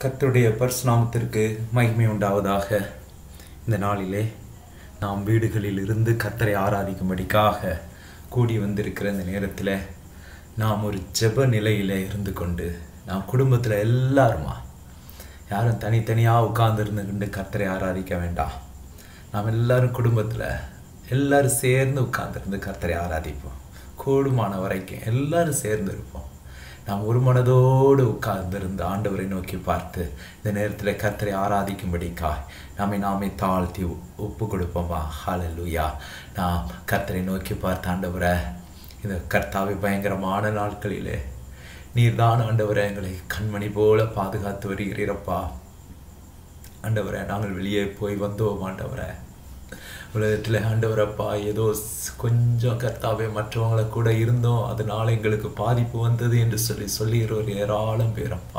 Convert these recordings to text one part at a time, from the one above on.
கர்த்தருடைய பரிசுநாமத்திற்கு மகிமை உண்டாவதாக இந்த நாளிலே நாம் வீடுகளில் இருந்து கர்த்தரை ஆராதிக்கும்படிக்காக கூடி வந்திருக்கிற இந்த நேரத்தில் நாம் ஒரு ஜெப நிலையில் இருந்து கொண்டு நாம் குடும்பத்தில் எல்லாருமா யாரும் தனித்தனியாக உட்கார்ந்துருந்து கர்த்தரை ஆராதிக்க வேண்டாம் நாம் எல்லாரும் குடும்பத்தில் எல்லாரும் சேர்ந்து உட்கார்ந்துருந்து கர்த்தரை ஆராதிப்போம் கூடுமான வரைக்கும் எல்லாரும் சேர்ந்து இருப்போம் நாம் ஒரு மனதோடு உட்கார்ந்திருந்து ஆண்டவரை நோக்கி பார்த்து இந்த நேரத்தில் கர்த்தரை ஆராதிக்கும்படிக்காய் நம்மை நாமே தாழ்த்தி ஒப்பு கொடுப்போமா ஹalleluya நாம் கர்த்தரை நோக்கி பார்த்து ஆண்டவரை இந்த கர்த்தாவை பயங்கரமான நாட்களிலே நீர்தான் ஆண்டவரை எங்களை கண்மணி போல பாதுகாத்து வருகிறீரப்பா ஆண்டவரை நாங்கள் வெளியே போய் வந்தோம் ஆண்டவரை உலகத்தில் ஆண்டவரப்பா ஏதோ கொஞ்சம் கர்த்தாவே மற்றவங்களை கூட இருந்தோம் அதனால எங்களுக்கு பாதிப்பு வந்தது என்று சொல்லி சொல்லுகிறவர் ஏராளம் பேரப்பா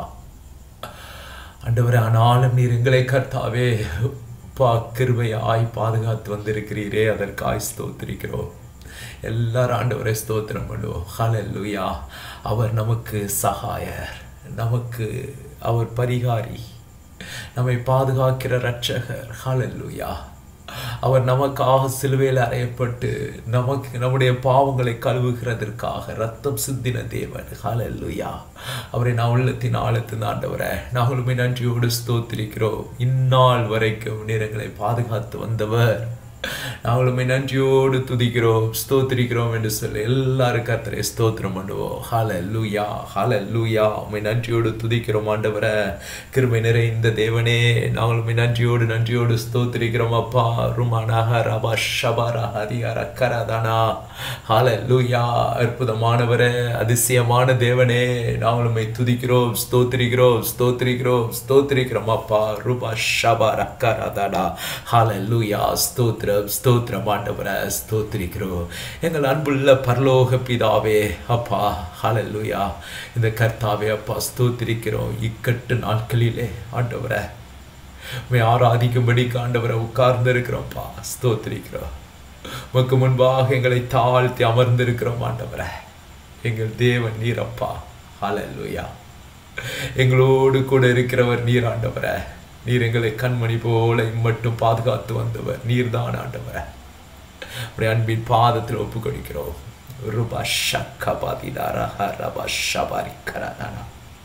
ஆண்டவரே ஆனாலும் நீர் எங்களை கர்த்தாவே பா கிருபையாய் பாதுகாத்து வந்திருக்கிறீரே அதற்காய் ஸ்தோத்திரிக்கிறோம் எல்லாரும் ஆண்டவரை ஸ்தோத்திரம் பண்ணுவோம் ஹalleluya அவர் நமக்கு சகாயர் நமக்கு அவர் பரிகாரி நம்மை பாதுகாக்கிற ரட்சகர் ஹalleluya அவர் நமக்காக சிலுவையில் அறையப்பட்டு நமக்கு நம்முடைய பாவங்களை கழுவுகிறதற்காக ரத்தம் சிந்தின தேவன் ஹalleluya அவரை நான் உள்ளத்தின் ஆழத்தின் ஆண்டவரை நாங்களுமே நன்றியோடு ஸ்தோத்திரிக்கிறோம் இந்நாள் வரைக்கும் நேரங்களை பாதுகாத்து வந்தவர் நாங்களுமே நன்றியோடு துதிக்கிறோம் ஸ்தோத்திரிக்கிறோம் என்று சொல்லி எல்லாரும் கர்த்தரை ஸ்தோத்திரம் பண்ணுவோம் ஹால லூயா ஹால லூயா உண்மை நன்றியோடு துதிக்கிறோம் ஆண்டவரை கிருமை நிறைந்த தேவனே நாங்களுமே நன்றியோடு நன்றியோடு ஸ்தோத்திரிக்கிறோம் அப்பா ருமானாக ரபா ஷபாரா ஹரியார கரதானா ஹால லூயா அற்புதமானவரே அதிசயமான தேவனே நாங்களுமே துதிக்கிறோம் ஸ்தோத்திரிக்கிறோம் ஸ்தோத்திரிக்கிறோம் ஸ்தோத்திரிக்கிறோம் அப்பா ரூபா ஷபாரா கரதானா ஹால லூயா ஸ்தோத்திர ஸ்தோத்திரம் ஸ்தோத்திரம் ஆண்டவரை ஸ்தோத்திரிக்கிறோம் எங்கள் அன்புள்ள பரலோக பிதாவே அப்பா ஹalleluya இந்த கர்த்தாவே அப்பா ஸ்தோத்திரிக்கிறோம் இக்கட்டு நாட்களிலே ஆண்டவரை உண்மை ஆராதிக்கும்படி ஆண்டவரை உட்கார்ந்து இருக்கிறோம்ப்பா ஸ்தோத்திரிக்கிறோம் உமக்கு முன்பாக எங்களை தாழ்த்தி அமர்ந்திருக்கிறோம் ஆண்டவரை எங்கள் தேவன் நீரப்பா ஹalleluya எங்களோடு கூட இருக்கிறவர் நீர் ஆண்டவரை நீர் எங்களை கண்மணி போல மட்டும் பாதுகாத்து வந்தவர் நீர் தான் ஆண்டவர் உடைய அன்பின் பாதத்தில் ஒப்பு கொடுக்கிறோம் ரூபா ஷக்க பாதிதாரா ரபா ஷபாரி கரதானா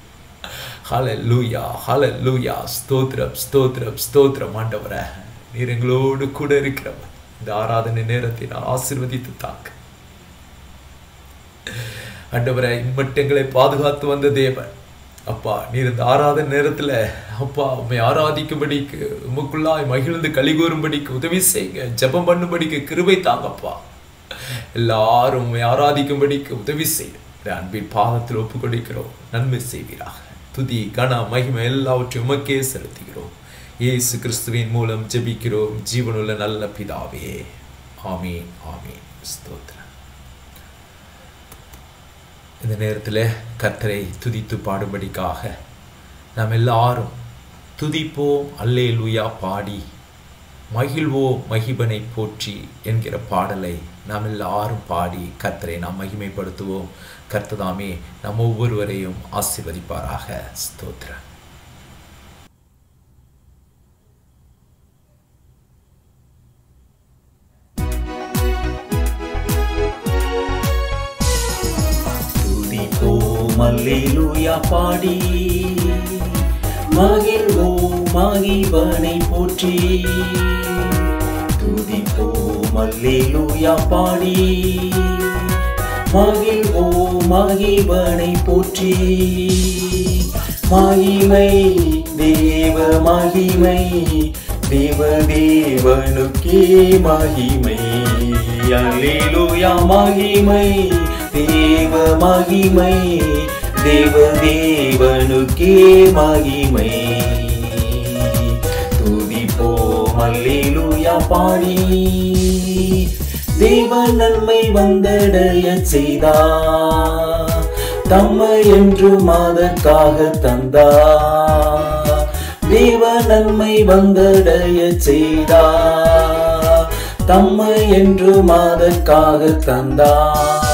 ஹல லூயா ஹல லூயா ஸ்தோத்ரம் ஸ்தோத்ரம் ஸ்தோத்ரம் ஆண்டவர நீர் எங்களோடு கூட இருக்கிறவர் இந்த ஆராதனை நேரத்தை நான் ஆசிர்வதித்து தாக்கு ஆண்டவரை இம்மட்டு எங்களை பாதுகாத்து வந்த தேவன் அப்பா நீர் இந்த ஆராதன நேரத்தில் அப்பா உண்மை ஆராதிக்கும்படிக்கு உமக்குள்ளாய் மகிழ்ந்து கலிகூறும்படிக்கு உதவி செய்யுங்க ஜபம் பண்ணும்படிக்கு கிருபை தாங்கப்பா எல்லாரும் உண்மை ஆராதிக்கும்படிக்கு உதவி செய்யும் அன்பின் பாதத்தில் ஒப்பு கொடுக்கிறோம் நன்மை செய்வீராக துதி கன மகிமை எல்லாவற்றையும் உமக்கே செலுத்துகிறோம் இயேசு கிறிஸ்துவின் மூலம் ஜெபிக்கிறோம் ஜீவனுள்ள நல்ல பிதாவே ஆமீன் ஆமீன் ஸ்தோத்திரம் இந்த நேரத்தில் கர்த்தரை துதித்து பாடும்படிக்காக நாம் எல்லாரும் துதிப்போம் அல்லே லூயா பாடி மகிழ்வோம் மகிபனை போற்றி என்கிற பாடலை நாம் எல்லாரும் பாடி கர்த்தரை நாம் மகிமைப்படுத்துவோம் கர்த்ததாமே நம் ஒவ்வொருவரையும் ஆசிர்வதிப்பாராக ஸ்தோத்திரம் மல்லேலூயா பாடி மகிழ்வோ மகிவனை போற்றி துதிப்போ மல்லேலூயா பாடி மகிழ்வோ மகிவனை போற்றி மகிமை தேவ மகிமை தேவ தேவனுக்கே மகிமை அல்லேலூயா மகிமை தேவ மகிமை தேவ தேவனுக்கே மகிமை துதிப்போம் அல்லேலூயா பாடி தேவ நன்மை வந்தடைய செய்தா தம்மை என்றும் அதற்காக தந்தா தேவ நன்மை வந்தடைய செய்தா தம்மை என்றும் அதற்காக தந்தா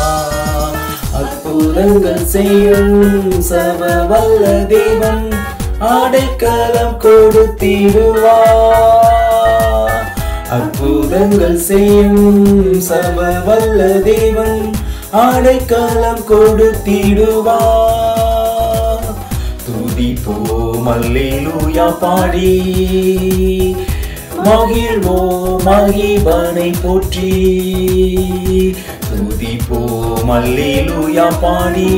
அற்புதங்கள் செய்யும் சர்வ வல்ல தேவன் அடைக்கலம் கொடுத்திடுவார் அற்புதங்கள் செய்யும் சர்வ வல்ல தேவன் அடைக்கலம் கொடுத்திடுவார் துதிப்போம் அல்லேலூயா பாடி மகிழ்வோம் மகிபனை போற்றி துதிப்போம் அல்லேலூயா பாடி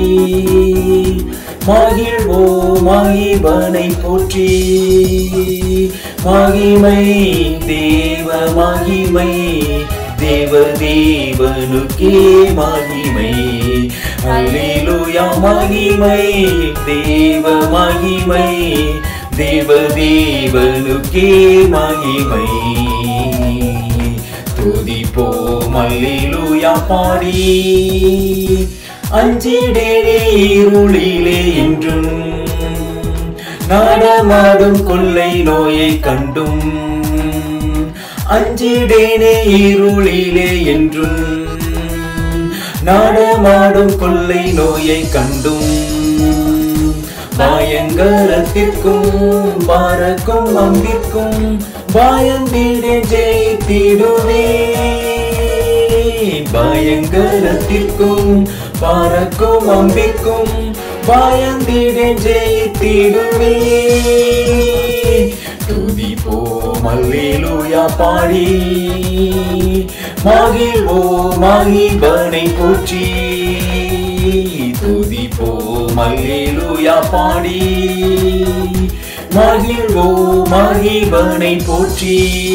மகிழ்வோம் மகிபனை போற்றி மகிமை தேவ மகிமை தேவ தேவனுக்கே மகிமை அல்லேலூயா மகிமை தேவ மகிமை தேவ தேவனுக்கே மகிமை துதிப்போம் அல்லேலூயா பாடி அஞ்சிடேனே இருளிலே என்றும் நடமாடும் கொள்ளை நோயை கண்டும் அஞ்சிடேனே இருளிலே என்றும் நடமாடும் கொள்ளை நோயை கண்டும் பயங்கரத்திற்கும் பறக்கும் அம்பிற்கும் பயந்திடே ஜெயித்திடுவே பயங்கரத்திற்கும் பறக்கும் அம்பிற்கும் பயந்திடே ஜெயித்திடுவே துதிப்போம் அல்லேலூயா பாடி மகிழ்வோம் மகிபனை போற்றி துதிப்போம் அல்லேலூயா பாடி மகிழ்வோம் மகிபனை போற்றி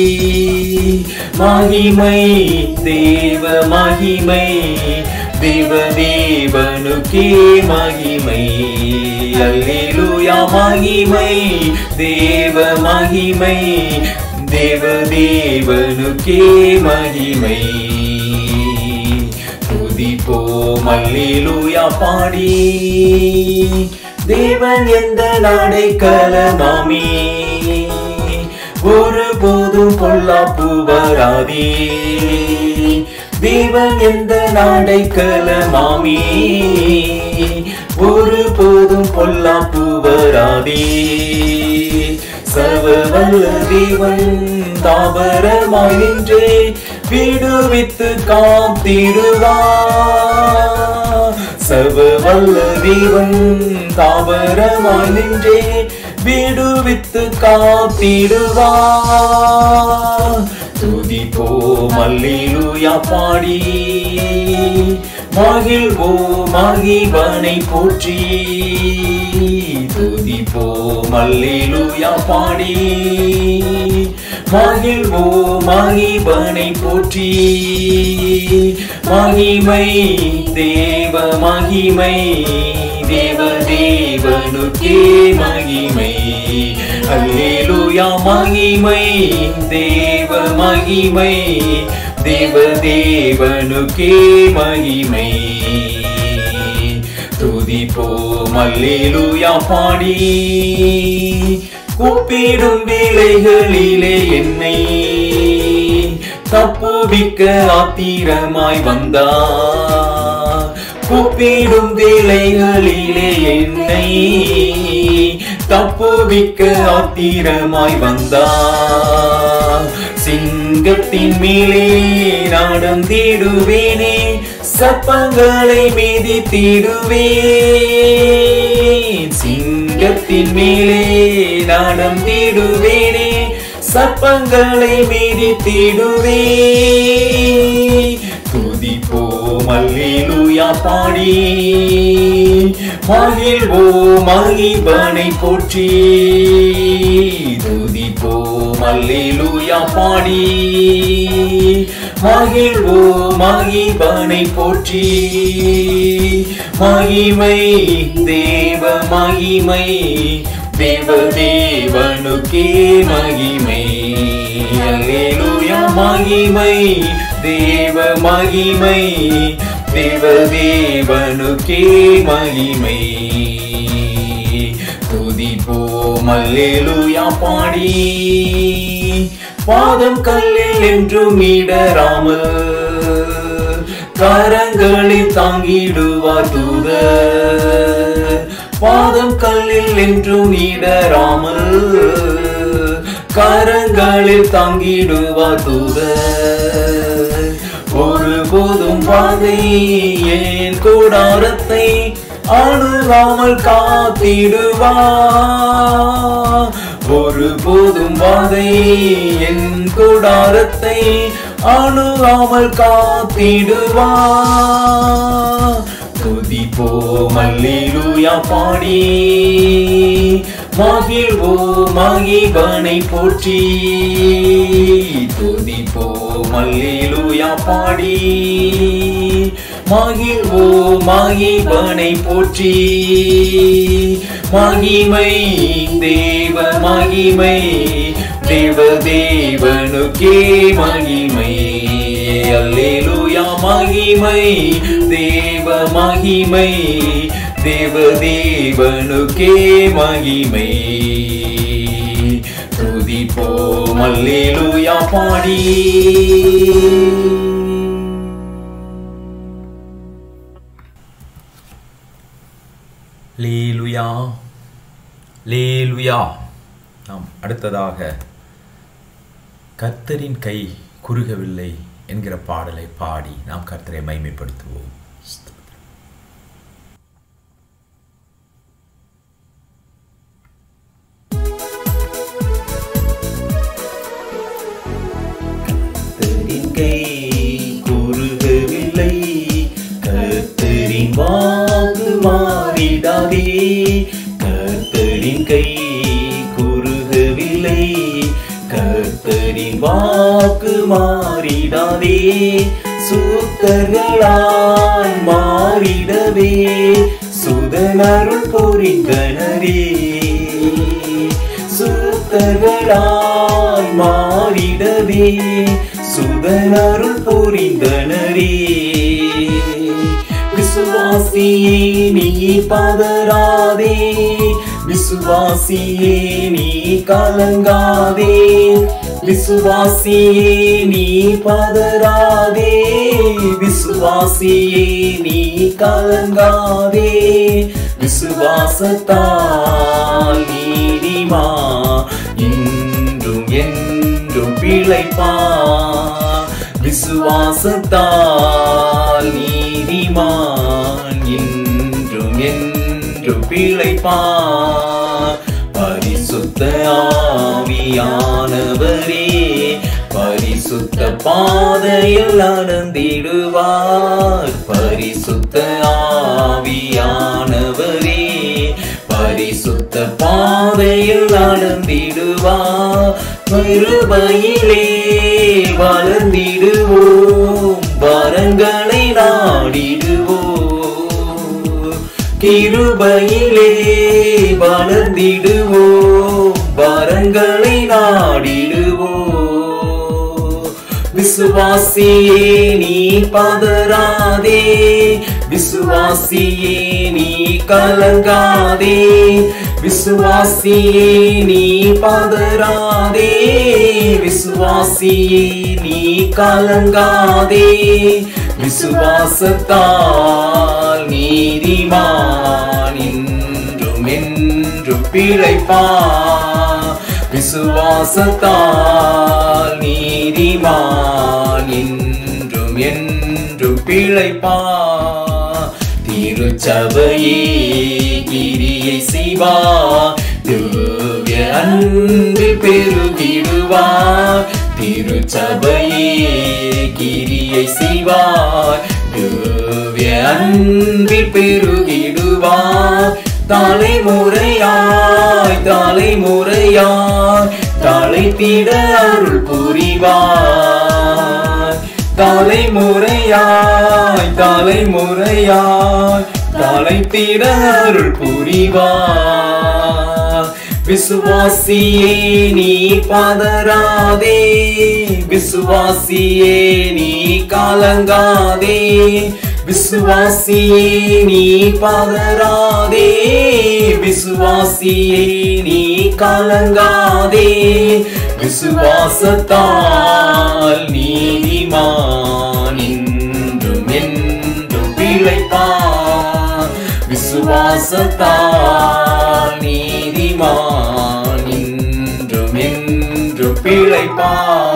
மகிமை தேவ மகிமை தேவ தேவனுக்கே மகிமை அல்லேலூயா மகிமை தேவ மகிமை தேவ தேவனுக்கே மகிமை துதிப்போம் அல்லேலூயா பாடி தேவன் எந்த நாடை கலமாமே ஒருபோதும் பொல்லாப்பு வராதே தேவன் எந்த நாடை கலமாமே ஒருபோதும் பொல்லாப்பு வராதே சர்வ வல்ல தேவன் தாவரமாய் நின்றே விடுவித்து காத்திடுவார் சர்வ வல்ல தேவன் தாவரமாய் நின்றே விடுவித்து காத்திடுவார் துதிப்போம் அல்லேலூயா பாடி மகிழ்வோம் மகிபனை போற்றி துதிப்போம் அல்லேலூயா பாடி மகிழ்வோம் மகிபனை போற்றி மகிமை தேவ மகிமை தேவ தேவனுக்கே மகிமை அல்லேலூயா மகிமை தேவ மகிமை தேவ தேவனுக்கே மகிமை துதிப்போம் அல்லேலூயா பாடி கூப்பிடும் வேலைகளிலே என்னை தப்புவிக்க ஆத்திரமாய் வந்தார் கூப்பிடும் வேலைகளிலே என்னை தப்புவிக்க ஆத்திரமாய் வந்தார் சிங்கத்தின் மேலே நாடம் தேடுவேனே சப்பங்களை மீதித்திடுவேன் சிங்கத்தின் மேலே நாடம் தேடுவேனே சப்பங்களை மீதித்திடுவே துதிப்போம் அல்லேலூயா பாடி மகிழ்வோம் மகிபனை போற்றி துதிப்போம் அல்லேலூயா பாடி மகிழ்வோம் மகிபனை போற்றி மகிமை தேவ மகிமை தேவ தேவனுக்கே மகிமை அல்லேலூயா மகிமை தேவ மகிமை தேவ தேவனுக்கே மகிமை துதிப்போம் அல்லேலூயா பாடி பாதம் கல்லில் என்றும் இடராமல் கரங்களில் தாங்கிடுவார் தூதர் பாதம் கல்லில் என்றும் இடராமல் கரங்களில் தாங்கிடுவார் தூதர் ஒருபோதும் பாதை என் கூடாரத்தை அணுகாமல் காத்திடுவார் ஒருபோதும் பாதை என் கூடாரத்தை அணுகாமல் காத்திடுவார் துதிப்போம் அல்லேலூயா பாடி மகிழ்வோம் மகிபனை போற்றி துதிப்போம் அல்லேலூயா பாடி மகிழ்வோம் மகிபனை போற்றி மகிமை தேவ மகிமை தேவ தேவனுக்கே மகிமை அல்லேலூயா மகிமை தேவ மகிமை தேவ தேவனுக்கே மகிமை துதிப்போம் அல்லேலூயா பாடி லேலுயா லேலுயா நாம் அடுத்ததாக கர்த்தரின் கை குறுகவில்லை என்கிற பாடலை பாடி நாம் கர்த்தரை மைமைப்படுத்துவோம் கர்த்தரின் கை குறுகவில்லை கர்த்தரின் வாக்கு மாறிடாதே கர்த்தரின் கை குறுகவில்லை கர்த்தரின் வாக்கு மாறிடாதே சூத்தர்களாய் மாறிடவே சுதனருள் புரிந்தனரே சுத்தர்களாய் மாறிடவே சுதனருள் புரிந்தனரே விசுவாசியே நீ பதறாதே விசுவாசியே நீ கலங்காதே விசுவாசியே நீ பதறாதே விசுவாசியே நீ கலங்காதே விசுவாசத்தால் நீதிமா இன்றும் என்றும் பிழைப்பா விசுவாசத்தால் நீதிமான் இன்றும் என்றும் பிழைப்பா பரிசுத்த ஆவியானவரே பரிசுத்த பாதையில் நடந்திடுவார் பரிசுத்த ஆவியானவரே பரிசுத்த பாதையில் நடந்திடுவார் கிருபையிலே வளர்ந்திடுவோம் வரங்களை நாடிடுவோம் கிருபையிலே வளர்ந்திடுவோம் வரங்களை நாடிடுவோம் விசுவாசியே நீ பதறாதே விசுவாசியே நீ கலங்காதே விசுவாசியே நீ பதறாதே விசுவாசியே நீ கலங்காதே விசுவாசத்தால் நீதிமான் இன்றும் என்றும் பிழைப்பா விசுவாசத்தால் நீதிமான் இன்றும் என்றும் பிழைப்பா திருச்சபையே கிரியை செய்வா திவ்ய அன்பு பெருகிடுவார் திருச்சபையே கிரியை செய்வார் திவ்ய அன்பு பெருகிடுவார் தலைமுறையாய் தலைமுறையாய் தலைத்திட அருள் புரிவார் தலைமுறையாய் தலைமுறையாய் தலைத்திட அருள் புரிவார் விசுவாசியே நீ பதறாதே விசுவாசியே நீ கலங்காதே விசுவாசியே நீ பதறாதே விசுவாசியே நீ கலங்காதே விசுவாசத்தால் நீதிமான் இன்றும் என்றும் பிழைப்பான் விசுவாசத்தால் விசுவாசத்தால் நீதிமான் இன்றும் என்றும் பிழைப்பா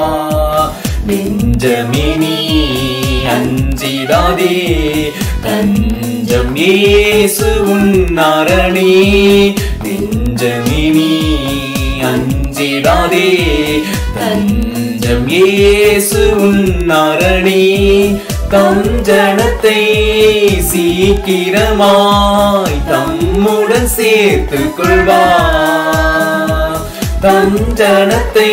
நெஞ்சமினி அஞ்சிடாதே தஞ்சம் இயேசு உன்னாரணி நெஞ்சமினி அஞ்சிடாதே தஞ்சம் இயேசு உன்னாரணி தஞ்சனத்தை சீக்கிரமாய் தம்முடன் சேர்த்துக் கொள்வார் தஞ்சனத்தை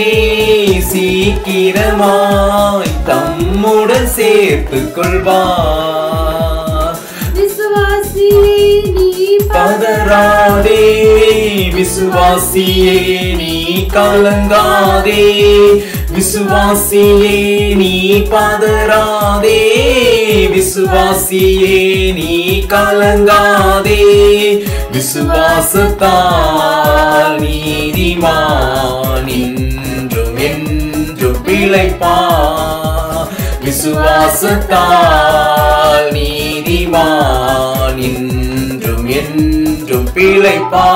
சீக்கிரமாய் தம்முடன் சேர்த்துக் கொள்வார் விசுவாசியே நீ பதறாதே விசுவாசியே நீ கலங்காதே விசுவாசியே நீ பதறாதே விசுவாசியே நீ கலங்காதே விசுவாசத்தால் நீதிமான் இன்றும் என்றும் பிழைப்பா விசுவாசத்தால் நீதிமான் இன்றும் என்றும் பிழைப்பா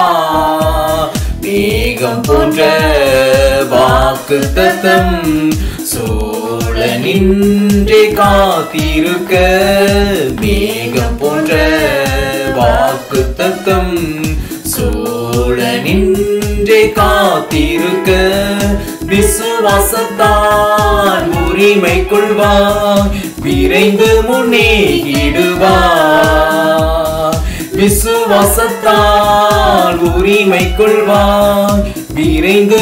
மேகம் போன்ற வாக்கு தத்தம் சோழ நின்றே காத்திருக்க மேகம் போன்ற வாக்கு தத்தம் சோழ நின்றே காத்திருக்க விசுவாசத்தான் உரிமை கொள்வார் விரைந்து முன்னேகிடுவார் விசுவாசத்தால் உரிமை கொள்வார் விரைந்து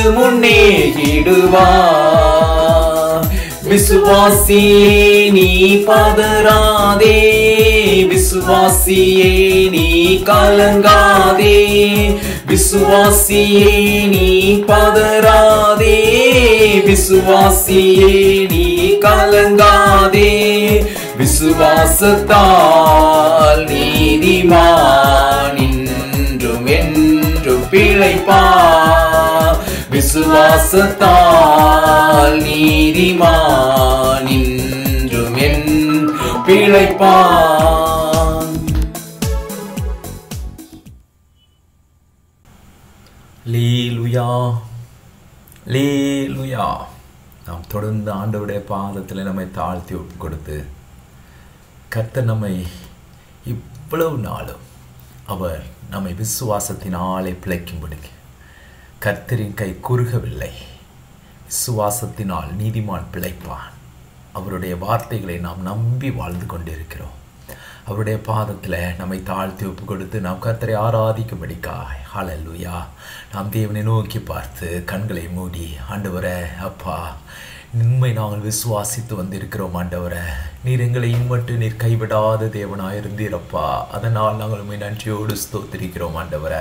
முன்னேகிடுவார் விசுவாசியே நீ பதறாதே விசுவாசியே நீ கலங்காதே விசுவாசியே நீ பதறாதே விசுவாசியே நீ கலங்காதே விசுவாசத்தால் நீதிமான் இன்றும் என்றும் பிழைப்பா விசுவாசத்தால் நீதிமான் இன்றும் என் பிழைப்பான் லீலுயா லீலுயா நாம் தொடர்ந்து ஆண்டவருடைய பாதத்தில் நம்மை தாழ்த்தி ஒப்பு கொடுத்து கர்த்தர் நம்மை இவ்வளவு நாளும் அவர் நம்மை விசுவாசத்தினாலே பிழைக்கும்படி கர்த்தரின் கை குறுகவில்லை விசுவாசத்தினால் நீதிமான் பிழைப்பான் அவருடைய வார்த்தைகளை நாம் நம்பி வாழ்ந்து கொண்டிருக்கிறோம் அவருடைய பாதத்தில் நம்மை தாழ்த்தி ஒப்பு கொடுத்து நாம் கர்த்தரை ஆராதிக்கும்படிக்காய் ஹalleluya நாம் தேவனை நோக்கி பார்த்து கண்களை மூடி ஆண்டவரே அப்பா உண்மை நாங்கள் விசுவாசித்து வந்திருக்கிறோம் ஆண்டவரே நீர் எங்களை இம்மட்டு நீர் கைவிடாத தேவனாயிருந்தீரப்பா அதனால் நாங்கள் உண்மை நன்றியோடு ஸ்தோத்திரிக்கிறோம் ஆண்டவரே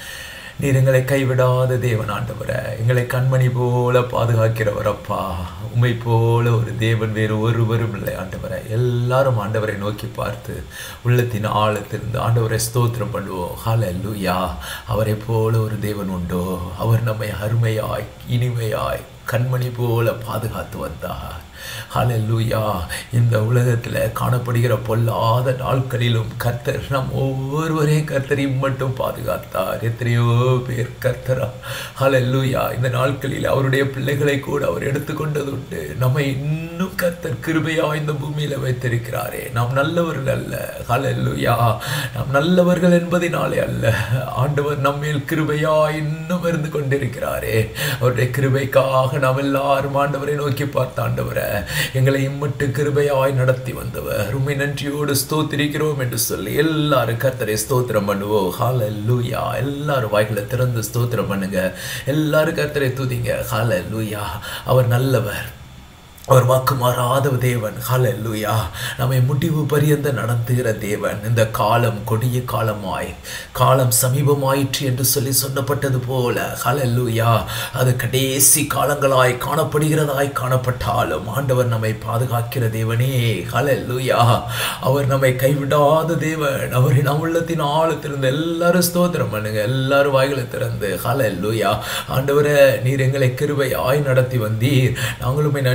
நீர் எங்களை கைவிடாத தேவன் ஆண்டவரே எங்களை கண்மணி போல பாதுகாக்கிறவர் அப்பா உண்மை போல ஒரு தேவன் வேறு ஒருவரும் இல்லை ஆண்டவரை எல்லாரும் ஆண்டவரை நோக்கி பார்த்து உள்ளத்தின் ஆழத்திலிருந்து ஆண்டவரை ஸ்தோத்திரம் பண்ணுவோம் ஹalleluya அவரை போல ஒரு தேவன் உண்டோ அவர் நம்மை அருமையாய் இனிமையாய் கண்மணி போல பாதுகாத்து வந்தார் ஹalleluya இந்த உலகத்தில் காணப்படுகிற பொல்லாத நாட்களிலும் கர்த்தர் நம் ஒவ்வொருவரையும் கர்த்தர் மட்டும் பாதுகாத்தார் எத்தனையோ பேர் கர்த்தரா ஹalleluya இந்த நாட்களில் அவருடைய பிள்ளைகளை கூட அவர் எடுத்துக்கொண்டது உண்டு நம்மை இன்னும் கர்த்தர் கிருபையா இந்த பூமியில வைத்திருக்கிறாரே நாம் நல்லவர்கள் அல்ல ஹalleluya நாம் நல்லவர்கள் என்பதினாலே அல்ல ஆண்டவர் நம்மேல் கிருபையா இன்னும் இருந்து கொண்டிருக்கிறாரே அவருடைய கிருபைக்காக நாம் எல்லாரும் ஆண்டவரை நோக்கி பார்த்த ஆண்டவரை எங்களை இம்மட்டு கிருபையாய் நடத்தி வந்தவர் உண்மை நன்றியோடு ஸ்தோத்திரிக்கிறோம் என்று சொல்லி எல்லாரும் கர்த்தரை ஸ்தோத்திரம் பண்ணுவோம் ஹalleluya எல்லாரும் வாய்களை திறந்து ஸ்தோத்திரம் பண்ணுங்க எல்லாரும் கர்த்தரை துதிங்க ஹalleluya அவர் நல்லவர் அவர் வாக்கு மாறாத தேவன் ஹalleluya நம்மை முடிவு பரியந்த நடத்துகிற தேவன் இந்த காலம் கொடிய காலமாய் காலம் சமீபமாயிற்று என்று சொல்லி சொல்லப்பட்டது போல ஹalleluya அது கடைசி காலங்களாய் காணப்படுகிறதாய் காணப்பட்டாலும் ஆண்டவர் நம்மை பாதுகாக்கிற தேவனே ஹalleluya அவர் நம்மை கைவிடாத தேவன் அவரின் உள்ளத்தின் ஆழத்திலிருந்து எல்லாரும் ஸ்தோத்திரம் பண்ணுங்க எல்லாரும் வாய்களை திறந்து ஹalleluya ஆண்டவரே நீர் எங்களை கிருபையாய் நடத்தி வந்தீர் நாங்களுமே நன்றியோடு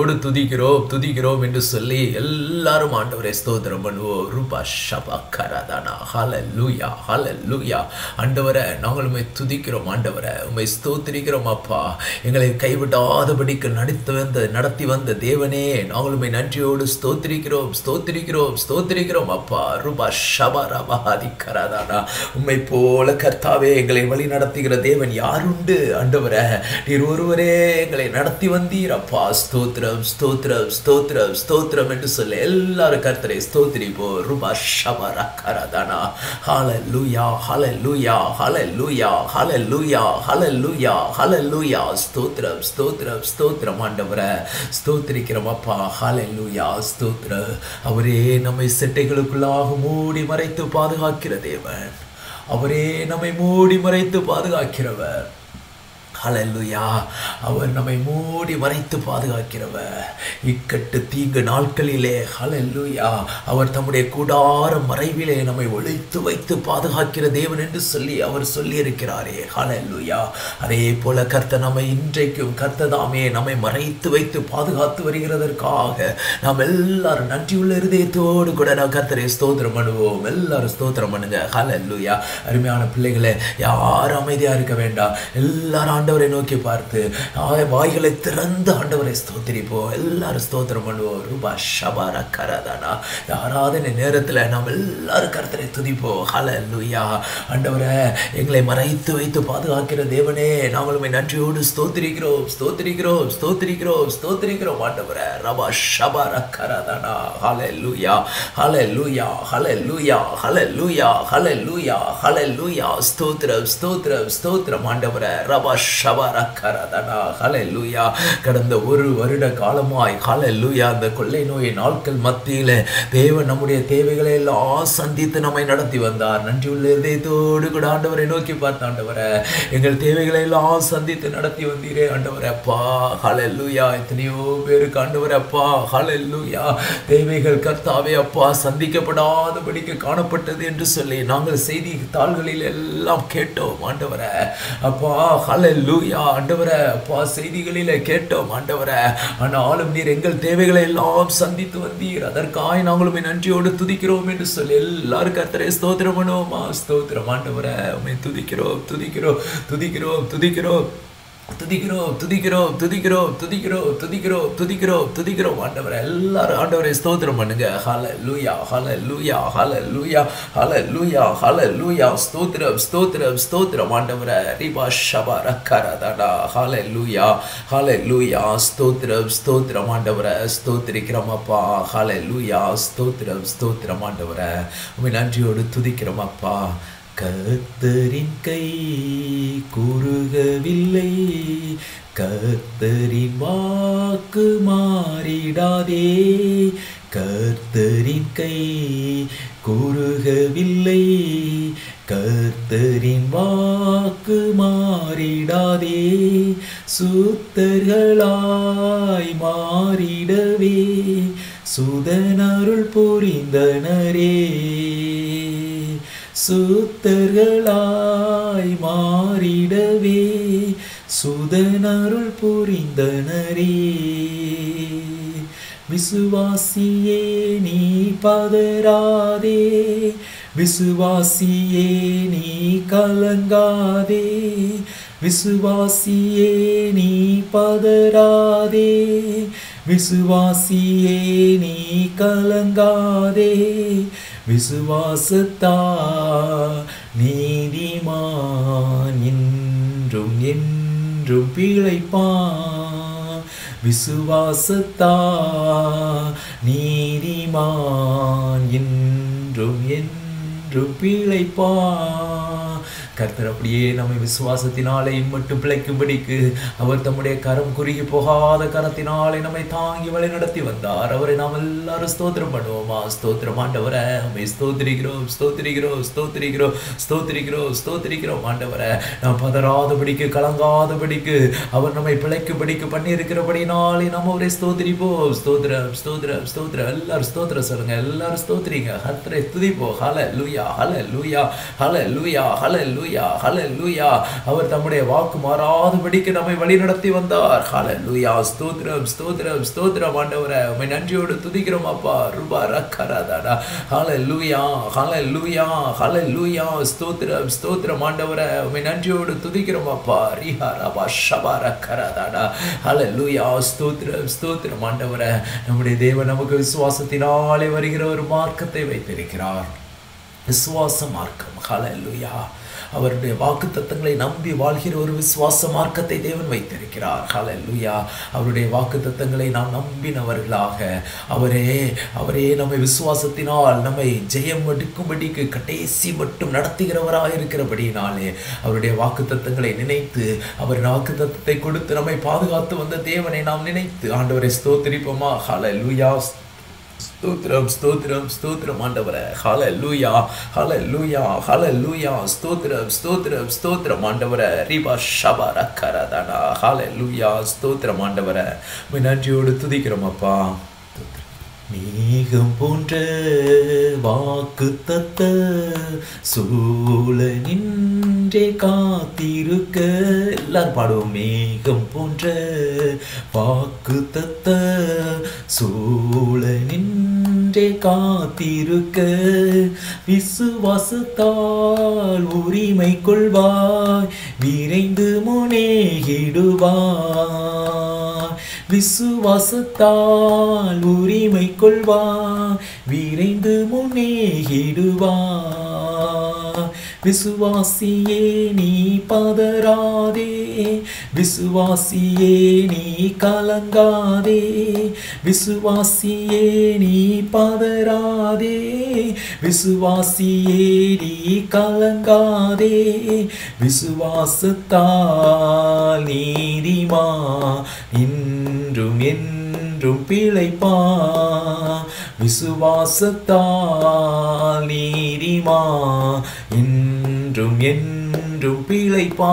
நன்றியோடு துதிக்கிறோம் துதிக்கிறோம் என்று சொல்லி எல்லாரும் ஆண்டவரை ஸ்தோத்திரம் பண்ணுவோம் ரூபா ஷபா கரதானா ஹல லூயா ஹல லூயா ஆண்டவரை நாங்கள் உண்மை துதிக்கிறோம் ஆண்டவரை உண்மை ஸ்தோத்திரிக்கிறோம் அப்பா எங்களை கைவிடாதபடிக்கு நடித்து வந்த நடத்தி வந்த தேவனே நாங்கள் உண்மை நன்றியோடு ஸ்தோத்திரிக்கிறோம் ஸ்தோத்திரிக்கிறோம் ஸ்தோத்திரிக்கிறோம் அப்பா ரூபா ஷபா ரபாதி கரதானா உண்மை போல கர்த்தாவே எங்களை வழி நடத்துகிற தேவன் யாருண்டு ஆண்டவரே நீர் ஒருவரே எங்களை நடத்தி வந்தீர் அப்பா ஸ்தோத்திரம் ஸ்தோத்திரம் ஸ்தோத்திரம் ஸ்தோத்திரம் என்று சொல்ல எல்லாரும் கர்த்தரை ஸ்தோத்திரிப்போ ரூபா ஷபர கரதானா ஹால லூயா ஹால லூயா ஹால லூயா ஹால லூயா ஹால லூயா ஹால லூயா ஸ்தோத்திரம் ஸ்தோத்திரம் ஸ்தோத்திரம் ஆண்டவரை ஸ்தோத்திரிக்கிறோம் அப்பா ஹால லூயா ஸ்தோத்திர அவரே நம்மை செட்டைகளுக்குள்ளாக மூடி மறைத்து பாதுகாக்கிற தேவன் அவரே நம்மை மூடி மறைத்து பாதுகாக்கிறவர் ஹalleluya அவர் நம்மை மூடி மறைத்து பாதுகாக்கிறவர் இக்கட்டு தீங்கு நாட்களிலே ஹalleluya அவர் தம்முடைய கூடார மறைவிலே நம்மை ஒளித்து வைத்து பாதுகாக்கிற தேவன் என்று சொல்லி அவர் சொல்லி இருக்கிறாரே ஹalleluya அதே போல கர்த்தர் நம்மை இன்றைக்கும் கர்த்ததாமே நம்மை மறைத்து வைத்து பாதுகாத்து வருகிறதற்காக நாம் எல்லாரும் நன்றியுள்ள இருதயத்தோடு கூட நாம் கர்த்தரை ஸ்தோத்திரம் பண்ணுவோம் எல்லாரும் ஸ்தோத்திரம் பண்ணுங்க ஹalleluya அருமையான பிள்ளைகளே யாரும் அமைதியா இருக்க வேண்டாம் எல்லாரும் ஆண்டவரை நோக்கி பார்த்து ஆ- வாய்களை திறந்து ஆண்டவரை ஸ்தோத்திரிப்போம் எல்லாரும் ஸ்தோத்திரம் பண்ணுவோம் ரூபா ஷபார கரதானா இந்த ஆராதனை நேரத்துல நாம் எல்லாரும் கர்த்தரை துதிப்போம் ஹalleluya ஆண்டவரே எங்களை மறைத்து வைத்து பாதுகாக்கிற தேவனே நாங்கள் உம்மை நன்றியோடு ஸ்தோத்திரிக்கிறோம் ஸ்தோத்திரிக்கிறோம் ஸ்தோத்திரிக்கிறோம் ஸ்தோத்திரிக்கிறோம் ஆண்டவரே ரபா ஷபார கரதானா ஹalleluya ஹalleluya ஹalleluya ஹalleluya ஹalleluya ஹalleluya ஸ்தோத்திரம் ஸ்தோத்திரம் ஸ்தோத்திரம் ஆண்டவரே ரபா ஷபார கரதானா ஹalleluya கடந்த ஒரு வருட காலமாய் ஹalleluya அந்த கொள்ளை நோய் நாட்கள் மத்தியில தேவன் நம்முடைய தேவைகளை எல்லாம் சந்தித்து நம்மை நடத்தி வந்தார் நன்றியுள்ள இதயத்தோடு கூட ஆண்டவரை நோக்கி பார்த்த ஆண்டவரை எங்கள் தேவைகளை எல்லாம் சந்தித்து நடத்தி வந்தீரே ஆண்டவரே அப்பா ஹalleluya எத்தனையோ பேருக்கு ஆண்டவரே அப்பா ஹalleluya தேவைகள் கர்த்தாவே அப்பா சந்திக்கப்படாதபடிக்கு காணப்பட்டது என்று சொல்லி நாங்கள் செய்தி தாள்களில் எல்லாம் கேட்டோம் ஆண்டவரே அப்பா ஹalleluya ஆண்டவரே அப்பா செய்திகளிலே கேட்டோம் ஆண்டவரே ஆனாலும் நீர் எங்கள் தேவைகளை எல்லாம் சந்தித்து வந்தீர் அதற்காக நாங்களும் உம்மை நன்றியோடு துதிக்கிறோம் என்று சொல்லி எல்லாரும் கர்த்தரை ஸ்தோத்திரம் பண்ணுவோமா ஸ்தோத்திரம் ஆண்டவரே உம்மை துதிக்கிறோம் துதிக்கிறோம் துதிக்கிறோம் துதிக்கிறோம் துதிக்கிறோம் துதிக்கிறோம் துதிக்கிறோம் துதிக்கிறோம் துதிக்கிறோம் துதிக்கிறோம் துதிக்கிறோம் ஆண்டவரை எல்லாரும் ஆண்டவரை ஸ்தோத்திரம் பண்ணுங்க ஹல லூயா ஹல லூயா ஹல லூயா ஹல லூயா ஹல லூயா ஸ்தோத்திரம் ஸ்தோத்திரம் ஸ்தோத்திரம் ஆண்டவரை ரிபா ஷபா ரக்கரதடா ஹல லூயா ஹல லூயா ஸ்தோத்திரம் ஸ்தோத்திரம் ஆண்டவரை ஸ்தோத்திரிக்கிறோம் அப்பா ஹல லூயா ஸ்தோத்திரம் ஸ்தோத்திரம் ஆண்டவரை உண்மை நன்றியோடு துதிக்கிறோம் அப்பா கர்த்தரின் கை குறுகவில்லை கர்த்தரின் வாக்கு மாறிடாதே கர்த்தரின் கை குறுகவில்லை கர்த்தரின் வாக்கு மாறிடாதே சுத்தர்களாய் மாறிடவே சுதனருள் புரிந்தனரே சுத்தர்களாய் மாறிடவே சுதனருள் புரிந்தனரே விசுவாசியே நீ பதறாதே விசுவாசியே நீ கலங்காதே விசுவாசியே நீ பதறாதே விசுவாசியே நீ கலங்காதே விசுவாசத்தா நீதிமான் என்றும் என்றும் பிழைப்பான் விசுவாசத்தா நீதிமான் என்றும் என்றும் பிழைப்பான் கர்த்தர் அப்படியே நம்மை விசுவாசத்தினாலே மட்டும் பிழைக்கும்படிக்கு அவர் தம்முடைய கரம் குறுகி போகாத கரத்தினாலே நம்மை தாங்கி வழி நடத்தி வந்தார் அவரை நாம் எல்லாரும் ஸ்தோத்திரம் பண்ணுவோமா ஸ்தோத்திரம் ஆண்டவரை நம்மை ஸ்தோத்திரிக்கிறோம் ஸ்தோத்திரிக்கிறோம் ஸ்தோத்திரிக்கிறோம் ஸ்தோத்திரிக்கிறோம் ஸ்தோத்திரிக்கிறோம் ஆண்டவரை நாம் பதறாதபடிக்கு கலங்காதபடிக்கு அவர் நம்மை பிழைக்கும்படிக்கு பண்ணி இருக்கிறபடினாலே நம்ம அவரை ஸ்தோத்திரிப்போம் ஸ்தோத்திரம் ஸ்தோத்திரம் ஸ்தோத்திரம் எல்லாரும் ஸ்தோத்திரம் சொல்லுங்க எல்லாரும் ஸ்தோத்திரிங்க கர்த்தரை துதிப்போம் ஹல லூயா ஹல லூயா ஹல லூயா ஹல லூயா ஹalleluya ஹalleluya அவர் தம்முடைய வாக்கு மாறாதபடிக்கு நம்மை வழி நடத்தி வந்தார் ஹalleluya ஸ்தோத்திரம் ஸ்தோத்திரம் ஸ்தோத்திரம் ஆண்டவரே உம்மை நன்றியோடு துதிக்கிறோம் அப்பா ரூபா ரக்கராதாடா ஹalleluya ஹalleluya ஹalleluya ஸ்தோத்திரம் ஸ்தோத்திரம் ஆண்டவரே உம்மை நன்றியோடு துதிக்கிறோம் அப்பா ரிஹா ரபா ஷபா ரக்கராதாடா ஹalleluya ஸ்தோத்திரம் ஸ்தோத்திரம் ஆண்டவரே நம்முடைய தேவன் நமக்கு விசுவாசத்தினாலே வருகிற ஒரு மார்க்கத்தை வைத்திருக்கிறார் விசுவாச மார்க்கம் ஹalleluya அவருடைய வாக்கு தத்தங்களை நம்பி வாழ்கிற ஒரு விசுவாச மார்க்கத்தை தேவன் வைத்திருக்கிறார் ஹalleluya அவருடைய வாக்கு தத்தங்களை நாம் நம்பினவர்களாக அவரே அவரே நம்மை விசுவாசத்தினால் நம்மை ஜெயம் எடுக்கும்படிக்கு கடைசி மட்டும் நடத்துகிறவராக இருக்கிறபடியினாலே அவருடைய வாக்கு தத்தங்களை நினைத்து அவர் வாக்கு தத்தத்தை கொடுத்து நம்மை பாதுகாத்து வந்த தேவனை நாம் நினைத்து ஆண்டவரை ஸ்தோத்திரிப்போமா ஹalleluya ஸ்தோத்திரம் ஸ்தோத்திரம் ஸ்தோத்திரம் ஆண்டவரே ஹalleluya ஹalleluya ஹalleluya ஸ்தோத்திரம் ஸ்தோத்திரம் ஸ்தோத்திரம் ஆண்டவரே ரிபா ஷபா ரக்கரதனா ஹalleluya ஸ்தோத்திரம் ஆண்டவரே உம்மை நன்றியோடு துதிக்கிறோம் அப்பா மேகம் போன்ற வாக்கு தத்த சூழ நின்றே காத்திருக்க எல்லாரும் பாடுவோம் மேகம் போன்ற வாக்கு தத்த சூழ நின்றே காத்திருக்க விசுவாசத்தால் உரிமை கொள்வாய் விரைந்து முனேகிடுவாய் விசுவாசத்தால் உரிமை கொள்வார் விரைந்து முன்னேகிடுவார் விசுவாசியே நீ பதறாதே விசுவாசியே நீ கலங்காதே விசுவாசியே நீ பதறாதே விசுவாசியே நீ கலங்காதே விசுவாசத்தால் நீதிமா இன்றும் என்றும் பிழைப்பா விசுவாசத்தால் நீதிமா இன்றும் என்றும் பிழைப்பா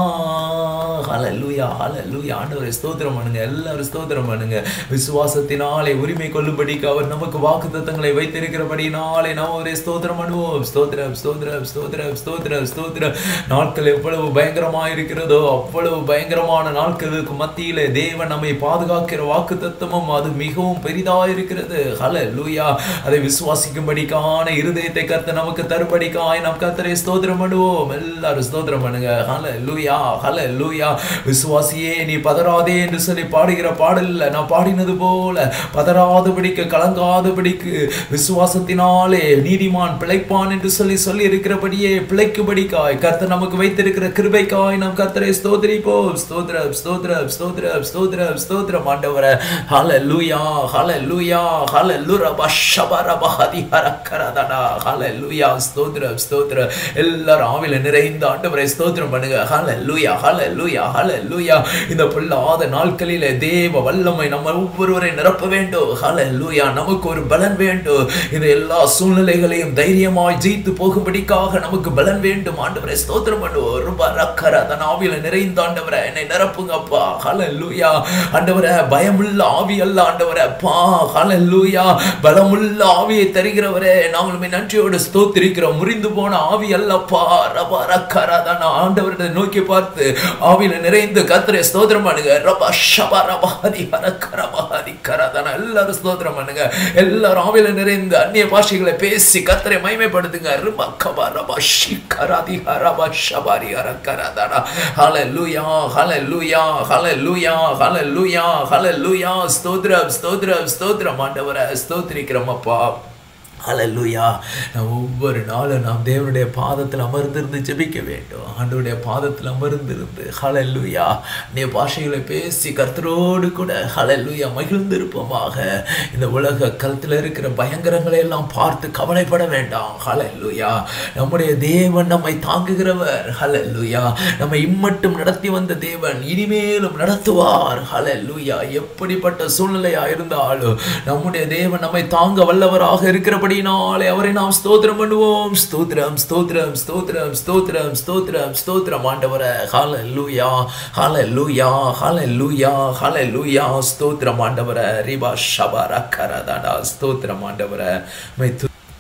ஹalleluya ஹalleluya ஆண்டவரே ஸ்தோத்திரம் பண்ணுங்க எல்லாரும் ஸ்தோத்திரம் பண்ணுங்க விசுவாசத்தினாலே உரிமை கொள்ளும்படிக்கு அவர் நமக்கு வாக்குத்தத்தங்களை வைத்திருக்கிறபடினாலே நாம் அவரை ஸ்தோத்திரம் பண்ணுவோம் ஸ்தோத்திரம் ஸ்தோத்திரம் ஸ்தோத்திரம் ஸ்தோத்திரம் ஸ்தோத்திரம் நாட்கள் எவ்வளவு பயங்கரமாக இருக்கிறதோ அவ்வளவு பயங்கரமான நாட்களுக்கு மத்தியிலே தேவன் நம்மை பாதுகாக்கிற வாக்குத்தத்தமும் அது மிகவும் பெரிதா இருக்கிறது ஹalleluya அதை விசுவாசிக்கும்படிக்கான இருதயத்தை கர்த்தர் நமக்கு தரும்படிக்காய் நாம் கர்த்தரை ஸ்தோத்திரம் பண்ணுவோம் எல்லாரும் ஸ்தோத்திரம் பண்ணுங்க ஹalleluya ஹalleluya விசுவாசியே நீ பதறாதே என்று சொல்லி பாடுகிற பாடல்ல நான் பாடினது போல பதறாதபடிக்கு கலங்காதபடிக்கு விசுவாசத்தினாலே நீதிமான் பிழைப்பான் என்று சொல்லி சொல்லி இருக்கிறபடியே பிழைக்கும்படிக்காய் கர்த்தர் நமக்கு வைத்திருக்கிற கிருபைக்காய் நாம் கர்த்தரை ஸ்தோத்திரிப்போம் ஸ்தோத்திரம் ஸ்தோத்திரம் ஸ்தோத்திரம் ஸ்தோத்திரம் ஸ்தோத்திரம் ஆண்டவரே ஹalleluya ஹalleluya ஹalleluya பஷபரப ஹதிஹரக்கரதடா ஹalleluya ஸ்தோத்திரம் ஸ்தோத்திரம் எல்லாரும் ஆவில நிறைந்த ஆண்டவரை ஸ்தோத்திரம் பண்ணுங்க ஹalleluya ஹalleluya ஹalleluya இந்த பொல்லாத நாட்களிலே தேவ வல்லமை நம்ம ஒவ்வொருவரை நிரப்ப வேண்டும் ஹalleluya நமக்கு ஒரு பலன் வேண்டும் இந்த எல்லா சூழ்நிலைகளையும் தைரியமாய் ஜெயித்து போகும்படிக்காக நமக்கு பலன் வேண்டும் ஆண்டவரை ஸ்தோத்திரம் பண்ணுவோம் ரொம்ப ரக்கர தன் ஆவியில நிறைந்த ஆண்டவரை என்னை நிரப்புங்கப்பா ஹalleluya ஆண்டவரே பயமுள்ள ஆவி அல்ல ஆண்டவரே பா ஹalleluya பலமுள்ள ஆவியை தருகிறவரே நாங்களுமே நன்றியோடு ஸ்தோத்திரிக்கிறோம் முறிந்து போன ஆவி அல்லப்பா ரப ரக்கர தன் ஆண்டவரை நோக்கி பார்த்து ஆவியில நிறைந்து கத்திரை ஸ்தோத்திரம் பண்ணுங்க ரப ஷப ரப ஹதி ஹரக்கர ஹதி கரதன எல்லாரும் ஸ்தோத்திரம் பண்ணுங்க எல்லாரும் ஆவியில நிறைந்து அந்நிய பாஷைகளை பேசி கத்தரை மகிமைப்படுத்துங்க ரிப கப ரப ஷிகரதி ஹரப ஷபரி ஹரக்கரதன ஹalleluya ஹalleluya ஹalleluya ஹalleluya ஹalleluya ஸ்தோத்திரம் ஸ்தோத்திரம் ஸ்தோத்திரம் ஆண்டவரே ஸ்தோத்திரிக்கிறோம் அப்பா ஹalleluya நாம் ஒவ்வொரு நாளும் நாம் தேவனுடைய பாதத்தில் அமர்ந்திருந்து ஜெபிக்க வேண்டும் ஆண்டவருடைய பாதத்தில் அமர்ந்திருந்து ஹalleluya நீ பாஷைகளை பேசி கர்த்தரோடு கூட ஹalleluya மகிழ்ந்திருப்போமாக இந்த உலக கருத்தில் இருக்கிற பயங்கரங்களை எல்லாம் பார்த்து கவலைப்பட வேண்டாம் ஹalleluya நம்முடைய தேவன் நம்மை தாங்குகிறவர் ஹalleluya நம்மை இம்மட்டும் நடத்தி வந்த தேவன் இனிமேலும் நடத்துவார் ஹalleluya எப்படிப்பட்ட சூழ்நிலையா இருந்தாலும் நம்முடைய தேவன் நம்மை தாங்க வல்லவராக இருக்கிறபடினாலே அவரை நாம் ஸ்தோத்திரம் பண்ணுவோம் ஸ்தோத்திரம் ஸ்தோத்திரம் ஸ்தோத்திரம் ஸ்தோத்திரம் ஸ்தோத்திரம் ஸ்தோத்திரம் ஆண்டவரே ஹalleluya ஹalleluya ஹalleluya ஹalleluya ஸ்தோத்திரம் ஆண்டவரே ரிபா ஷபர கரதடா ஸ்தோத்திரம் ஆண்டவரே மை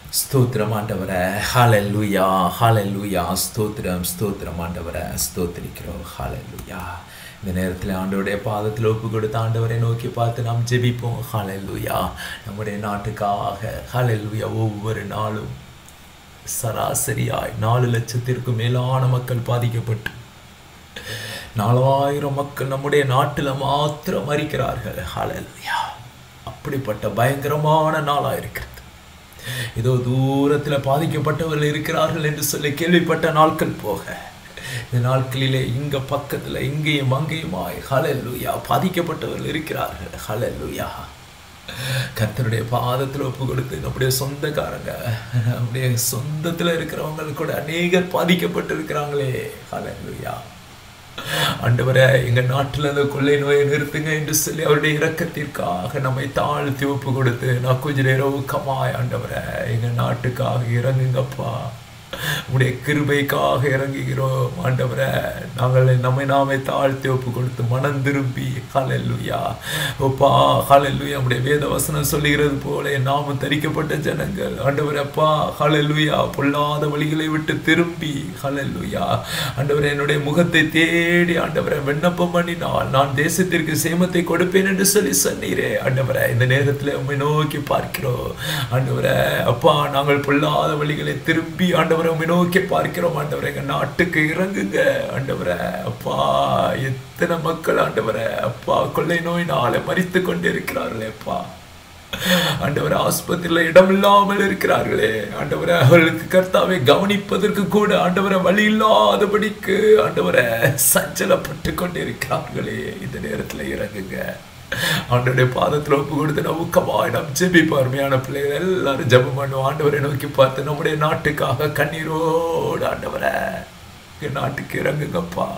ஸ்தோத்திரம் ஆண்டவரே ஹalleluya ஹalleluya ஸ்தோத்திரம் ஸ்தோத்திரம் ஆண்டவரே ஸ்தோத்திரிக்கிறோம் ஹalleluya இந்த நேரத்தில் ஆண்டவருடைய பாதத்தில் ஒப்பு கொடுத்த ஆண்டவரை நோக்கி பார்த்து நாம் ஜெபிப்போம் ஹalleluya நம்முடைய நாட்டுக்காக ஹalleluya ஒவ்வொரு நாளும் சராசரியாய் நாலு லட்சத்திற்கும் மேலான மக்கள் பாதிக்கப்பட்டு நாலாயிரம் மக்கள் நம்முடைய நாட்டில் மாத்திரம் மறிக்கிறார்கள் ஹalleluya அப்படிப்பட்ட பயங்கரமான நாளா இருக்கிறது ஏதோ தூரத்தில் பாதிக்கப்பட்டவர்கள் இருக்கிறார்கள் என்று சொல்லி கேள்விப்பட்ட நாட்கள் போக இந்த நாட்களிலே இங்க பக்கத்துல இங்கேயும் அங்கேயுமாய் ஹalleluya பாதிக்கப்பட்டவர்கள் இருக்கிறார்கள் ஹalleluya கர்த்தருடைய பாதத்தில் ஒப்பு கொடுத்து நம்முடைய சொந்தக்காரங்க நம்முடைய சொந்தத்துல இருக்கிறவங்க கூட அநேகர் பாதிக்கப்பட்டு இருக்கிறாங்களே ஹalleluya ஆண்டவரே எங்க நாட்டுல அந்த கொள்ளை நோயை நிறுத்துங்க என்று சொல்லி அவருடைய இரக்கத்திற்காக நம்மை தாழ்த்தி ஒப்பு கொடுத்து நான் கொஞ்ச நேரம் ஊக்கமாய் ஆண்டவரே எங்க நாட்டுக்காக இறங்குங்கப்பா உடைய கிருபைக்காக இறங்குகிறோம் ஆண்டவரே நாங்கள் நம்மை நாமே தாழ்த்தி ஒப்பு கொடுத்து மனம் திரும்பி ஹalleluya ஓப்பா ஹalleluya நம்முடைய வேத வசனம் சொல்லுகிறது போல நாமும் தரிக்கப்பட்ட ஜனங்கள் ஆண்டவரே அப்பா ஹalleluya பொல்லாத வழிகளை விட்டு திரும்பி ஹalleluya ஆண்டவரே என்னுடைய முகத்தை தேடி ஆண்டவரை விண்ணப்பம் பண்ணினால் நான் தேசத்திற்கு சேமத்தை கொடுப்பேன் என்று சொல்லி சொன்னீரே ஆண்டவரே இந்த நேரத்தில் உம்மை நோக்கி பார்க்கிறோம் ஆண்டவரே அப்பா நாங்கள் பொல்லாத வழிகளை திரும்பி ஆண்டவரை உம்மை நோக்கி பார்க்கிறோம் ஆண்டவரே எங்க நாட்டுக்கு இறங்குங்க ஆண்டவரே அப்பா எத்தனை மக்கள் ஆண்டவரே அப்பா கொள்ளை நோயினால மறித்து கொண்டு இருக்கிறார்களே அப்பா ஆண்டவர் ஆஸ்பத்திரியில் இடம் இல்லாமல் இருக்கிறார்களே ஆண்டவரை அவர்களுக்கு கர்த்தாவை கவனிப்பதற்கு கூட ஆண்டவரை வழி இல்லாதபடிக்கு ஆண்டவரை சஞ்சலப்பட்டு கொண்டு இருக்கிறார்களே இந்த நேரத்தில் இறங்குங்க ஆண்டவருடைய பாதத்தில் ஒப்பு கொடுத்து நான் ஊக்கமாய் நாம் ஜெபிப்போம் அருமையான பிள்ளைகள் எல்லாரும் ஜெபம் பண்ணுவோம் ஆண்டவரை நோக்கி பார்த்து நம்முடைய நாட்டுக்காக கண்ணீரோடு ஆண்டவரை என் நாட்டுக்கு இறங்குங்கப்பா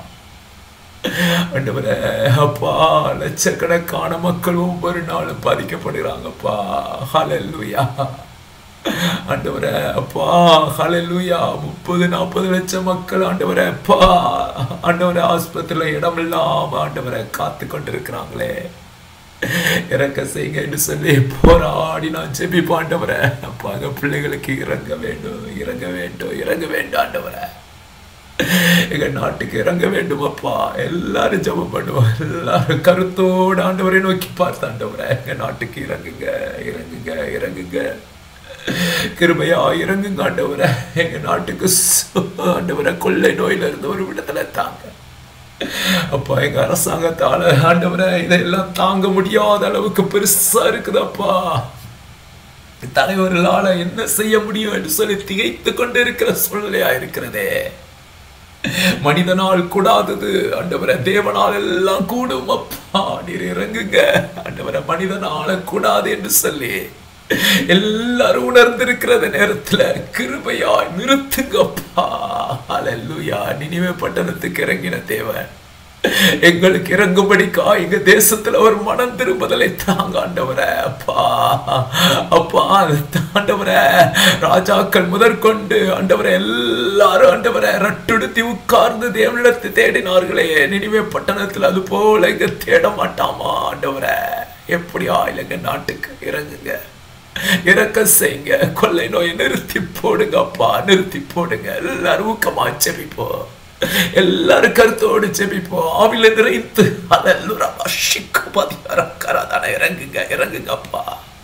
ஆண்டவரே அப்பா லட்சக்கணக்கான மக்கள் ஒவ்வொரு நாளும் பாதிக்கப்படுகிறாங்கப்பா ஹalleluya ஆண்டவரே அப்பா ஹalleluya முப்பது நாற்பது லட்சம் மக்கள் ஆண்டவரே அப்பா ஆண்டவரே ஆஸ்பத்திரியில் இடம் இல்லாம ஆண்டவரை காத்து கொண்டிருக்கிறாங்களே இறக்க செய்யுங்க என்று சொல்லி போராடி நான் ஜெபி பாண்டவரை அப்பா எங்க பிள்ளைகளுக்கு இறங்க வேண்டும் இறங்க வேண்டும் இறங்க வேண்டும் ஆண்டவரை எங்க நாட்டுக்கு இறங்க வேண்டும் அப்பா எல்லாரும் ஜெபம் பண்ணுவோம் எல்லாரும் கருத்தோடு ஆண்டவரை நோக்கி பார்த்து ஆண்டவரை எங்க நாட்டுக்கு இறங்குங்க இறங்குங்க இறங்குங்க கிருபையா இறங்குங்க ஆண்டவரை எங்க நாட்டுக்கு சு- ஆண்டவரை கொள்ளை நோயில இருந்து ஒரு விடத்துல தாங்க அப்பா எங்க அரசாங்கத்தால ஆண்டவரை இதெல்லாம் தாங்க முடியாத அளவுக்கு பெருசா இருக்குதப்பா தலைவர்களால என்ன செய்ய முடியும் என்று சொல்லி திகைத்து கொண்டு இருக்கிற சூழ்நிலையா இருக்கிறதே மனிதனால் கூடாதது ஆண்டவரை தேவனால் எல்லாம் கூடும் அப்பா நீர் இறங்குங்க ஆண்டவரை மனிதனால கூடாது என்று சொல்லி எல்லாரும் உணர்ந்திருக்கிற நேரத்துல கிருபையாய் நிறுத்துங்கப்பா அல்லேலூயா நினைவே பட்டணத்துக்கு இறங்கின தேவன் எங்களுக்கு இறங்கும்படிக்கா எங்க தேசத்துல ஒரு மனம் திரும்புதலை தாங்க ஆண்டவரே அப்பா அப்பா ஆண்டவரே ராஜாக்கள் முதற்கொண்டு ஆண்டவரே எல்லாரும் ஆண்டவரை ரட்டுடுத்தி உட்கார்ந்து தேவனிடத்தை தேடினார்களே நினைவே பட்டணத்துல அது போல இங்க தேட மாட்டாமா ஆண்டவரே எப்படியா இல்லைங்க நாட்டுக்கு இறங்குங்க இறக்க செய்யுங்க கொள்ளை நோயை நிறுத்தி போடுங்க அப்பா நிறுத்தி போடுங்க எல்லாரும் ஊக்கமா செபிப்போம் எல்லாரும் கருத்தோடு செபிப்போம் ஆவில நிறைத்து அதெல்லாம் ஷிக்கு பதிகாரக்காரதான இறங்குங்க இறங்குங்க அப்பா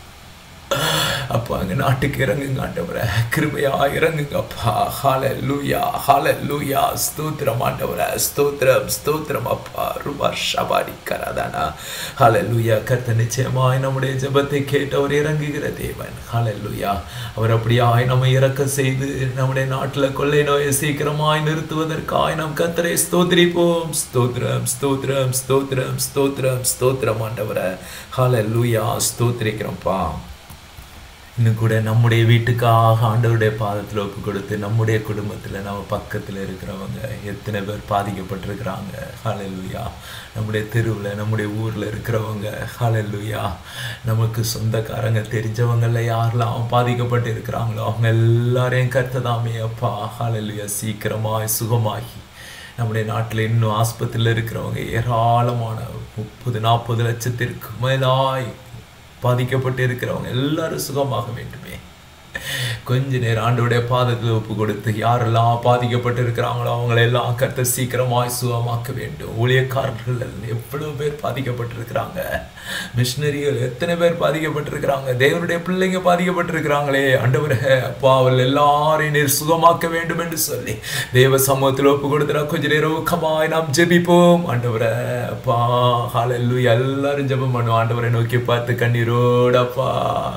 அப்பா எங்க நாட்டுக்கு இறங்குங்க ஆண்டவரே கிருபையா இறங்குங்க அப்பா ஹால லூயா ஹால லூயா ஸ்தோத்திரம் ஆண்டவரே ஸ்தோத்திரம் ஸ்தோத்திரம் அப்பா ரூபா ஷபாடி கராதானா ஹால லூயா கர்த்த நிச்சயமாய் நம்முடைய ஜெபத்தை கேட்டு அவர் இறங்குகிற தேவன் ஹால லூயா அவர் அப்படியாய் நம்ம இறக்க செய்து நம்முடைய நாட்டுல கொள்ளை நோயை சீக்கிரமாய் நிறுத்துவதற்காய் நாம் கர்த்தரை ஸ்தோத்திரிப்போம் ஸ்தோத்திரம் ஸ்தோத்திரம் ஸ்தோத்திரம் ஸ்தோத்திரம் ஸ்தோத்திரம் ஆண்டவரே ஹால லூயா ஸ்தோத்திரிக்கிறோம்ப்பா இன்னும் கூட நம்முடைய வீட்டுக்காக ஆண்டவருடைய பாதத்தில் ஒப்பு கொடுத்து நம்முடைய குடும்பத்தில் நம்ம பக்கத்தில் இருக்கிறவங்க எத்தனை பேர் பாதிக்கப்பட்டிருக்கிறாங்க ஹalleluya நம்முடைய தெருவில் நம்முடைய ஊரில் இருக்கிறவங்க ஹalleluya நமக்கு சொந்தக்காரங்க தெரிஞ்சவங்கள யாரெல்லாம் பாதிக்கப்பட்டு இருக்கிறாங்களோ அவங்க எல்லாரையும் கர்த்ததாமே அப்பா ஹalleluya சீக்கிரமாய் சுகமாகி நம்முடைய நாட்டில் இன்னும் ஆஸ்பத்திரியில் இருக்கிறவங்க ஏராளமான முப்பது நாற்பது லட்சத்திற்கு மேலாய் பாதிக்கப்பட்டு இருக்கிறவங்க எல்லாரும் சுகமாக வேண்டுமே கொஞ்ச நேரம் ஆண்டோடைய பாதத்தில் ஒப்பு கொடுத்து யாரெல்லாம் பாதிக்கப்பட்டு இருக்கிறாங்களோ அவங்களை எல்லாம் கர்த்தர் சீக்கிரமாய் சுகமாக்க வேண்டும் ஊழியக்காரர்கள் எவ்வளவு பேர் பாதிக்கப்பட்டிருக்கிறாங்க மிஷினரிகள் எத்தனை பேர் பாதிக்கப்பட்டிருக்கிறாங்க தேவனுடைய பிள்ளைங்க பாதிக்கப்பட்டிருக்கிறாங்களே ஆண்டவரே அப்பா அவள் எல்லாரையும் நீர் சுகமாக்க வேண்டும் என்று சொல்லி தேவ சமூகத்தில் ஒப்பு கொடுத்துறா கொஞ்ச நேரம் ஊக்கமாய் நாம் ஜெபிப்போம் ஆண்டவரே அப்பா ஹalleluya எல்லாரும் ஜெபம் பண்ணுவோம் ஆண்டவரை நோக்கி பார்த்து கண்ணீரோடப்பா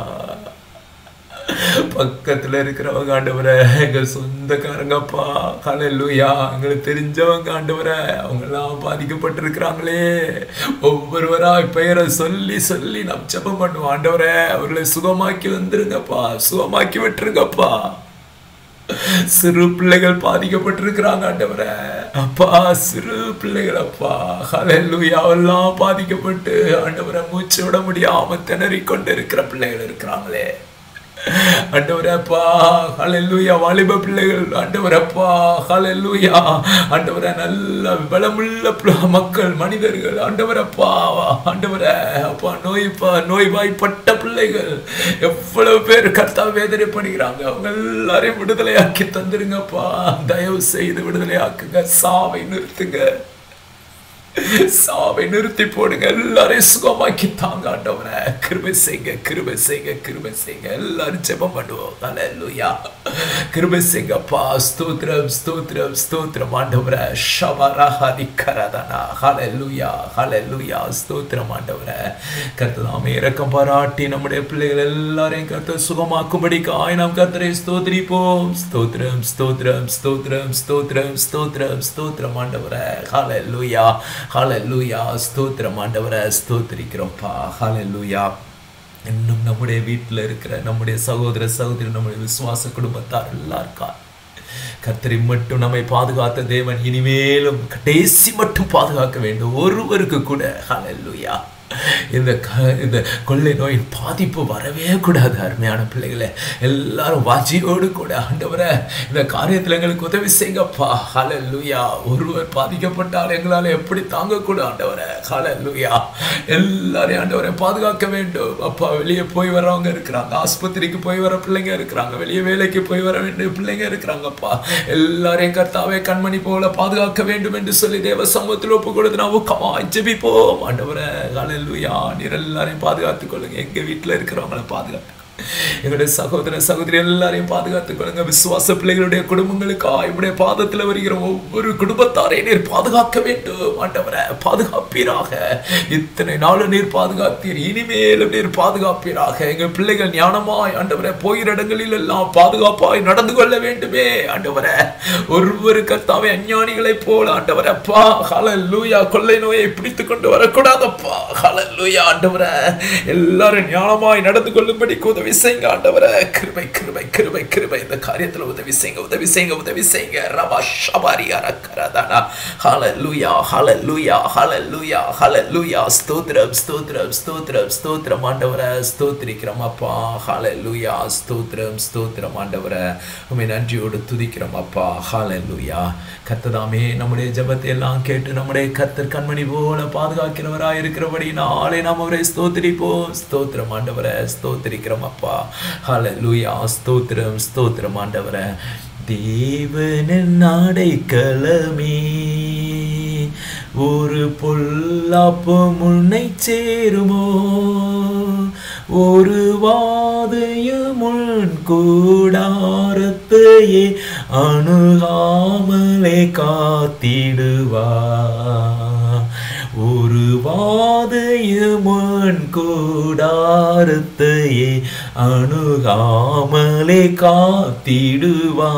பக்கத்துல இருக்கிறவங்க ஆண்டவரை எங்க சொந்தக்காரங்கப்பா ஹalleluya எங்களுக்கு தெரிஞ்சவங்க ஆண்டவரை அவங்க எல்லாம் பாதிக்கப்பட்டிருக்கிறாங்களே ஒவ்வொருவரா பெயரை சொல்லி சொல்லி நாம் ஜெபம் பண்ணுவோம் ஆண்டவரே அவர்களை சுகமாக்கி வந்துருங்கப்பா சுகமாக்கி விட்டுருங்கப்பா சிறு பிள்ளைகள் பாதிக்கப்பட்டிருக்கிறாங்க ஆண்டவரே அப்பா சிறு பிள்ளைகள் அப்பா ஹalleluya எல்லாம் பாதிக்கப்பட்டு ஆண்டவரை மூச்சு விட முடியாம திணறிக் கொண்டு இருக்கிற பிள்ளைகள் இருக்கிறாங்களே ஆண்டவரே அப்பா ஹalleluya வாலிப பிள்ளைகள் ஆண்டவரே அப்பா ஹalleluya ஆண்டவரே நல்ல பலமுள்ள பிள்ள- மக்கள் மனிதர்கள் ஆண்டவரே அப்பா ஆண்டவரே அப்பா நோய்ப்பா நோய்வாய்ப்பட்ட பிள்ளைகள் எவ்வளவு பேர் கர்த்தா வேதனைப்படுகிறாங்க அவங்க எல்லாரையும் விடுதலையாக்கி தந்துருங்கப்பா தயவு செய்து விடுதலையாக்குங்க சாவை நிறுத்துங்க சாவை நிறுத்தி போடுங்க எல்லாரையும் சுகமாக்கி தாங்க ஆண்டவரே கிருபை செய்யுங்க கிருபை செய்யுங்க கிருபை செய்யுங்க எல்லாரும் ஜெபம் பண்ணுவோம் ஹalleluya கிருபை செய்யுங்கப்பா ஸ்தோத்திரம் ஸ்தோத்திரம் ஸ்தோத்திரம் ஆண்டவரே ஷவரஹதி கரதனா ஹalleluya ஹalleluya ஸ்தோத்திரம் ஆண்டவரே கர்த்ததாமே இரக்கம் பாராட்டி நம்முடைய பிள்ளைகள் எல்லாரையும் கர்த்தர் சுகமாக்கும்படிக்காய் நாம் கர்த்தரை ஸ்தோத்திரிப்போம் ஸ்தோத்திரம் ஸ்தோத்திரம் ஸ்தோத்திரம் ஸ்தோத்திரம் ஸ்தோத்திரம் ஸ்தோத்திரம் ஆண்டவரே ஹalleluya ஹalleluya ஸ்தோத்திரம் ஆண்டவரே ஸ்தோத்திரிக்கிறோம்ப்பா ஹalleluya இன்னும் நம்முடைய வீட்டில் இருக்கிற நம்முடைய சகோதர சகோதரி நம்முடைய விசுவாச குடும்பத்தார் எல்லாருக்கா கர்த்தரை மட்டும் நம்மை பாதுகாத்த தேவன் இனிமேலும் கடைசி மட்டும் பாதுகாக்க வேண்டும் ஒருவருக்கு கூட ஹalleluya இந்த க- இந்த கொள்ளை நோயின் பாதிப்பு வரவே கூடாது அருமையான பிள்ளைகளே எல்லாரும் வாஜியோடு கூட ஆண்டவரே இந்த காரியத்தில் எங்களுக்கு உதவி செய்யுங்கப்பா ஹalleluya ஒருவர் பாதிக்கப்பட்டால் எங்களால் எப்படி தாங்கக்கூட ஆண்டவரே ஹalleluya எல்லாரையும் ஆண்டவரை பாதுகாக்க வேண்டும் அப்பா வெளியே போய் வரவங்க இருக்கிறாங்க ஆஸ்பத்திரிக்கு போய் வர பிள்ளைங்க இருக்கிறாங்க வெளியே வேலைக்கு போய் வர வேண்டிய பிள்ளைங்க இருக்கிறாங்கப்பா எல்லாரையும் கர்த்தாவே கண்மணி போல பாதுகாக்க வேண்டும் என்று சொல்லி தேவ சமூகத்தில் ஒப்பு கொடுத்து நான் ஊக்கமா ஜெபிப்போம் ஆண்டவரே ஹalleluya நீர் எல்லாரையும் பாதுகாத்துக் கொள்ளுங்க எங்க வீட்டுல இருக்கிறவங்கள பாதுகாத்து எங்களுடைய சகோதர சகோதரி எல்லாரையும் பாதுகாத்துக் கொள்ளுங்க விசுவாச பிள்ளைகளுடைய குடும்பங்களுக்கா இவருடைய பாதத்துல வருகிற ஒவ்வொரு குடும்பத்தாரை நீர் பாதுகாக்க வேண்டும் ஆண்டவரை பாதுகாப்பீராக இத்தனை நாள் நீர் பாதுகாத்தீர் இனிமேலும் நீர் பாதுகாப்பீராக எங்க பிள்ளைகள் ஞானமாய் ஆண்டவரை போகிற இடங்களில் எல்லாம் பாதுகாப்பாய் நடந்து கொள்ள வேண்டுமே ஆண்டவரை ஒருவரு கர்த்தாவே அஞ்ஞானிகளை போல ஆண்டவரை அப்பா ஹalleluya கொள்ளை நோயை பிடித்து கொண்டு வரக்கூடாதப்பா ஹalleluya ஆண்டவரை எல்லாரும் ஞானமாய் நடந்து கொள்ளும்படி உதவி செய்யுங்க ஆண்டவரை கிருபை கிருபை கிருபை கிருபை இந்த காரியத்துல உதவி செய்யுங்க உதவி செய்யுங்க உதவி செய்யுங்க ரபா ஷபாரி அரக்கரதானா ஹalleluya ஹalleluya ஹalleluya ஹalleluya ஸ்தோத்திரம் ஸ்தோத்திரம் ஸ்தோத்திரம் ஸ்தோத்திரம் ஆண்டவரை ஸ்தோத்திரிக்கிறோம் அப்பா ஹalleluya ஸ்தோத்திரம் ஸ்தோத்திரம் ஆண்டவரை உம்மை நன்றியோடு துதிக்கிறோம் அப்பா ஹalleluya கர்த்ததாமே நம்முடைய ஜெபத்தை எல்லாம் கேட்டு நம்முடைய கர்த்தர் கண்மணி போல பாதுகாக்கிறவராய் இருக்கிறபடி நாளை நாம் அவரை ஸ்தோத்திரிப்போம் ஸ்தோத்திரம் ஆண்டவரை ஸ்தோத்திரிக்கிறோம் அப்பா ஹalleluya ஸ்தோத்திரம் ஸ்தோத்திரம் ஆண்டவரை தேவனின் நாடைக்களமே ஒரு பொல்லாப்பு முன்னை சேருமோ ஒரு வாதையும் உன் கூடாரத்தையே அணுகாமலே காத்திடுவா ஒரு வாதையும் உன் கூடாரத்தையே அணுகாமலே காத்திடுவா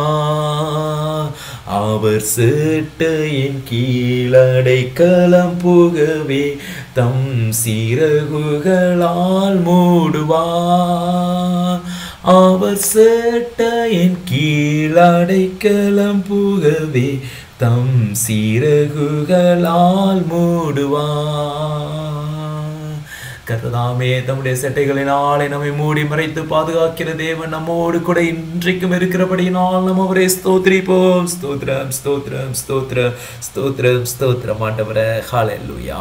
அவர் சேட்டையின் கீழடைக்கலம் புகவே தம் சிறகுகளால் மூடுவா அவர் சேட்டையின் கீழடைக்கலம் புகவே தம் சிறகுகளால் மூடுவா கர்த்ததாமே தம்முடைய செட்டைகளினாலே நம்மை மூடி மறைத்து பாதுகாக்கிற தேவன் நம்மோடு கூட இன்றைக்கும் இருக்கிறபடியினால் நம்ம அவரை ஸ்தோத்திரிப்போம் ஸ்தோத்திரம் ஸ்தோத்திரம் ஸ்தோத்திரம் ஸ்தோத்திரம் ஸ்தோத்திரம் ஆண்டவரை ஹalleluya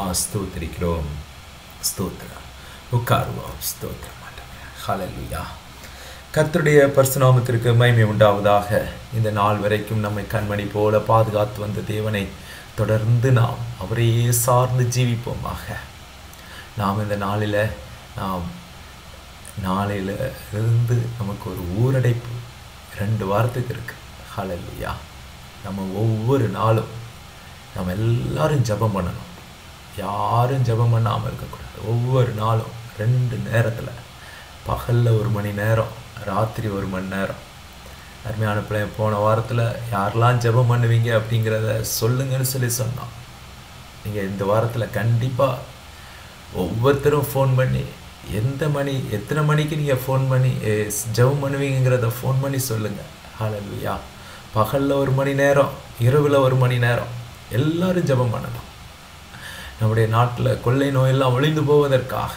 ஸ்தோத்திரிக்கிறோம் ஸ்தோத்திரம் உட்காருவோம் ஸ்தோத்திரம் ஆண்டவரே ஹalleluya கர்த்தருடைய பரிசுநாமத்திற்கு மகிமை உண்டாவதாக இந்த நாள் வரைக்கும் நம்மை கண்மணி போல பாதுகாத்து வந்த தேவனை தொடர்ந்து நாம் அவரையே சார்ந்து ஜீவிப்போமாக நாம் இந்த நாளில் நாம் நாளையில இருந்து நமக்கு ஒரு ஊரடைப்பு ரெண்டு வாரத்துக்கு இருக்கு ஹalleluya நம்ம ஒவ்வொரு நாளும் நம்ம எல்லாரும் ஜெபம் பண்ணணும் யாரும் ஜெபம் பண்ணாமல் இருக்கக்கூடாது ஒவ்வொரு நாளும் ரெண்டு நேரத்தில் பகலில் ஒரு மணி நேரம் ராத்திரி ஒரு மணி நேரம் அருமையான பிள்ளை போன வாரத்தில் யாரெல்லாம் ஜெபம் பண்ணுவீங்க அப்படிங்கிறத சொல்லுங்கன்னு சொல்லி சொன்னோம் நீங்கள் இந்த வாரத்தில் கண்டிப்பாக ஒவ்வொருத்தரும் ஃபோன் பண்ணி எந்த மணி எத்தனை மணிக்கு நீங்கள் ஃபோன் பண்ணி eh, ஜெபம் பண்ணுவீங்கிறத ஃபோன் பண்ணி சொல்லுங்கள் ஹalleluya பகலில் ஒரு மணி நேரம் இரவில் ஒரு மணி நேரம் எல்லாரும் ஜெபம் பண்ணணும் நம்முடைய நாட்டில் கொள்ளை நோயெல்லாம் ஒளிந்து போவதற்காக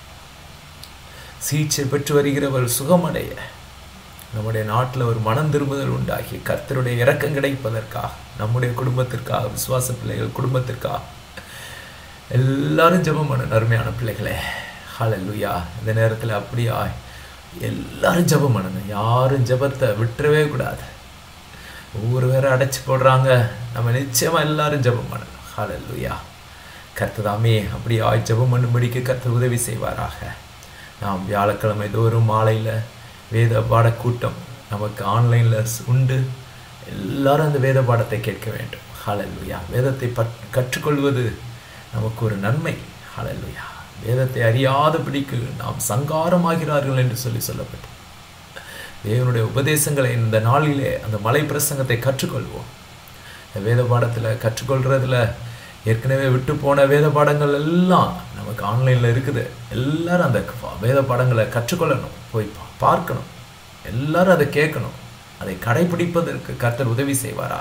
சிகிச்சை பெற்று வருகிறவர் சுகமடைய நம்முடைய நாட்டில் ஒரு மனம் திரும்புதல் உண்டாகி கர்த்தருடைய இரக்கம் கிடைப்பதற்காக நம்முடைய குடும்பத்திற்காக விசுவாச பிள்ளைகள் குடும்பத்திற்காக எல்லாரும் ஜெபம் பண்ண அருமையான பிள்ளைகளே ஹalleluya இந்த நேரத்தில் அப்படியா எல்லாரும் ஜெபம் பண்ணணும் யாரும் ஜெபத்தை விட்டுறவே கூடாது ஒவ்வொரு பேரை அடைச்சி போடுறாங்க நம்ம நிச்சயமா எல்லாரும் ஜெபம் பண்ணணும் ஹalleluya கர்த்ததாமே அப்படியா ஜெபம் பண்ணும்படிக்கு கர்த்தர் உதவி செய்வாராக நாம் வியாழக்கிழமை தோறும் மாலையில் வேத பாட கூட்டம் நமக்கு ஆன்லைனில் உண்டு எல்லாரும் அந்த வேத பாடத்தை கேட்க வேண்டும் ஹalleluya வேதத்தை பற் கற்றுக்கொள்வது நமக்கு ஒரு நன்மை ஹalleluya வேதத்தை அறியாதபடிக்கு நாம் சங்காரமாகிறார்கள் என்று சொல்லி சொல்லப்பட்டு தேவனுடைய உபதேசங்களை இந்த நாளிலே அந்த மலை பிரசங்கத்தை கற்றுக்கொள்வோம் இந்த வேத பாடத்தில் கற்றுக்கொள்றதுல ஏற்கனவே விட்டு போன வேத பாடங்கள் எல்லாம் நமக்கு ஆன்லைனில் இருக்குது எல்லாரும் அந்த வேத பாடங்களை கற்றுக்கொள்ளணும் போய் பா- பார்க்கணும் எல்லாரும் அதை கேட்கணும் அதை கடைபிடிப்பதற்கு கர்த்தர் உதவி செய்வாரா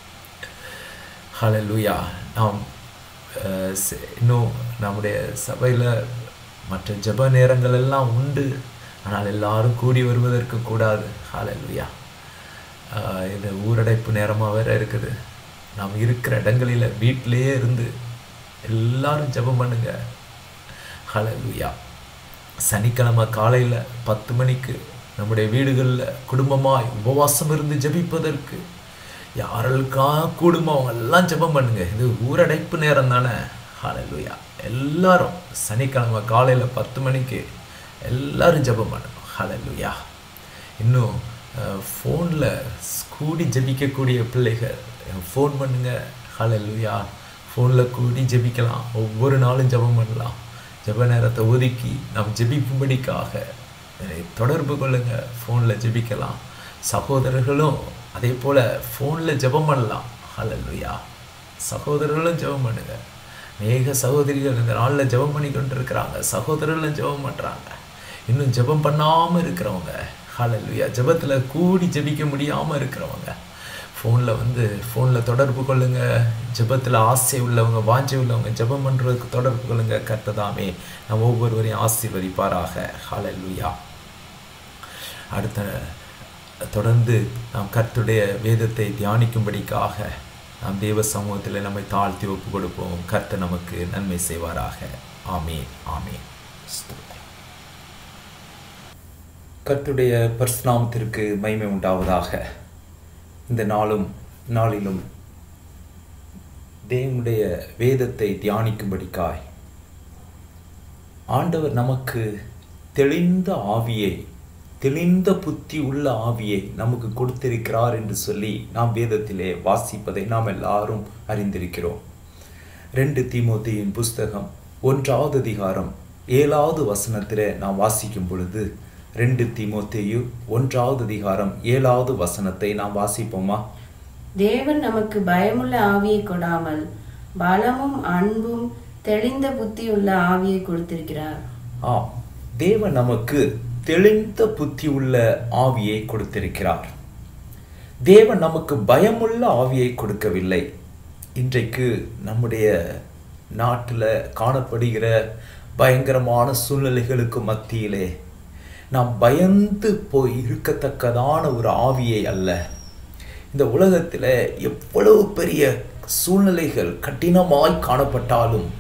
ஹalleluya நாம் அஹ், செ- இன்னும் நம்முடைய சபையில் மற்ற ஜெப நேரங்கள் எல்லாம் உண்டு ஆனால் எல்லாரும் கூடி வருவதற்கு கூடாது ஹalleluya அஹ், இது ஊரடைப்பு நேரமாக வேற இருக்குது நாம் இருக்கிற இடங்களில் வீட்டிலேயே இருந்து எல்லாரும் ஜெபம் பண்ணுங்க ஹalleluya சனிக்கிழமை காலையில் பத்து மணிக்கு நம்முடைய வீடுகளில் குடும்பமாய் உபவாசம் இருந்து ஜெபிப்பதற்கு யாரெல்லாம் கூடுமோ அவங்க எல்லாம் ஜெபம் பண்ணுங்க இது ஊரடைப்பு நேரம் தானே ஹalleluya எல்லாரும் சனிக்கிழமை காலையில் பத்து மணிக்கு எல்லாரும் ஜெபம் பண்ணணும் ஹalleluya இன்னும் ஃபோனில் கூடி ஜெபிக்கக்கூடிய பிள்ளைகள் ஃபோன் பண்ணுங்க ஹalleluya ஃபோனில் கூடி ஜெபிக்கலாம் ஒவ்வொரு நாளும் ஜெபம் பண்ணலாம் ஜெப நேரத்தை ஒதுக்கி நாம் ஜெபிக்கும்படிக்காக என்னை தொடர்பு கொள்ளுங்க ஃபோனில் ஜெபிக்கலாம் சகோதரர்களும் அதே போல் ஃபோனில் ஜெபம் பண்ணலாம் ஹalleluya சகோதரர்களும் ஜெபம் பண்ணுங்க அநேக சகோதரிகள் இந்த நாளில் ஜெபம் பண்ணி கொண்டு இருக்கிறாங்க சகோதரர்களும் ஜெபம் பண்ணுறாங்க இன்னும் ஜெபம் பண்ணாமல் இருக்கிறவங்க ஹalleluya ஜெபத்தில் கூடி ஜெபிக்க முடியாமல் இருக்கிறவங்க ஃபோனில் வந்து ஃபோனில் தொடர்பு கொள்ளுங்க ஜெபத்தில் ஆசை உள்ளவங்க வாஞ்சை உள்ளவங்க ஜெபம் பண்ணுறதுக்கு தொடர்பு கொள்ளுங்க கர்த்ததாமே நம்ம ஒவ்வொருவரையும் ஆசீர்வதிப்பாராக ஹalleluya அடுத்த தொடர்ந்து நாம் கர்த்தருடைய வேதத்தை தியானிக்கும்படிக்காக நாம் தேவ சமூகத்தில் நம்மை தாழ்த்தி ஒப்பு கொடுப்போம் கர்த்தர் நமக்கு நன்மை செய்வாராக ஆமீன் ஆமீன் ஸ்தோத்திரம். கர்த்தருடைய பரிசுநாமத்திற்கு மகிமை உண்டாவதாக இந்த நாளும் நாளிலும் தேவனுடைய வேதத்தை தியானிக்கும்படிக்காய் ஆண்டவர் நமக்கு தெளிந்த ஆவியை தெளிந்த புத்தி உள்ள ஆவியை நமக்கு கொடுத்திருக்கிறார் என்று சொல்லி நாம் வேதத்திலே வாசிப்பதை நாம் எல்லாரும் அறிந்திருக்கிறோம் ரெண்டு தீமோத்தேயின் புஸ்தகம் ஒன்றாவது அதிகாரம் ஏழாவது வசனத்திலே நாம் வாசிக்கும் பொழுது ரெண்டு தீமோத்தேயு ஒன்றாவது அதிகாரம் ஏழாவது வசனத்தை நாம் வாசிப்போமா தேவன் நமக்கு பயமுள்ள ஆவியை கொடாமல் பலமும் அன்பும் தெளிந்த புத்தியுள்ள ஆவியை கொடுத்திருக்கிறார் ஆம் தேவன் நமக்கு தெளிந்த புத்தி உள்ள ஆவியை கொடுத்திருக்கிறார் தேவன் நமக்கு பயமுள்ள ஆவியை கொடுக்கவில்லை இன்றைக்கு நம்முடைய நாட்டில் காணப்படுகிற பயங்கரமான சூழ்நிலைகளுக்கு மத்தியிலே நாம் பயந்து போய் இருக்கத்தக்கதான ஒரு ஆவியை அல்ல இந்த உலகத்தில் எவ்வளவு பெரிய சூழ்நிலைகள் கடினமாய் காணப்பட்டாலும்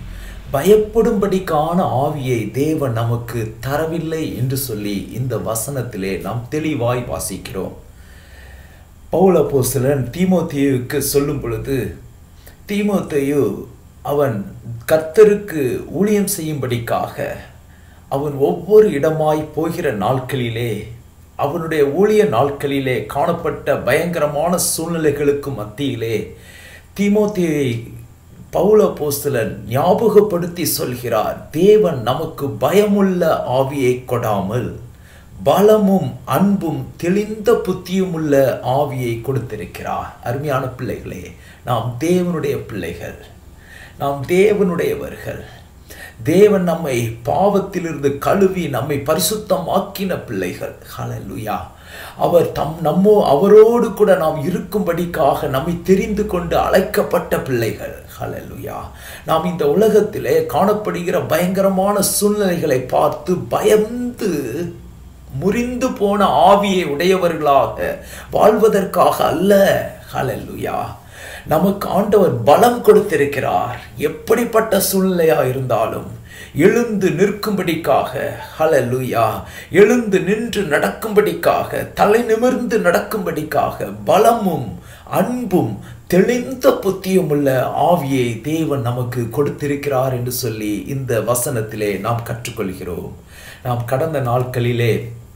பயப்படும்படிக்கான ஆவியை தேவன் நமக்கு தரவில்லை என்று சொல்லி இந்த வசனத்திலே நாம் தெளிவாய் வாசிக்கிறோம் பவுலப்போஸ்தலன் தீமோத்தேயுவுக்கு சொல்லும் பொழுது தீமோத்தேயு அவன் கர்த்தருக்கு ஊழியம் செய்யும்படிக்காக அவன் ஒவ்வொரு இடமாய் போகிற நாட்களிலே அவனுடைய ஊழிய நாட்களிலே காணப்பட்ட பயங்கரமான சூழ்நிலைகளுக்கு மத்தியிலே தீமோத்தேயை பவுல போஸ்தலன் ஞாபகப்படுத்தி சொல்கிறார் தேவன் நமக்கு பயமுள்ள ஆவியை கொடாமல் பலமும் அன்பும் தெளிந்த புத்தியும் உள்ள ஆவியை கொடுத்திருக்கிறார் அருமையான பிள்ளைகளே நாம் தேவனுடைய பிள்ளைகள் நாம் தேவனுடையவர்கள் தேவன் நம்மை பாவத்திலிருந்து கழுவி நம்மை பரிசுத்தமாக்கின பிள்ளைகள் ஹalleluya அவர் தம் நம்மோ அவரோடு கூட நாம் இருக்கும்படிக்காக நம்மை தெரிந்து கொண்டு அழைக்கப்பட்ட பிள்ளைகள் ஹalleluya நாம் இந்த உலகத்திலே காணப்படுகிற பயங்கரமான சூழ்நிலைகளை பார்த்து பயந்து முறிந்து போன ஆவியை உடையவர்களாக வாழ்வதற்காக அல்ல ஹalleluya நமக்கு ஆண்டவர் பலம் கொடுத்திருக்கிறார் எப்படிப்பட்ட சூழ்நிலையா இருந்தாலும் எழுந்து நிற்கும்படிக்காக ஹalleluya எழுந்து நின்று நடக்கும்படிக்காக தலை நிமிர்ந்து நடக்கும்படிக்காக பலமும் அன்பும் தெளிந்த புத்தியும் உள்ள ஆவியை தேவன் நமக்கு கொடுத்திருக்கிறார் என்று சொல்லி இந்த வசனத்திலே நாம் கற்றுக்கொள்கிறோம் நாம் கடந்த நாட்களிலே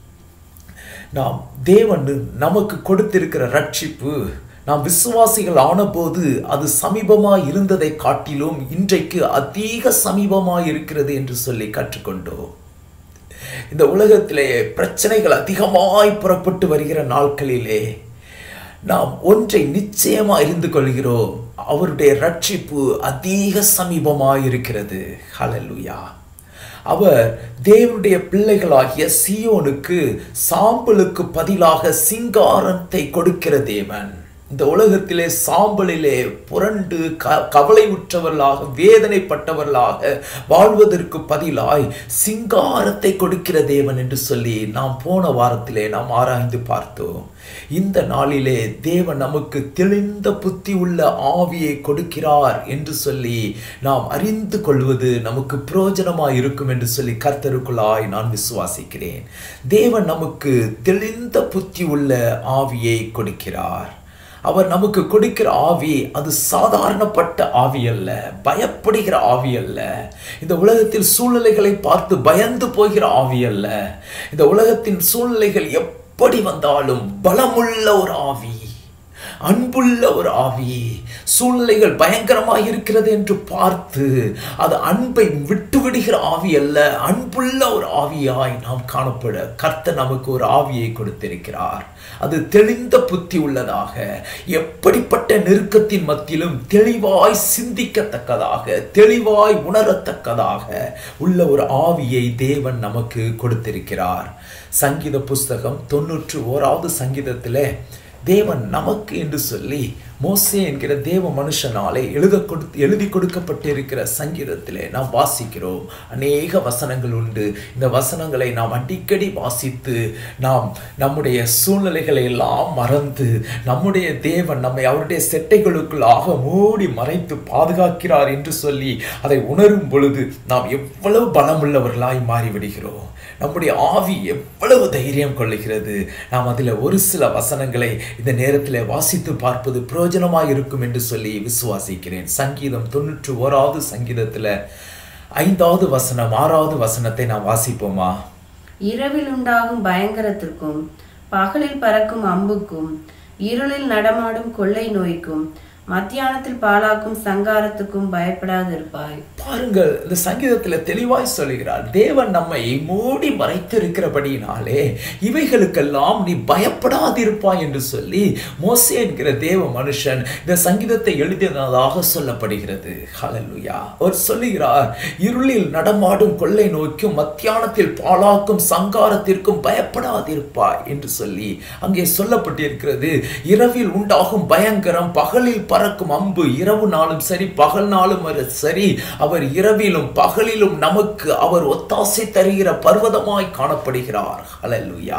நாம் தேவன் நமக்கு கொடுத்திருக்கிற ரட்சிப்பு நாம் விசுவாசிகள் ஆனபோது அது சமீபமாய் இருந்ததை காட்டிலும் இன்றைக்கு அதிக சமீபமாய் இருக்கிறது என்று சொல்லி கற்றுக்கொண்டோம் இந்த உலகத்திலே பிரச்சனைகள் அதிகமாய் புறப்பட்டு வருகிற நாட்களிலே நாம் ஒன்றை நிச்சயமா அறிந்து கொள்கிறோம் அவருடைய ரட்சிப்பு அதிக சமீபமாய் இருக்கிறது ஹalleluya அவர் தேவனுடைய பிள்ளைகளாகிய சியோனுக்கு சாம்பலுக்கு பதிலாக சிங்காரத்தை கொடுக்கிற தேவன் இந்த உலகத்திலே சாம்பலிலே புரண்டு க கவலை உற்றவர்களாக வேதனைப்பட்டவர்களாக வாழ்வதற்கு பதிலாய் சிங்காரத்தை கொடுக்கிற தேவன் என்று சொல்லி நாம் போன வாரத்திலே நாம் ஆராய்ந்து பார்த்தோம் இந்த நாளிலே தேவன் நமக்கு தெளிந்த புத்தி உள்ள ஆவியை கொடுக்கிறார் என்று சொல்லி நாம் அறிந்து கொள்வது நமக்கு பிரயோஜனமாய் இருக்கும் என்று சொல்லி கர்த்தருக்குள்ளாய் நான் விசுவாசிக்கிறேன் தேவன் நமக்கு தெளிந்த புத்தி உள்ள ஆவியை கொடுக்கிறார் அவர் நமக்கு கொடுக்கிற ஆவி அது சாதாரணப்பட்ட ஆவி அல்ல பயப்படுகிற ஆவி அல்ல இந்த உலகத்தில் சூழ்நிலைகளை பார்த்து பயந்து போகிற ஆவி அல்ல இந்த உலகத்தின் சூழ்நிலைகள் எப்படி வந்தாலும் பலமுள்ள ஒரு ஆவி அன்புள்ள ஒரு ஆவி சூழ்நிலைகள் பயங்கரமாக இருக்கிறது என்று பார்த்து அது அன்பை விட்டு விடுகிற ஆவி அல்ல அன்புள்ள ஒரு ஆவியாய் நாம் காணப்பட கர்த்தர் நமக்கு ஒரு ஆவியை கொடுத்திருக்கிறார் அது தெளிந்த புத்தி உள்ளதாக எப்படிப்பட்ட நெருக்கத்தின் மத்தியிலும் தெளிவாய் சிந்திக்கத்தக்கதாக தெளிவாய் உணரத்தக்கதாக உள்ள ஒரு ஆவியை தேவன் நமக்கு கொடுத்திருக்கிறார் சங்கீத புஸ்தகம் தொன்னூற்று ஓராவது சங்கீதத்திலே தேவன் நமக்கு என்று சொல்லி மோசே என்கிற தேவ மனுஷனாலே எழுத கொடுத்து எழுதி கொடுக்கப்பட்டிருக்கிற சங்கீதத்திலே நாம் வாசிக்கிறோம் அநேக வசனங்கள் உண்டு இந்த வசனங்களை நாம் அடிக்கடி வாசித்து நாம் நம்முடைய சூழ்நிலைகளை எல்லாம் மறந்து நம்முடைய தேவன் நம்மை அவருடைய செட்டைகளுக்குள்ளாக மூடி மறைத்து பாதுகாக்கிறார் என்று சொல்லி அதை உணரும் பொழுது நாம் எவ்வளவு பலமுள்ளவர்களாய் மாறிவிடுகிறோம் நம்முடைய ஆவி எவ்வளவு தைரியம் கொள்ளுகிறது நாம் அதில் ஒரு சில வசனங்களை இந்த நேரத்தில் வாசித்து பார்ப்பது பிரயோஜனமாக இருக்கும் என்று சொல்லி விசுவாசிக்கிறேன் சங்கீதம் தொண்ணூற்று ஓராவது சங்கீதத்தில் ஐந்தாவது வசனம் ஆறாவது வசனத்தை நாம் வாசிப்போமா இரவில் உண்டாகும் பயங்கரத்திற்கும் பகலில் பறக்கும் அம்புக்கும் இருளில் நடமாடும் கொள்ளை நோய்க்கும் மத்தியானத்தில் பாழாக்கும் சங்காரத்துக்கும் பயப்படாதிருப்பாய் பாருங்கள் இந்த சங்கீதத்தில் தெளிவாய் சொல்லுகிறார் தேவன் நம்மை மூடி மறைத்திருக்கிறபடியினாலே இவைகளுக்கெல்லாம் நீ பயப்படாதிருப்பாய் என்று சொல்லி மோசே என்கிற தேவ மனுஷன் இந்த சங்கீதத்தை எழுதினதாக சொல்லப்படுகிறது ஹalleluya அவர் சொல்லுகிறார் இருளில் நடமாடும் கொள்ளை நோய்க்கும் மத்தியானத்தில் பாழாக்கும் சங்காரத்திற்கும் பயப்படாதிருப்பாய் என்று சொல்லி அங்கே சொல்லப்பட்டிருக்கிறது இரவில் உண்டாகும் பயங்கரம் பகலில் பறக்கும் அம்பு இரவு நாளும் சரி பகல் நாளும் அது சரி அவர் இரவிலும் பகலிலும் நமக்கு அவர் ஒத்தாசை தருகிற பர்வதமாய் காணப்படுகிறார் ஹalleluya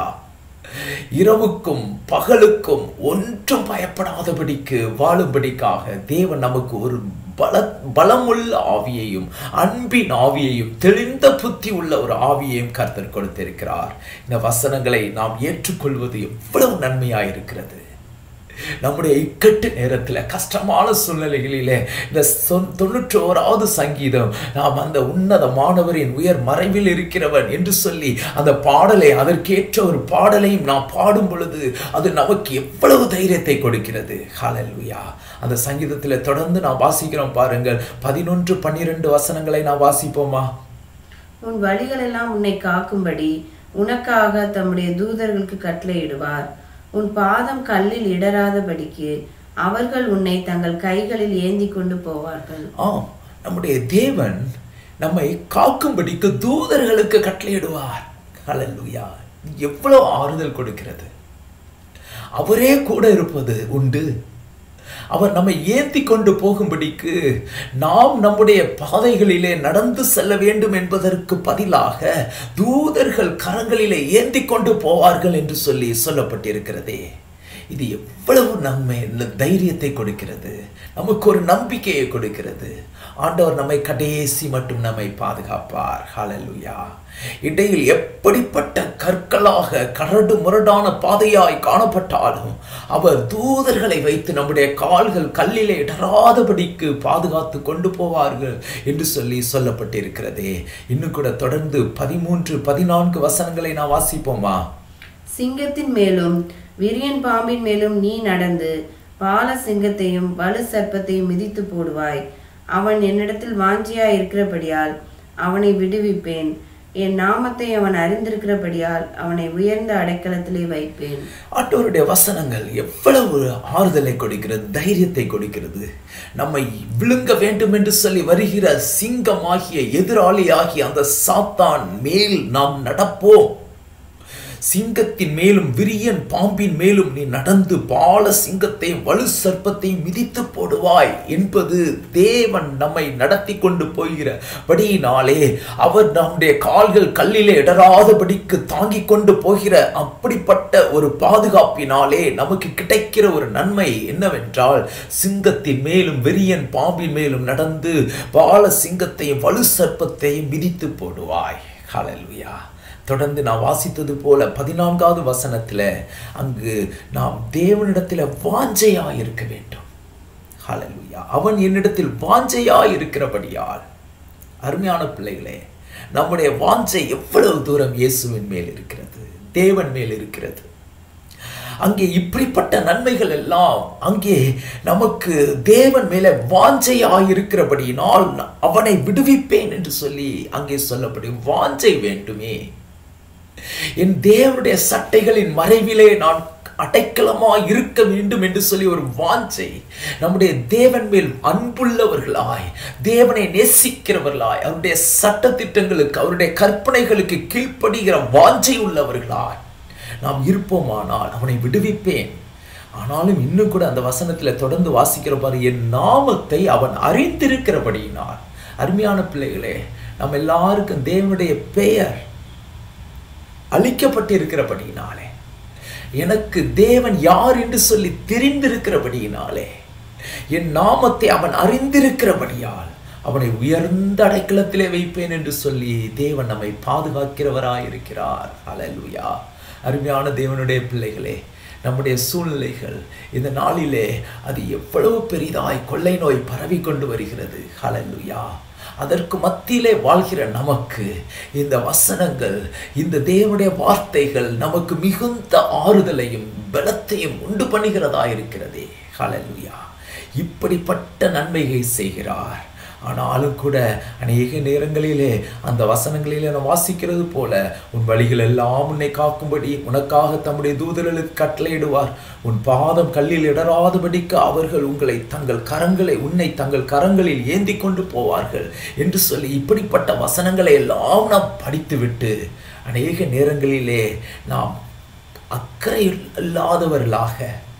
இரவுக்கும் பகலுக்கும் ஒன்றும் பயப்படாதபடிக்கு வாழும்படிக்காக தேவன் நமக்கு ஒரு பல பலமுள்ள ஆவியையும் அன்பின் ஆவியையும் தெளிந்த புத்தி உள்ள ஒரு ஆவியையும் கர்த்தர் கொடுத்திருக்கிறார் இந்த வசனங்களை நாம் ஏற்றுக்கொள்வது எவ்வளவு நன்மையாக இருக்கிறது நம்முடைய இக்கட்டு நேரத்தில் கஷ்டமான சூழ்நிலைகளிலே இந்த சொன் தொண்ணூற்றி ஓராவது சங்கீதம் நாம் அந்த உன்னதமானவரின் உயர் மறைவில் இருக்கிறவன் என்று சொல்லி அந்த பாடலை அதற்கேற்ற ஒரு பாடலையும் நாம் பாடும் பொழுது அது நமக்கு எவ்வளவு தைரியத்தை கொடுக்கிறது ஹalleluya அந்த சங்கீதத்தில் தொடர்ந்து நாம் வாசிக்கிறோம் பாருங்கள் பதினொன்று பன்னிரெண்டு வசனங்களை நாம் வாசிப்போமா உன் வழிகளெல்லாம் உன்னை காக்கும்படி உனக்காக தம்முடைய தூதர்களுக்கு கட்டளையிடுவார் உன் பாதம் கல்லில் இடராதபடிக்கு அவர்கள் உன்னை தங்கள் கைகளில் ஏந்தி கொண்டு போவார்கள் ஆம் நம்முடைய தேவன் நம்மை காக்கும்படிக்கு தூதர்களுக்கு கட்டளையிடுவார் ஹalleluya எவ்வளவு ஆறுதல் கொடுக்கிறது அவரே கூட இருப்பது உண்டு அவர் நம்மை ஏந்தி கொண்டு போகும்படிக்கு நாம் நம்முடைய பாதைகளிலே நடந்து செல்ல வேண்டும் என்பதற்கு பதிலாக தூதர்கள் கரங்களிலே ஏந்தி கொண்டு போவார்கள் என்று சொல்லி சொல்லப்பட்டிருக்கிறதே இது எவ்வளவு நன்மை தைரியத்தை கொடுக்கிறது நமக்கு ஒரு நம்பிக்கையை கொடுக்கிறது ஆண்டவர் நம்மை கடைசி மட்டும் நம்மை பாதுகாப்பார் ஹalleluya இடையில் எப்படிப்பட்ட கற்களாக கரடு முரடான பாதையாய் காணப்பட்டாலும் அவர் தூதர்களை வைத்து நம்முடைய கால்கள் கல்லிலே இடராதபடிக்கு பாதுகாத்து கொண்டு போவார்கள் என்று சொல்லி சொல்லப்பட்டிருக்கிறதே இன்னும் கூட தொடர்ந்து பதிமூன்று பதினான்கு வசனங்களை நான் வாசிப்போமா சிங்கத்தின் மேலும் விரியன் பாம்பின் மேலும் நீ நடந்து பால சிங்கத்தையும் வலு சர்ப்பத்தையும் மிதித்து போடுவாய் அவன் என்னிடத்தில் வாஞ்சியா இருக்கிறபடியால் அவனை விடுவிப்பேன் என் நாமத்தை அவன் அறிந்திருக்கிறபடியால் அவனை உயர்ந்த அடைக்கலத்திலே வைப்பேன் ஆண்டவருடைய வசனங்கள் எவ்வளவு ஆறுதலை கொடுக்கிறது தைரியத்தை கொடுக்கிறது நம்மை விழுங்க வேண்டும் என்று சொல்லி வருகிற சிங்கமாகிய எதிராளியாகிய அந்த சாத்தான் மேல் நாம் நடப்போம் சிங்கத்தின் மேலும் விரியன் பாம்பின் மேலும் நீ நடந்து பால சிங்கத்தையும் வலு சர்ப்பத்தையும் மிதித்து போடுவாய் என்பது தேவன் நம்மை நடத்தி கொண்டு போகிறபடியினாலே அவர் நம்முடைய கால்கள் கல்லிலே இடராதபடிக்கு தாங்கிக் கொண்டு போகிற அப்படிப்பட்ட ஒரு பாதுகாப்பினாலே நமக்கு கிடைக்கிற ஒரு நன்மை என்னவென்றால் சிங்கத்தின் மேலும் வெறியன் பாம்பின் மேலும் நடந்து பால சிங்கத்தையும் வலு சர்ப்பத்தையும் மிதித்து போடுவாய் ஹalleluya தொடர்ந்து நான் வாசித்தது போல பதினான்காவது வசனத்துல அங்கு நாம் தேவனிடத்தில் வாஞ்சையா இருக்க வேண்டும் ஹalleluya அவன் என்னிடத்தில் வாஞ்சையா இருக்கிறபடியால் அருமையான பிள்ளைகளே நம்முடைய வாஞ்சை எவ்வளவு தூரம் இயேசுவின் மேல் இருக்கிறது தேவன் மேல் இருக்கிறது அங்கே இப்படிப்பட்ட நன்மைகள் எல்லாம் அங்கே நமக்கு தேவன் மேல வாஞ்சையாயிருக்கிறபடியினால் அவனை விடுவிப்பேன் என்று சொல்லி அங்கே சொல்லப்படும் வாஞ்சை வேண்டுமே என் தேவனுடைய சட்டைகளின் மறைவிலே நான் அடைக்கலமாய் இருக்க வேண்டும் என்று சொல்லி ஒரு வாஞ்சை நம்முடைய தேவன் மேல் அன்புள்ளவர்களாய் தேவனை நேசிக்கிறவர்களாய் அவருடைய சட்ட திட்டங்களுக்கு அவருடைய கற்பனைகளுக்கு கீழ்ப்படுகிற வாஞ்சை உள்ளவர்களாய் நாம் இருப்போமானால் அவனை விடுவிப்பேன் ஆனாலும் இன்னும் கூட அந்த வசனத்துல தொடர்ந்து வாசிக்கிற பாரு என் நாமத்தை அவன் அறிந்திருக்கிறபடியினால் அருமையான பிள்ளைகளே நம்ம எல்லாருக்கும் தேவனுடைய பெயர் அளிக்கப்பட்டிருக்கிறபடியினாலே எனக்கு தேவன் யார் என்று சொல்லி தெரிந்திருக்கிறபடியினாலே என் நாமத்தை அவன் அறிந்திருக்கிறபடியால் அவனை உயர்ந்த அடைக்கலத்திலே வைப்பேன் என்று சொல்லி தேவன் நம்மை பாதுகாக்கிறவராயிருக்கிறார் அலலுயா அருமையான தேவனுடைய பிள்ளைகளே நம்முடைய சூழ்நிலைகள் இந்த நாளிலே அது எவ்வளவு பெரிதாய் கொள்ளை நோய் பரவி கொண்டு வருகிறது ஹலலுயா அதற்கு மத்தியிலே வாழ்கிற நமக்கு இந்த வசனங்கள் இந்த தேவனுடைய வார்த்தைகள் நமக்கு மிகுந்த ஆறுதலையும் பலத்தையும் உண்டு பண்ணுகிறதா இருக்கிறதே ஹலலுயா இப்படிப்பட்ட நன்மையை செய்கிறார் ஆனாலும் கூட அநேக நேரங்களிலே அந்த வசனங்களிலே நான் வாசிக்கிறது போல உன் வழிகள் எல்லாம் உன்னை காக்கும்படி உனக்காக தம்முடைய தூதர்களுக்கு கட்டளையிடுவார் உன் பாதம் கல்லில் இடராதபடிக்கு அவர்கள் உங்களை தங்கள் கரங்களை உன்னை தங்கள் கரங்களில் ஏந்தி கொண்டு போவார்கள் என்று சொல்லி இப்படிப்பட்ட வசனங்களை எல்லாம் நாம் படித்துவிட்டு அநேக நேரங்களிலே நாம் அக்கறை இல்லாதவர்களாக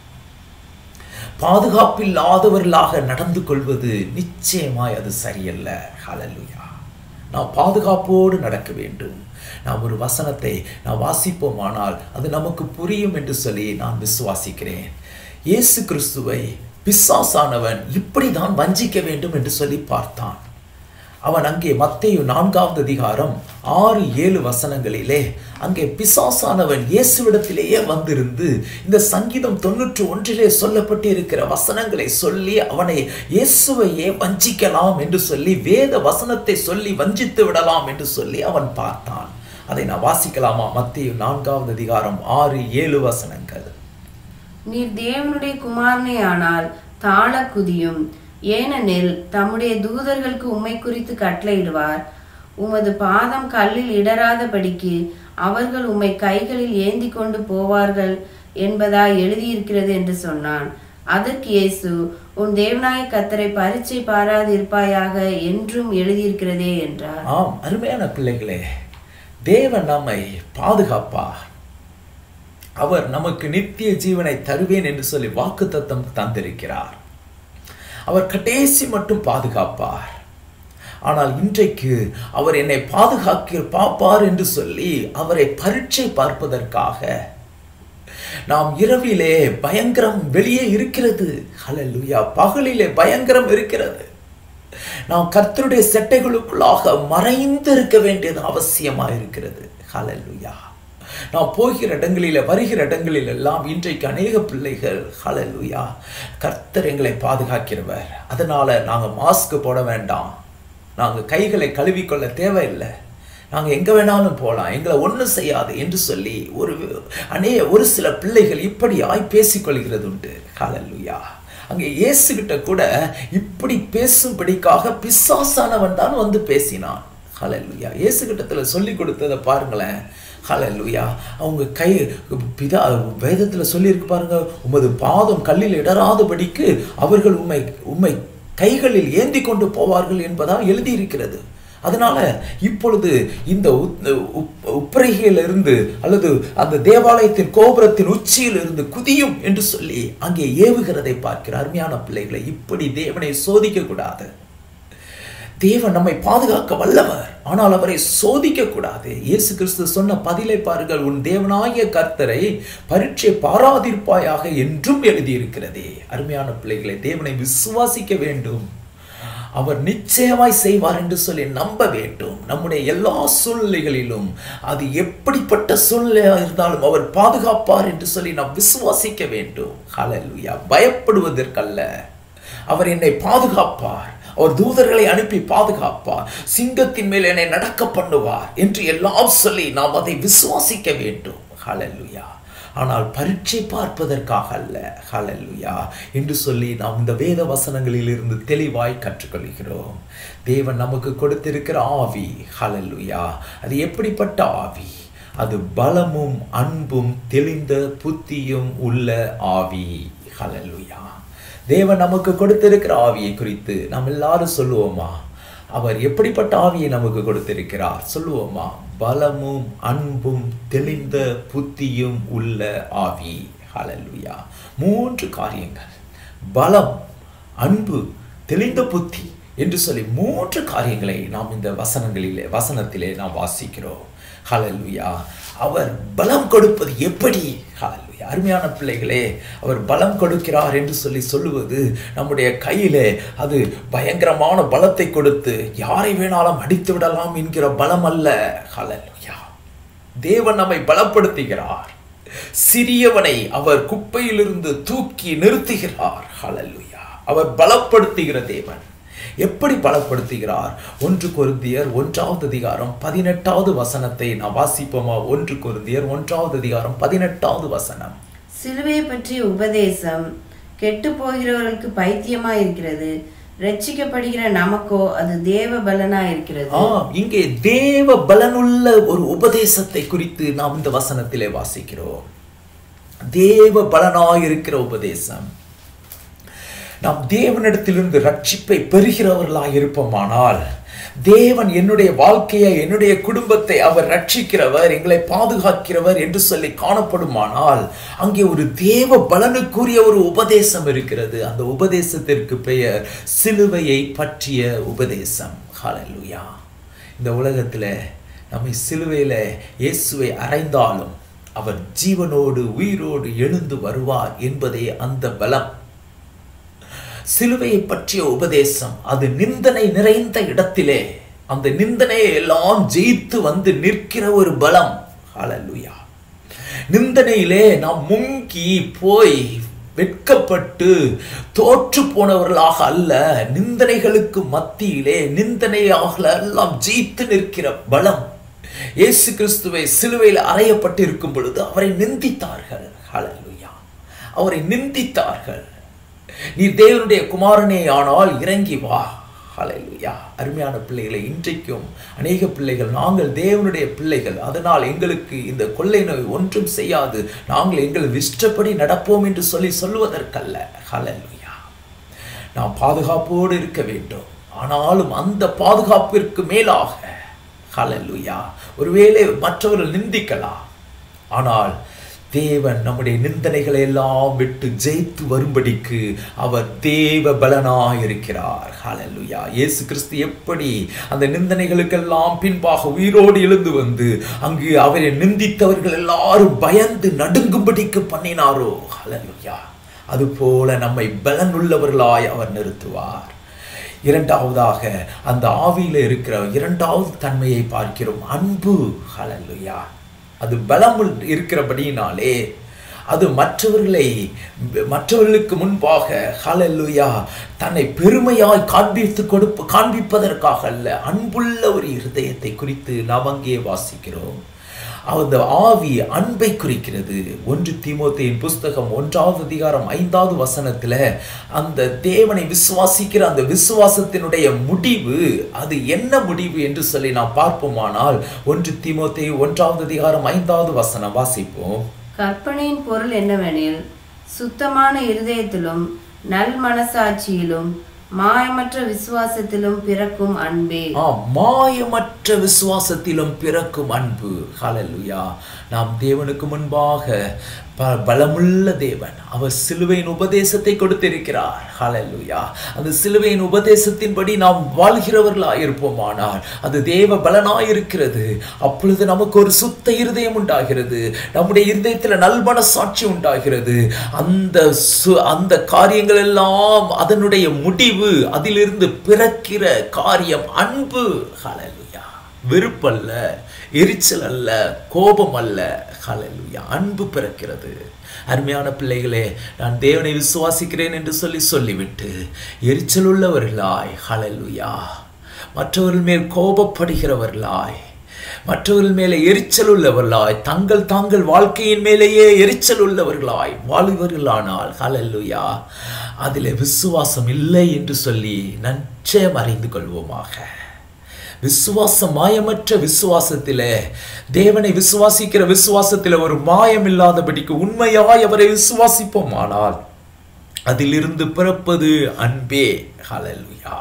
பாதுகாப்பில்லாதவர்களாக நடந்து கொள்வது நிச்சயமாய் அது சரியல்ல ஹலலுயா நாம் பாதுகாப்போடு நடக்க வேண்டும் நாம் ஒரு வசனத்தை நாம் வாசிப்போமானால் அது நமக்கு புரியும் என்று சொல்லி நான் விசுவாசிக்கிறேன் இயேசு கிறிஸ்துவை பிசாசானவன் இப்படிதான் வஞ்சிக்க வேண்டும் என்று சொல்லி பார்த்தான் அவன் அங்கே மத்தேயு நான்காவது அதிகாரம் ஆறு ஏழு வசனங்களிலே அங்கே பிசாசானவன் இயேசுவிடத்திலேயே வந்திருந்து இந்த சங்கீதம் தொன்னூற்று ஒன்றிலே சொல்லப்பட்டு இருக்கிற வசனங்களை சொல்லி அவனை இயேசுவையே வஞ்சிக்கலாம் என்று சொல்லி வேத வசனத்தை சொல்லி வஞ்சித்து விடலாம் என்று சொல்லி அவன் பார்த்தான் அதை நான் வாசிக்கலாமா மத்தேயு நான்காவது அதிகாரம் ஆறு ஏழு வசனங்கள் நீர் தேவனுடைய குமாரனே ஆனால் தாழ குதியும் ஏனெனில் தம்முடைய தூதர்களுக்கு உம்மை குறித்து கட்டளையிடுவார் உமது பாதம் கல்லில் இடராதபடிக்கு அவர்கள் உம்மை கைகளில் ஏந்தி கொண்டு போவார்கள் என்பதாய் எழுதியிருக்கிறது என்று சொன்னான் அதற்கு இயேசு உன் தேவனாய கத்தரை பரீட்சை பாராது இருப்பாயாக என்றும் எழுதியிருக்கிறதே என்றார் ஆம் அருமையான பிள்ளைகளே தேவன் நம்மை பாதுகாப்பார் அவர் நமக்கு நித்திய ஜீவனை தருவேன் என்று சொல்லி வாக்குத்தத்தம் தந்திருக்கிறார் அவர் கடைசி மட்டும் பாதுகாப்பார் ஆனால் இன்றைக்கு அவர் என்னை பாதுகாக்க பார்ப்பார் என்று சொல்லி அவரை பரீட்சை பார்ப்பதற்காக நாம் இரவிலே பயங்கரம் வெளியே இருக்கிறது ஹalleluya பகலிலே பயங்கரம் இருக்கிறது நாம் கர்த்தருடைய செட்டைகளுக்குள்ளாக மறைந்து இருக்க வேண்டியது அவசியமா இருக்கிறது ஹalleluya நாம் போகிற இடங்களில வருகிற இடங்களில் எல்லாம் இன்றைக்கு அநேக பிள்ளைகள் ஹalleluya கர்த்தர் எங்களை பாதுகாக்கிறவர் அதனால நாங்க மாஸ்க் போட வேண்டாம் நாங்க கைகளை கழுவிக்கொள்ள தேவையில்லை நாங்க எங்க வேணாலும் போலாம் எங்களை ஒண்ணும் செய்யாது என்று சொல்லி ஒரு அநே ஒரு சில பிள்ளைகள் இப்படியாய் பேசிக்கொள்கிறது உண்டு ஹalleluya அங்கே இயேசு கிட்ட கூட இப்படி பேசும்படிக்காக பிசாசானவன் தான் வந்து பேசினான் ஹalleluya இயேசு கிட்டத்துல சொல்லி கொடுத்ததை பாருங்களேன் ஹalleluya அவங்க கை பிதா வேதத்துல சொல்லியிருக்கு பாருங்க உமது பாதம் கல்லில் இடராதபடிக்கு அவர்கள் உம்மை உம்மை கைகளில் ஏந்தி கொண்டு போவார்கள் என்பதா எழுதியிருக்கிறது அதனால இப்பொழுது இந்த உத்- உப்- உப்பரிகையிலிருந்து அல்லது அந்த தேவாலயத்தின் கோபுரத்தின் உச்சியில் இருந்து குதியும் என்று சொல்லி அங்கே ஏவுகிறதை பார்க்கிற அருமையான பிள்ளைகளை இப்படி தேவனை சோதிக்க கூடாது தேவன் நம்மை பாதுகாக்க வல்லவர் ஆனால் அவரை சோதிக்க கூடாது இயேசு கிறிஸ்து சொன்ன பதிலை பாருங்கள் உன் தேவனாகிய கர்த்தரை பரீட்சை பாராதிருப்பாயாக என்றும் எழுதியிருக்கிறதே அருமையான பிள்ளைகளை தேவனை விசுவாசிக்க வேண்டும் அவர் நிச்சயமாய் செய்வார் என்று சொல்லி நம்ப வேண்டும் நம்முடைய எல்லா சூழ்நிலைகளிலும் அது எப்படிப்பட்ட சூழ்நிலையாக இருந்தாலும் அவர் பாதுகாப்பார் என்று சொல்லி நாம் விசுவாசிக்க வேண்டும் ஹalleluya பயப்படுவதற்கல்ல அவர் என்னை பாதுகாப்பார் அவர் தூதர்களை அனுப்பி பாதுகாப்பார் சிங்கத்தின் மேல் என்னை நடக்க பண்ணுவார் என்று எல்லாம் சொல்லி நாம் அதை விசுவாசிக்க வேண்டும் ஹalleluya ஆனால் பரீட்சை பார்ப்பதற்காக அல்ல ஹalleluya என்று சொல்லி நாம் இந்த வேத வசனங்களில் இருந்து தெளிவாய் கற்றுக்கொள்கிறோம் தேவன் நமக்கு கொடுத்திருக்கிற ஆவி ஹalleluya அது எப்படிப்பட்ட ஆவி அது பலமும் அன்பும் தெளிந்த புத்தியும் உள்ள ஆவி ஹalleluya தேவன் நமக்கு கொடுத்திருக்கிற ஆவியை குறித்து நாம் எல்லாரும் சொல்லுவோமா அவர் எப்படிப்பட்ட ஆவியை நமக்கு கொடுத்திருக்கிறார் சொல்லுவோமா பலமும் அன்பும் தெளிந்த புத்தியும் உள்ள ஆவி ஹalleluya மூன்று காரியங்கள் பலம் அன்பு தெளிந்த புத்தி என்று சொல்லி மூன்று காரியங்களை நாம் இந்த வசனங்களிலே வசனத்திலே நாம் வாசிக்கிறோம் ஹalleluya அவர் பலம் கொடுப்பது எப்படி ஹalleluya அருமையான பிள்ளைகளே அவர் பலம் கொடுக்கிறார் என்று சொல்லி சொல்லுவது நம்முடைய கையிலே அது பயங்கரமான பலத்தை கொடுத்து யாரை வேணாலும் அடித்து விடலாம் என்கிற பலம் அல்ல ஹalleluya தேவன் நம்மை பலப்படுத்துகிறார் சிறியவனை அவர் குப்பையிலிருந்து தூக்கி நிறுத்துகிறார் ஹalleluya அவர் பலப்படுத்துகிற தேவன் எப்படி பலப்படுத்துகிறார் ஒன்று கொருந்தியர் ஒன்றாவது அதிகாரம் பதினெட்டாவது வசனத்தை நான் வாசிப்போமா ஒன்று கொருந்தியர் ஒன்றாவது அதிகாரம் பதினெட்டாவது வசனம் சிலுவை பற்றிய உபதேசம் கெட்டு போகிறவர்களுக்கு பைத்தியமா இருக்கிறது ரட்சிக்கப்படுகிற நமக்கோ அது தேவ பலனா இருக்கிறது ஆம் இங்கே தேவ பலனுள்ள ஒரு உபதேசத்தை குறித்து நாம் இந்த வசனத்திலே வாசிக்கிறோம் தேவ பலனாயிருக்கிற உபதேசம் நாம் தேவனிடத்திலிருந்து ரட்சிப்பை பெறுகிறவர்களாக இருப்போமானால் தேவன் என்னுடைய வாழ்க்கையை என்னுடைய குடும்பத்தை அவர் ரட்சிக்கிறவர் எங்களை பாதுகாக்கிறவர் என்று சொல்லி காணப்படுமானால் அங்கே ஒரு தேவ பலனுக்குரிய ஒரு உபதேசம் இருக்கிறது அந்த உபதேசத்திற்கு பெயர் சிலுவையை பற்றிய உபதேசம் ஹalleluya இந்த உலகத்தில் நம்மை சிலுவையில் இயேசுவை அறைந்தாலும் அவர் ஜீவனோடு உயிரோடு எழுந்து வருவார் என்பதே அந்த பலம் சிலுவையை பற்றிய உபதேசம் அது நிந்தனை நிறைந்த இடத்திலே அந்த நிந்தனையை எல்லாம் ஜெயித்து வந்து நிற்கிற ஒரு பலம் ஹalleluya நிந்தனையிலே நாம் முங்கி போய் வெட்கப்பட்டு தோற்று போனவர்களாக அல்ல நிந்தனைகளுக்கு மத்தியிலே நிந்தனையாக எல்லாம் ஜெயித்து நிற்கிற பலம் இயேசு கிறிஸ்துவை சிலுவையில் அறையப்பட்டு இருக்கும் பொழுது அவரை நிந்தித்தார்கள் ஹalleluya அவரை நிந்தித்தார்கள் நீ தேவனுடைய குமாரனே ஆனால் இறங்கி வா ஹalleluya அருமையான பிள்ளைகளை இன்றைக்கும் அநேக பிள்ளைகள் நாங்கள் தேவனுடைய பிள்ளைகள் அதனால் எங்களுக்கு இந்த கொள்ளை நோய் ஒன்றும் செய்யாது நாங்கள் எங்கள் இஷ்டப்படி நடப்போம் என்று சொல்லி சொல்வதற்கல்ல ஹalleluya நாம் பாதுகாப்போடு இருக்க வேண்டும் ஆனாலும் அந்த பாதுகாப்பிற்கு மேலாக ஹalleluya ஒருவேளை மற்றவர்கள் நிந்திக்கலாம் ஆனால் தேவன் நம்முடைய நிந்தனைகளை எல்லாம் விட்டு ஜெயித்து வரும்படிக்கு அவர் தேவ பலனாய் இருக்கிறார் ஹalleluya இயேசு கிறிஸ்து எப்படி அந்த நிந்தனைகளுக்கெல்லாம் பின்பாக உயிரோடு எழுந்து வந்து அங்கு அவரை நிந்தித்தவர்கள் எல்லாரும் பயந்து நடுங்கும்படிக்கு பண்ணினாரோ ஹalleluya அதுபோல நம்மை பலனுள்ளவர்களாய் அவர் நிறுத்துவார் இரண்டாவதாக அந்த ஆவியில இருக்கிற இரண்டாவது தன்மையை பார்க்கிறோம் அன்பு ஹalleluya அது பலம் இருக்கிறபடியினாலே அது மற்றவர்களை மற்றவர்களுக்கு முன்பாக ஹalleluya தன்னை பெருமையாய் காண்பித்து கொடுப்பு காண்பிப்பதற்காக அல்ல அன்புள்ள ஒரு இருதயத்தை குறித்து நாம் அங்கே வாசிக்கிறோம் அந்த ஆவி அன்பை குறிக்கிறது ஒன்று தீமோத்தேயின் புஸ்தகம் ஒன்றாவது அதிகாரம் ஐந்தாவது வசனத்துல அந்த தேவனை விசுவாசிக்கிற அந்த விசுவாசத்தினுடைய முடிவு அது என்ன முடிவு என்று சொல்லி நாம் பார்ப்போமானால் ஒன்று தீமோத்தே ஒன்றாவது அதிகாரம் ஐந்தாவது வசனம் வாசிப்போம் கற்பனையின் பொருள் என்னவெனில் சுத்தமான இருதயத்திலும் நல் மனசாட்சியிலும் மாயமற்ற விசுவாசத்திலும் பிறக்கும் அன்பே ஆம் மாயமற்ற விசுவாசத்திலும் பிறக்கும் அன்பு ஹalleluya நாம் தேவனுக்கு முன்பாக ப- பலமுள்ள தேவன் அவர் சிலுவையின் உபதேசத்தை கொடுத்திருக்கிறார் ஹalleluya அந்த சிலுவையின் உபதேசத்தின்படி நாம் வாழ்கிறவர்களாய் இருப்போமானால் அது தேவ பலனாய் இருக்கிறது அப்பொழுது நமக்கு ஒரு சுத்த இருதயம் உண்டாகிறது நம்முடைய இருதயத்தில் நல்மன சாட்சி உண்டாகிறது அந்த சு- அந்த காரியங்கள் எல்லாம் அதனுடைய முடிவு அதிலிருந்து பிறக்கிற காரியம் அன்பு ஹalleluya வெறுப்பல்ல எரிச்சல் அல்ல கோபம் அல்ல ஹalleluya அன்பு பிறக்கிறது அருமையான பிள்ளைகளே நான் தேவனை விசுவாசிக்கிறேன் என்று சொல்லி சொல்லிவிட்டு எரிச்சல் உள்ளவர்களாய் ஹalleluya மற்றவர்கள் மேல் கோபப்படுகிறவர்களாய் மற்றவர்கள் மேலே எரிச்சல் உள்ளவர்களாய் தங்கள் தாங்கள் வாழ்க்கையின் மேலேயே எரிச்சல் உள்ளவர்களாய் வாழ்வர்களானால் ஹalleluya அதிலே விசுவாசம் இல்லை என்று சொல்லி நிச்சயம் அறிந்து கொள்வோமாக விசுவாசம் மாயமற்ற விசுவாசத்திலே தேவனை விசுவாசிக்கிற விசுவாசத்திலே ஒரு மாயம் இல்லாதபடிக்கு உண்மையாய் அவரை விசுவாசிப்போமானால் அதிலிருந்து பிறப்பது அன்பே ஹalleluya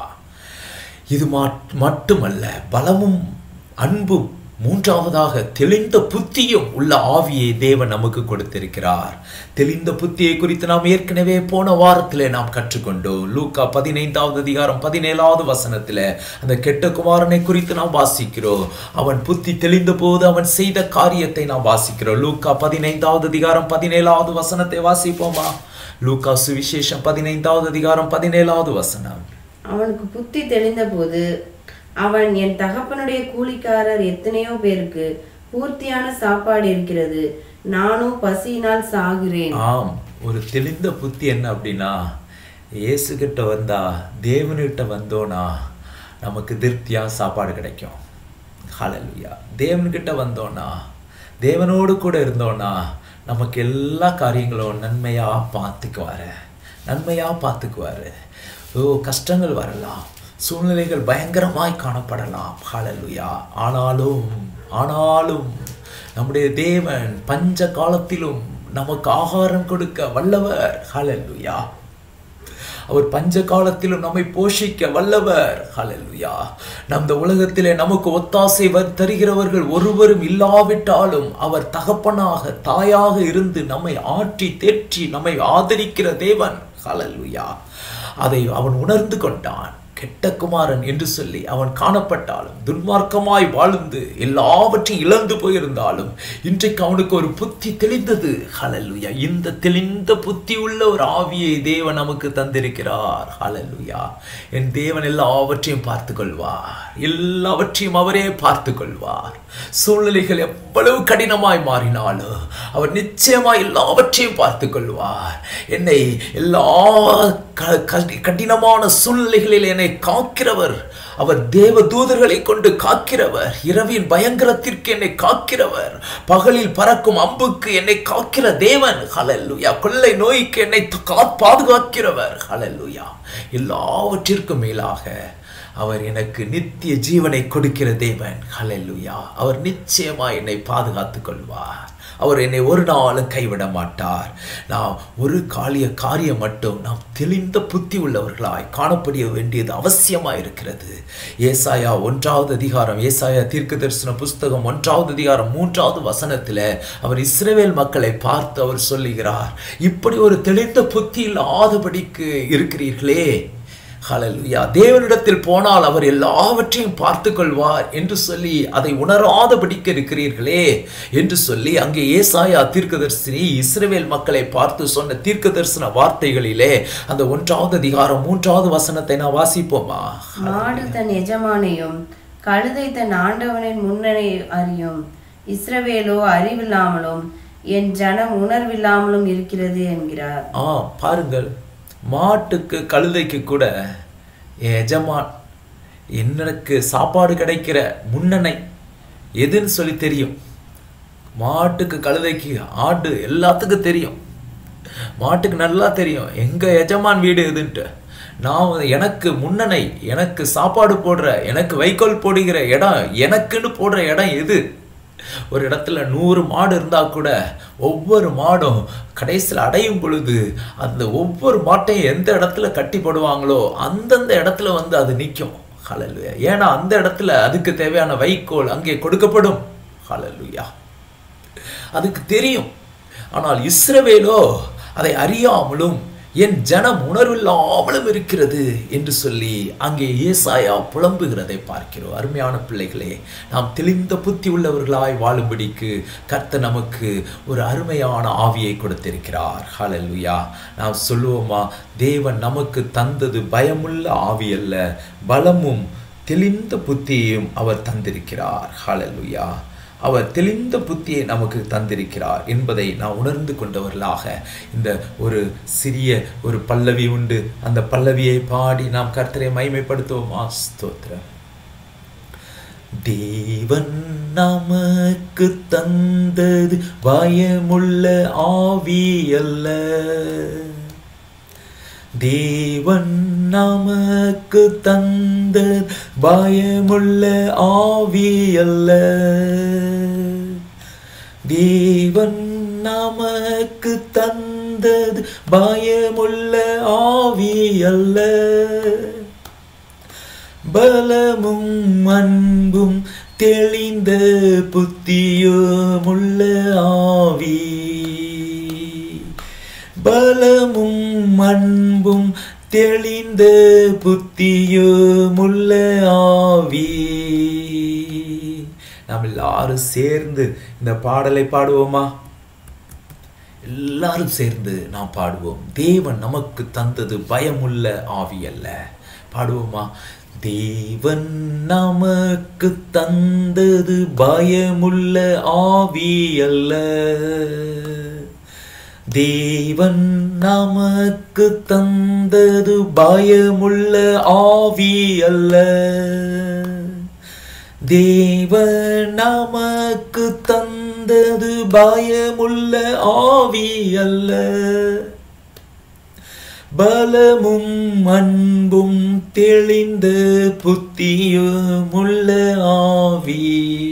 இது மாட்- மட்டுமல்ல பலமும் அன்பும் மூன்றாவதாக தெளிந்த புத்தியும் உள்ள ஆவியை தேவன் நமக்கு கொடுத்திருக்கிறார் தெளிந்த புத்தியை குறித்து நாம் ஏற்கனவே போன வாரத்திலே நாம் கற்றுக்கொண்டோம் லூக்கா பதினைந்தாவது அதிகாரம் பதினேழாவது வசனத்திலே அந்த கெட்ட குமாரனை குறித்து நாம் வாசிக்கிறோம் அவன் புத்தி தெளிந்த போது அவன் செய்த காரியத்தை நாம் வாசிக்கிறோம் லூக்கா பதினைந்தாவது அதிகாரம் பதினேழாவது வசனத்தை வாசிப்போமா லூக்கா சுவிசேஷம் பதினைந்தாவது அதிகாரம் பதினேழாவது வசனம் அவனுக்கு புத்தி தெளிந்தபோது அவன் என் தகப்பனுடைய கூலிக்காரர் எத்தனையோ பேருக்கு பூர்த்தியான சாப்பாடு இருக்கிறது நானும் பசியினால் சாகிறேன் ஆம் ஒரு தெளிந்த புத்தி என்ன அப்படின்னா இயேசு கிட்ட வந்தா தேவன்கிட்ட வந்தோனா நமக்கு திருப்தியா சாப்பாடு கிடைக்கும் ஹalleluya தேவன்கிட்ட வந்தோனா தேவனோடு கூட இருந்தோனா நமக்கு எல்லா காரியங்களும் நன்மையா பார்த்துக்குவாரு நன்மையா பார்த்துக்குவாரு ஓ கஷ்டங்கள் வரலாம் சூழ்நிலைகள் பயங்கரமாய் காணப்படலாம் ஹalleluya ஆனாலும் ஆனாலும் நம்முடைய தேவன் பஞ்ச காலத்திலும் நமக்கு ஆகாரம் கொடுக்க வல்லவர் ஹalleluya அவர் பஞ்ச காலத்திலும் நம்மை போஷிக்க வல்லவர் ஹalleluya நம் இந்த உலகத்திலே நமக்கு ஒத்தாசை வ- தருகிறவர்கள் ஒருவரும் இல்லாவிட்டாலும் அவர் தகப்பனாக தாயாக இருந்து நம்மை ஆற்றி தேற்றி நம்மை ஆதரிக்கிற தேவன் ஹalleluya அதை அவன் உணர்ந்து கொண்டான் கெட்ட குமாரன் என்று சொல்லி அவன் காணப்பட்டாலும் துன்மார்க்கமாய் வாழ்ந்து எல்லாவற்றையும் இழந்து போயிருந்தாலும் இன்றைக்கு அவனுக்கு ஒரு புத்தி தெளிந்தது ஹalleluya இந்த தெளிந்த புத்தி உள்ள ஒரு ஆவியை தேவன் நமக்கு தந்திருக்கிறார் ஹalleluya என் தேவன் எல்லாவற்றையும் பார்த்து கொள்வார் எல்லாவற்றையும் அவரே பார்த்து கொள்வார் சூழ்நிலைகள் எவ்வளவு கடினமாய் மாறினாலும் அவர் நிச்சயமாய் எல்லாவற்றையும் பார்த்து கொள்வார் என்னை எல்லா க- க- கடினமான சூழ்நிலைகளில் என்னை காக்கிறவர் அவர் தேவ தூதர்களை கொண்டு காக்கிறவர் இரவின் பயங்கரத்திற்கு என்னை காக்கிறவர் பகலில் பறக்கும் அம்புக்கு என்னை காக்கிற தேவன் ஹalleluya கொள்ளை நோய்க்கு என்னை கா- பாதுகாக்கிறவர் ஹalleluya எல்லாவற்றிற்கும் மேலாக அவர் எனக்கு நித்திய ஜீவனை கொடுக்கிற தேவன் ஹalleluya அவர் நிச்சயமா என்னை பாதுகாத்துக் கொள்வார் அவர் என்னை ஒரு நாளும் கைவிட மாட்டார் நான் ஒரு காலிய காரியம் மட்டும் நாம் தெளிந்த புத்தி உள்ளவர்களாய் காணப்பட வேண்டியது அவசியமாக இருக்கிறது ஏசாயா ஒன்றாவது அதிகாரம் ஏசாயா தீர்க்க தரிசன புஸ்தகம் ஒன்றாவது அதிகாரம் மூன்றாவது வசனத்தில் அவர் இஸ்ரவேல் மக்களை பார்த்து அவர் சொல்லுகிறார் இப்படி ஒரு தெளிந்த புத்தி இல்லாதபடிக்கு இருக்கிறீர்களே ஹalleluya தேவனிடத்தில் போனால் அவர் எல்லாவற்றையும் பார்த்து கொள்வார் என்று சொல்லி அதை உணராதபடிக்கு இருக்கிறீர்களே என்று சொல்லி அங்கே ஏசாயா தீர்க்கதரிசினி இஸ்ரவேல் மக்களை பார்த்து சொன்ன தீர்க்கதரிசன வார்த்தைகளிலே அந்த ஒன்றாவது அதிகாரம் மூன்றாவது வசனத்தை நான் வாசிப்போமா மாடு தன் எஜமானையும் கழுதை தன் ஆண்டவனின் முன்னணி அறியும் இஸ்ரவேலோ அறிவில்லாமலும் என் ஜனம் உணர்வில்லாமலும் இருக்கிறது என்கிறார் ஆ பாருங்கள் மாட்டுக்கு கழுதைக்கு கூட என் எஜமான் எனக்கு சாப்பாடு கிடைக்கிற முன்னணை எதுன்னு சொல்லி தெரியும் மாட்டுக்கு கழுதைக்கு ஆடு எல்லாத்துக்கும் தெரியும் மாட்டுக்கு நல்லா தெரியும் எங்க எஜமான் வீடு எதுன்ட்டு நான் வந்து எனக்கு முன்னணை எனக்கு சாப்பாடு போடுற எனக்கு வைக்கோல் போடுகிற இடம் எனக்குன்னு போடுற இடம் எது ஒரு இடத்துல நூறு மாடு இருந்தா கூட ஒவ்வொரு மாடும் கடைசியில் அடையும் பொழுது அந்த ஒவ்வொரு மாட்டையும் எந்த இடத்துல கட்டி போடுவாங்களோ அந்தந்த இடத்துல வந்து அது நிற்கும் ஹalleluya ஏன்னா அந்த இடத்துல அதுக்கு தேவையான வைக்கோல் அங்கே கொடுக்கப்படும் ஹalleluya அதுக்கு தெரியும் ஆனால் இஸ்ரவேலோ அதை அறியாமலும் என் ஜனம் உணர்வில்லாமலும் இருக்கிறது என்று சொல்லி அங்கே ஏசாயா புலம்புகிறதை பார்க்கிறோம் அருமையான பிள்ளைகளே நாம் தெளிந்த புத்தி உள்ளவர்களாய் வாழும்படிக்கு கர்த்தர் நமக்கு ஒரு அருமையான ஆவியை கொடுத்திருக்கிறார் ஹalleluya நாம் சொல்லுவோமா தேவன் நமக்கு தந்தது பயமுள்ள ஆவி அல்ல பலமும் தெளிந்த புத்தியையும் அவர் தந்திருக்கிறார் ஹalleluya அவர் தெளிந்த புத்தியை நமக்கு தந்திருக்கிறார் என்பதை நான் உணர்ந்து கொண்டவர்களாக இந்த ஒரு சிறிய ஒரு பல்லவி உண்டு அந்த பல்லவியை பாடி நாம் கர்த்தரை மைமைப்படுத்துவோமா ஸ்தோத்திரம் தேவன் நமக்கு தந்தது பயமுள்ள ஆவி அல்ல தேவன் நமக்கு தந்த பயமுள்ள ஆவி அல்ல தேவன் நமக்கு தந்தது பயமுள்ள ஆவி அல்ல பலமும் அன்பும் தெளிந்த புத்தியுமுள்ள ஆவி பலமும் அன்பும் தெளிந்த புத்தியுமுள்ள ஆவி நாம் எல்லாரும் சேர்ந்து இந்த பாடலை பாடுவோமா எல்லாரும் சேர்ந்து நாம் பாடுவோம் தேவன் நமக்கு தந்தது பயமுள்ள ஆவி அல்ல பாடுவோமா தேவன் நமக்கு தந்தது பயமுள்ள ஆவி அல்ல தேவன் நமக்கு தந்தது பயமுள்ள ஆவி அல்ல தேவன் நமக்கு தந்தது பயமுள்ள ஆவி அல்ல பலமும் அன்பும் தெளிந்த புத்தியுமுள்ள ஆவி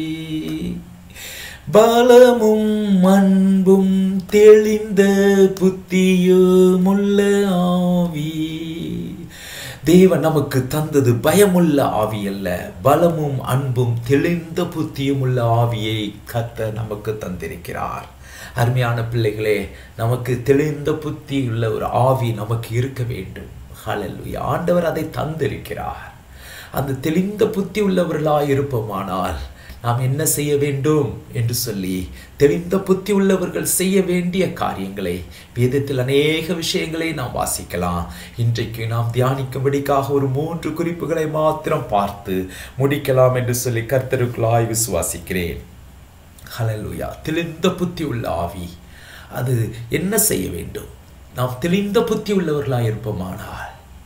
பலமும் அன்பும் தெளிந்த புத்தியுமுள்ள ஆவி தேவன் நமக்கு தந்தது பயமுள்ள ஆவி அல்ல பலமும் அன்பும் தெளிந்த புத்தியும் உள்ள ஆவியை கத்த நமக்கு தந்திருக்கிறார் அருமையான பிள்ளைகளே நமக்கு தெளிந்த புத்தி உள்ள ஒரு ஆவி நமக்கு இருக்க வேண்டும் ஹalleluya ஆண்டவர் அதை தந்திருக்கிறார் அந்த தெளிந்த புத்தி உள்ளவர்களாய் இருப்போமானால் நாம் என்ன செய்ய வேண்டும் என்று சொல்லி தெளிந்த புத்தி உள்ளவர்கள் செய்ய வேண்டிய காரியங்களை வேதத்தில் அநேக விஷயங்களை நாம் வாசிக்கலாம் இன்றைக்கு நாம் தியானிக்கும்படிக்காக ஒரு மூன்று குறிப்புகளை மாத்திரம் பார்த்து முடிக்கலாம் என்று சொல்லி கர்த்தருக்குள்ளாய் விசுவாசிக்கிறேன் ஹalleluya தெளிந்த புத்தி உள்ள ஆவி அது என்ன செய்ய வேண்டும் நாம் தெளிந்த புத்தி உள்ளவர்களாய் இருப்போமானால்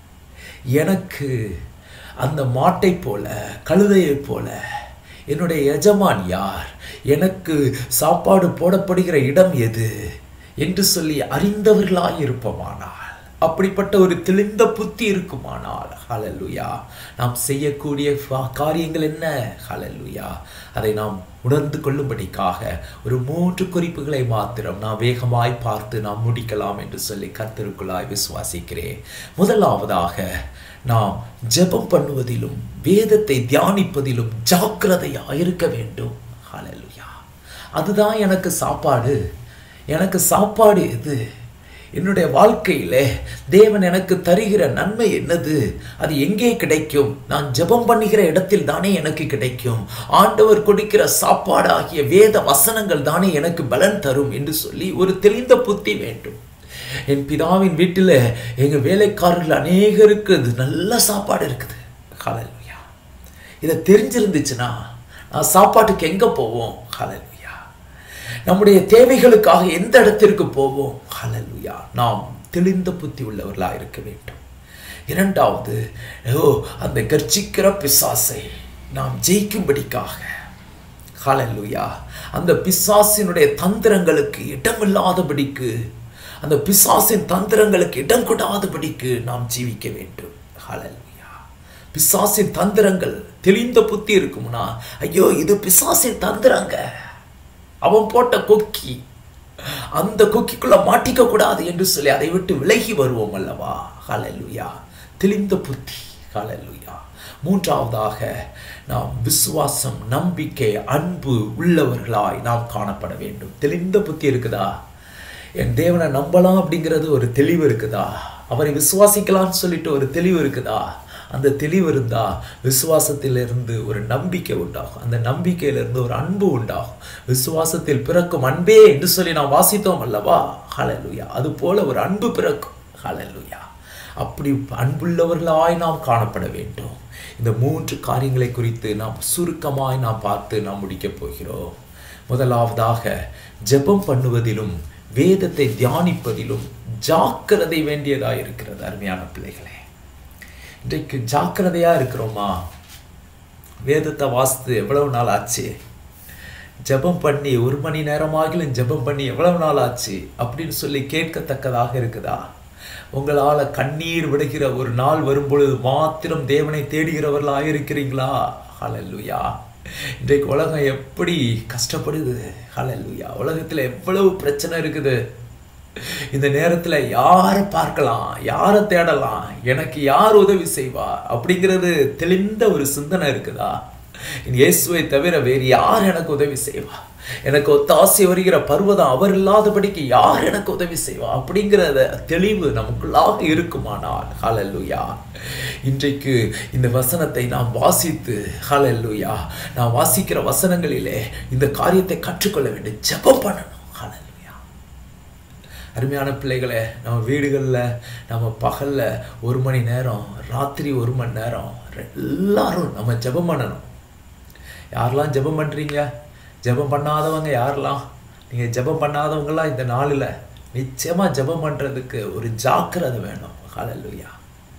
எனக்கு அந்த மாட்டை போல கழுதையைப் போல என்னுடைய எஜமான் யார் எனக்கு சாப்பாடு போடப்படுகிற இடம் எது என்று சொல்லி அறிந்தவர்களாய் இருப்போமானால் அப்படிப்பட்ட ஒரு தெளிந்த புத்தி இருக்குமானால் ஹalleluya நாம் செய்யக்கூடிய ஃபா- காரியங்கள் என்ன ஹalleluya அதை நாம் உணர்ந்து கொள்ளும்படிக்காக ஒரு மூன்று குறிப்புகளை மாத்திரம் நான் வேகமாய் பார்த்து நாம் முடிக்கலாம் என்று சொல்லி கர்த்தருக்குள்ளாய் விசுவாசிக்கிறேன் முதலாவதாக நாம் ஜெபம் பண்ணுவதிலும் வேதத்தை தியானிப்பதிலும் ஜாக்கிரதையா இருக்க வேண்டும் ஹalleluya அதுதான் எனக்கு சாப்பாடு எனக்கு சாப்பாடு எது என்னுடைய வாழ்க்கையில தேவன் எனக்கு தருகிற நன்மை என்னது அது எங்கே கிடைக்கும் நான் ஜெபம் பண்ணுகிற இடத்தில் தானே எனக்கு கிடைக்கும் ஆண்டவர் கொடுக்கிற சாப்பாடு ஆகிய வேத வசனங்கள் தானே எனக்கு பலன் தரும் என்று சொல்லி ஒரு தெளிந்த புத்தி வேண்டும் என் பிதாவின் வீட்டில் எங்க வேலைக்காரர்கள் அநேகருக்கு அது நல்ல சாப்பாடு இருக்குது ஹalleluya இதை தெரிஞ்சிருந்துச்சுன்னா நான் சாப்பாட்டுக்கு எங்க போவோம் ஹalleluya நம்முடைய தேவைகளுக்காக எந்த இடத்திற்கு போவோம் ஹalleluya நாம் தெளிந்த புத்தி உள்ளவர்களா இருக்க வேண்டும் இரண்டாவது ஓ அந்த கர்ச்சிக்கிற பிசாசை நாம் ஜெயிக்கும்படிக்காக ஹalleluya அந்த பிசாசினுடைய தந்திரங்களுக்கு இடமில்லாதபடிக்கு அந்த பிசாசின் தந்திரங்களுக்கு இடம் கொடாதபடிக்கு நாம் ஜீவிக்க வேண்டும் ஹalleluya பிசாசின் தந்திரங்கள் தெளிந்த புத்தி இருக்கும்னா ஐயோ இது பிசாசின் தந்திரங்க அவன் போட்ட கொக்கி அந்த கொக்கிக்குள்ள மாட்டிக்க கூடாது என்று சொல்லி அதை விட்டு விலகி வருவோம் அல்லவா ஹalleluya தெளிந்த புத்தி ஹalleluya மூன்றாவதாக நாம் விசுவாசம் நம்பிக்கை அன்பு உள்ளவர்களாய் நாம் காணப்பட வேண்டும் தெளிந்த புத்தி இருக்குதா என் தேவனை நம்பலாம் அப்படிங்கிறது ஒரு தெளிவு இருக்குதா அவரை விசுவாசிக்கலாம்னு சொல்லிட்டு ஒரு தெளிவு இருக்குதா அந்த தெளிவு இருந்தா விசுவாசத்திலிருந்து ஒரு நம்பிக்கை உண்டாகும் அந்த நம்பிக்கையிலிருந்து ஒரு அன்பு உண்டாகும் விசுவாசத்தில் பிறக்கும் அன்பே என்று சொல்லி நாம் வாசித்தோம் அல்லவா ஹalleluya அது போல ஒரு அன்பு பிறக்கும் ஹalleluya அப்படி அன்புள்ளவர்களாய் நாம் காணப்பட வேண்டும் இந்த மூன்று காரியங்களை குறித்து நாம் சுருக்கமாய் நாம் பார்த்து நாம் முடிக்கப் போகிறோம் முதலாவதாக ஜெபம் பண்ணுவதிலும் வேதத்தை தியானிப்பதிலும் ஜாக்கிரதை வேண்டியதாக இருக்கிறது அருமையான பிள்ளைகளே இன்றைக்கு ஜாக்கிரதையா இருக்கிறோமா வேதத்தை வாசித்து எவ்வளவு நாள் ஆச்சு ஜெபம் பண்ணி ஒரு மணி நேரமாகிலும் ஜெபம் பண்ணி எவ்வளவு நாள் ஆச்சு அப்படின்னு சொல்லி கேட்கத்தக்கதாக இருக்குதா உங்களால கண்ணீர் விடுகிற ஒரு நாள் வரும்பொழுது மாத்திரம் தேவனை தேடுகிறவர்களாக இருக்கிறீங்களா ஹalleluya இன்றைக்கு உலகம் எப்படி கஷ்டப்படுது ஹalleluya உலகத்துல எவ்வளவு பிரச்சனை இருக்குது இந்த நேரத்துல யாரை பார்க்கலாம் யாரை தேடலாம் எனக்கு யார் உதவி செய்வா அப்படிங்கிறது தெளிந்த ஒரு சிந்தனை இருக்குதா இயேசுவை தவிர வேறு யார் எனக்கு உதவி செய்வா எனக்கு ஒத்தாசை வருகிற பர்வதம் அவர் இல்லாதபடிக்கு யார் எனக்கு உதவி செய்வா அப்படிங்கிறத தெளிவு நமக்குள்ளாக இருக்குமானால் ஹalleluya இன்றைக்கு இந்த வசனத்தை நாம் வாசித்து ஹalleluya நான் வாசிக்கிற வசனங்களிலே இந்த காரியத்தை கற்றுக்கொள்ள வேண்டும் ஜெபம் பண்ணணும் ஹalleluya அருமையான பிள்ளைகளே நம்ம வீடுகளில் நம்ம பகலில் ஒரு மணி நேரம் ராத்திரி ஒரு மணி நேரம் எல்லாரும் நம்ம ஜெபம் பண்ணணும் யாரெல்லாம் ஜெபம் பண்ணுறீங்க ஜெபம் பண்ணாதவங்க யாரெல்லாம் நீங்கள் ஜெபம் பண்ணாதவங்களாம் இந்த நாளில் நிச்சயமாக ஜெபம் பண்ணுறதுக்கு ஒரு ஜாக்கிரதை வேணும் ஹalleluya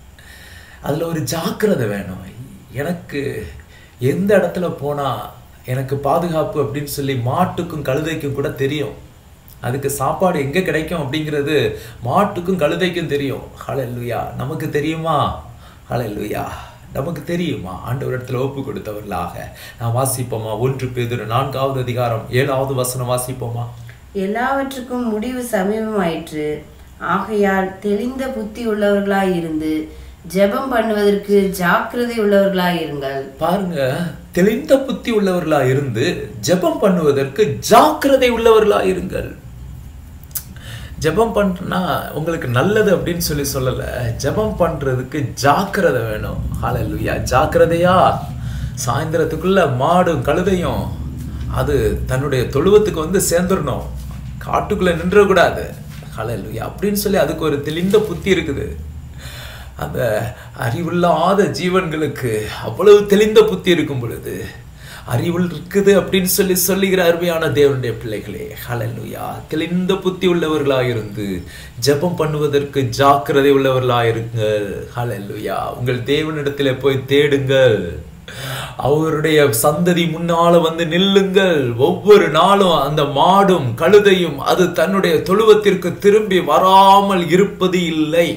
அதில் ஒரு ஜாக்கிரதை வேணும் எனக்கு எந்த இடத்துல போனால் எனக்கு பாதுகாப்பு அப்படின்னு சொல்லி மாட்டுக்கும் கழுதைக்கும் கூட தெரியும் அதுக்கு சாப்பாடு எங்கே கிடைக்கும் அப்படிங்கிறது மாட்டுக்கும் கழுதைக்கும் தெரியும் ஹalleluya நமக்கு தெரியுமா ஹalleluya நமக்கு தெரியுமா ஆண்டவர் இடத்துல ஒப்பு கொடுத்தவர்களாக நான் வாசிப்போமா ஒன்று பேதுரு நான்காவது அதிகாரம் ஏழாவது வசனம் வாசிப்போமா எல்லாவற்றுக்கும் முடிவு சமீபமாயிற்று ஆகையால் தெளிந்த புத்தி உள்ளவர்களாய் இருந்து ஜெபம் பண்ணுவதற்கு ஜாக்கிரதை உள்ளவர்களாய் இருங்கள் பாருங்க தெளிந்த புத்தி உள்ளவர்களா இருந்து ஜெபம் பண்ணுவதற்கு ஜாக்கிரதை உள்ளவர்களா இருங்கள் ஜெபம் பண்ணுறனா உங்களுக்கு நல்லது அப்படின்னு சொல்லி சொல்லலை ஜெபம் பண்ணுறதுக்கு ஜாக்கிரதை வேணும் ஹalleluya ஜாக்கிரதையா சாயந்தரத்துக்குள்ள மாடும் கழுதையும் அது தன்னுடைய தொழுவத்துக்கு வந்து சேர்ந்துடணும் காட்டுக்குள்ள நின்றக்கூடாது ஹalleluya அப்படின்னு சொல்லி அதுக்கு ஒரு தெளிந்த புத்தி இருக்குது அந்த அறிவில்லாத ஜீவன்களுக்கு அவ்வளவு தெளிந்த புத்தி இருக்கும் பொழுது அறிவுள் இருக்குது அப்படின்னு சொல்லி சொல்லுகிற அருமையான தேவனுடைய பிள்ளைகளே ஹalleluya தெளிந்த புத்தி உள்ளவர்களாக இருந்து ஜெபம் பண்ணுவதற்கு ஜாக்கிரதை உள்ளவர்களாக இருங்கள் ஹalleluya உங்கள் தேவனிடத்திலே போய் தேடுங்கள் அவருடைய சந்ததி முன்னால வந்து நில்லுங்கள் ஒவ்வொரு நாளும் அந்த மாடும் கழுதையும் அது தன்னுடைய தொழுவத்திற்கு திரும்பி வராமல் இருப்பது இல்லை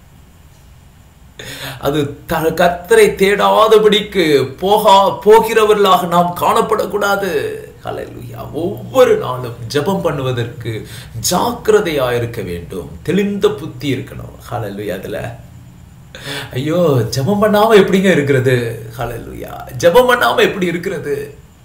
அது த- கர்த்தரை தேடாதபடிக்கு போகா போகிறவர்களாக நாம் காணப்படக்கூடாது ஹalleluya ஒவ்வொரு நாளும் ஜெபம் பண்ணுவதற்கு ஜாக்கிரதையா இருக்க வேண்டும் தெளிந்த புத்தி இருக்கணும் ஹalleluya அதுல ஐயோ ஜெபம் பண்ணாம எப்படிங்க இருக்கிறது ஹalleluya ஜெபம் பண்ணாம எப்படி இருக்கிறது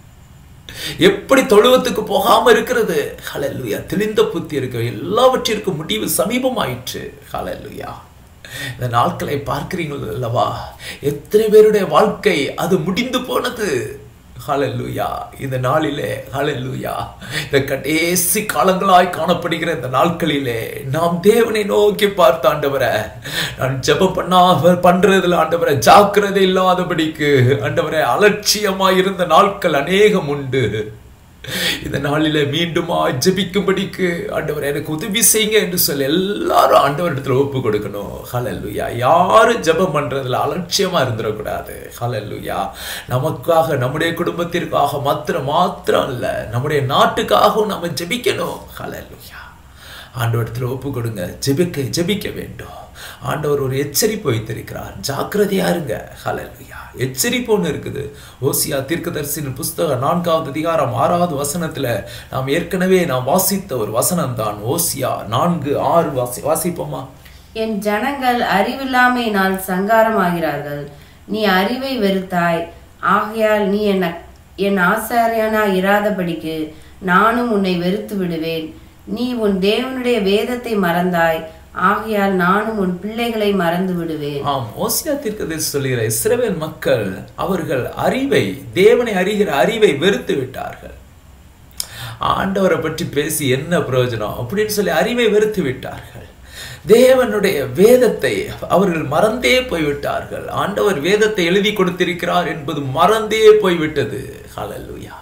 எப்படி தொழுவத்துக்கு போகாம இருக்கிறது ஹalleluya தெளிந்த புத்தி இருக்கு எல்லாவற்றிற்கும் முடிவு சமீபமாயிற்று ஹalleluya இந்த நாட்களை பார்க்கிறீர்கள் அல்லவா எத்தனை பேருடைய வாழ்க்கை அது முடிந்து போனது ஹalleluya இந்த நாளிலே ஹalleluya இந்த கடைசி காலங்களாய் காணப்படுகிற இந்த நாட்களிலே நாம் தேவனை நோக்கி பார்த்த ஆண்டவரை நான் ஜெபம் பண்ணாம பண்றதுல ஆண்டவரை ஜாக்கிரதை இல்லாதபடிக்கு ஆண்டவரை அலட்சியமாய் இருந்த நாட்கள் அநேகம் உண்டு இந்த நாளிலே மீண்டுமா ஜெபிக்கும்படிக்கு ஆண்டவர் எனக்கு உதவி செய்யுங்க என்று சொல்லி எல்லாரும் ஆண்டவரிடத்துல ஒப்பு கொடுக்கணும் ஹalleluya யாரும் ஜெபம் பண்றதுல அலட்சியமா இருந்துடக்கூடாது ஹalleluya நமக்காக நம்முடைய குடும்பத்திற்காக மாத்திரம் மாத்திரம் இல்ல நம்முடைய நாட்டுக்காகவும் நம்ம ஜெபிக்கணும் ஹalleluya ஆண்டவரத்தில் ஒப்பு கொடுங்க ஜெபிக்க ஜெபிக்க வேண்டும் ஆண்டவர் ஒரு எச்சரிப்பு வைத்திருக்கிறார் ஜாக்கிரதையா இருங்க ஹalleluya எச்சரிப்பு ஒன்று இருக்குது ஓசியா தீர்க்கதரிசியின் புஸ்தகம் நான்காவது அதிகாரம் ஆறாவது வசனத்துல நாம் ஏற்கனவே நாம் வாசித்த ஒரு வசனம் தான் ஓசியா நான்கு ஆறு வாசி வாசிப்போமா என் ஜனங்கள் அறிவில்லாமையினால் சங்காரமாகிறார்கள் நீ அறிவை வெறுத்தாய் ஆகையால் நீ என் என் ஆசாரியனாய் இராதபடிக்கு நானும் உன்னை வெறுத்து விடுவேன் நீ உன் தேவனுடைய வேதத்தை மறந்தாய் ஆகையால் நானும் உன் பிள்ளைகளை மறந்து விடுவேன் ஆம் ஓசியா தீர்க்கதரிசி சொல்லுகிற இஸ்ரவேல் மக்கள் அவர்கள் அறிவை தேவனை அறிகிற அறிவை வெறுத்து விட்டார்கள் ஆண்டவரை பற்றி பேசி என்ன பிரயோஜனம் அப்படின்னு சொல்லி அறிவை வெறுத்து விட்டார்கள் தேவனுடைய வேதத்தை அவர்கள் மறந்தே போய்விட்டார்கள் ஆண்டவர் வேதத்தை எழுதி கொடுத்திருக்கிறார் என்பது மறந்தே போய்விட்டது ஹalleluya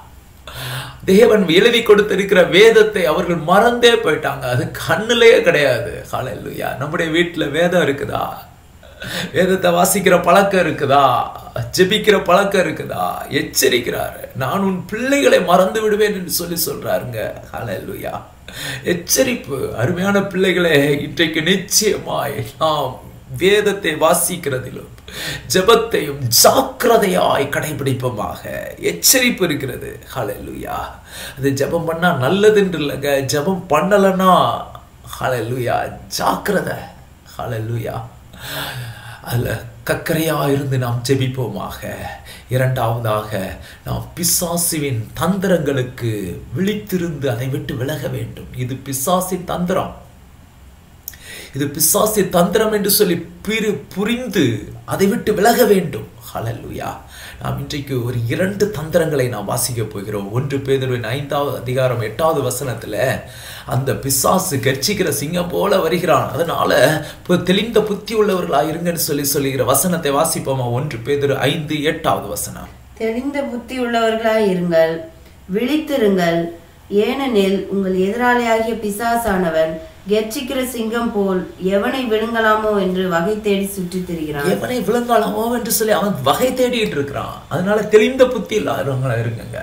தேவன் எழுதி கொடுத்திருக்கிற வேதத்தை அவர்கள் மறந்தே போயிட்டாங்க அது கண்ணுலயே கிடையாது ஹalleluya நம்முடைய வீட்டுல வேதம் இருக்குதா வேதத்தை வாசிக்கிற பழக்கம் இருக்குதா ஜெபிக்கிற பழக்கம் இருக்குதா எச்சரிக்கிறாரு நான் உன் பிள்ளைகளை மறந்து விடுவேன் என்று சொல்லி சொல்றாருங்க ஹalleluya எச்சரிப்பு அருமையான பிள்ளைகளே இன்றைக்கு நிச்சயமாய் நாம் வேதத்தை வாசிக்கிறதிலும் ஜெபத்தையும் ஜாக்கிரதையாய் கடைபிடிப்போமாக எச்சரிப்பு இருக்கிறது ஹalleluya அது ஜெபம் பண்ணா நல்லதுன்னு இல்லைங்க ஜெபம் பண்ணலைன்னா ஹalleluya ஜாக்கிரதை ஹalleluya அதில் கக்கரையா இருந்து நாம் ஜெபிப்போமாக இரண்டாவதாக நாம் பிசாசுவின் தந்திரங்களுக்கு விழித்திருந்து அதை விட்டு விலக வேண்டும் இது பிசாசின் தந்திரம் இது பிசாசின் தந்திரம் என்று சொல்லி பிரி புரிந்து அதை விட்டு விலக வேண்டும் ஹalleluya நாம் இன்றைக்கு ஒரு இரண்டு தந்திரங்களை நாம் வாசிக்க போகிறோம் ஒன்று பேதர்வின் ஐந்தாவது அதிகாரம் எட்டாவது வசனத்துல அந்த பிசாசு கர்ச்சிக்கிற சிங்கம் போல வருகிறான் அதனால இப்போ தெளிந்த புத்தி உள்ளவர்களா இருங்கன்னு சொல்லி சொல்லுகிற வசனத்தை வாசிப்போமா ஒன்று பேதர் ஐந்து எட்டாவது வசனம் தெளிந்த புத்தி உள்ளவர்களாய் இருங்கள் விழித்திருங்கள் ஏனெனில் உங்கள் எதிராளியாகிய பிசாசானவன் கெர்ச்சிக்கிற சிங்கம் போல் எவனை விழுங்கலாமோ என்று வகை தேடி சுற்றித் திரிகிறான் எவனை விளங்காலாமோ என்று சொல்லி அவன் வகை தேடிட்டு இருக்கிறான் அதனால தெளிந்த புத்தி இல்லாதவங்களா இருங்கங்க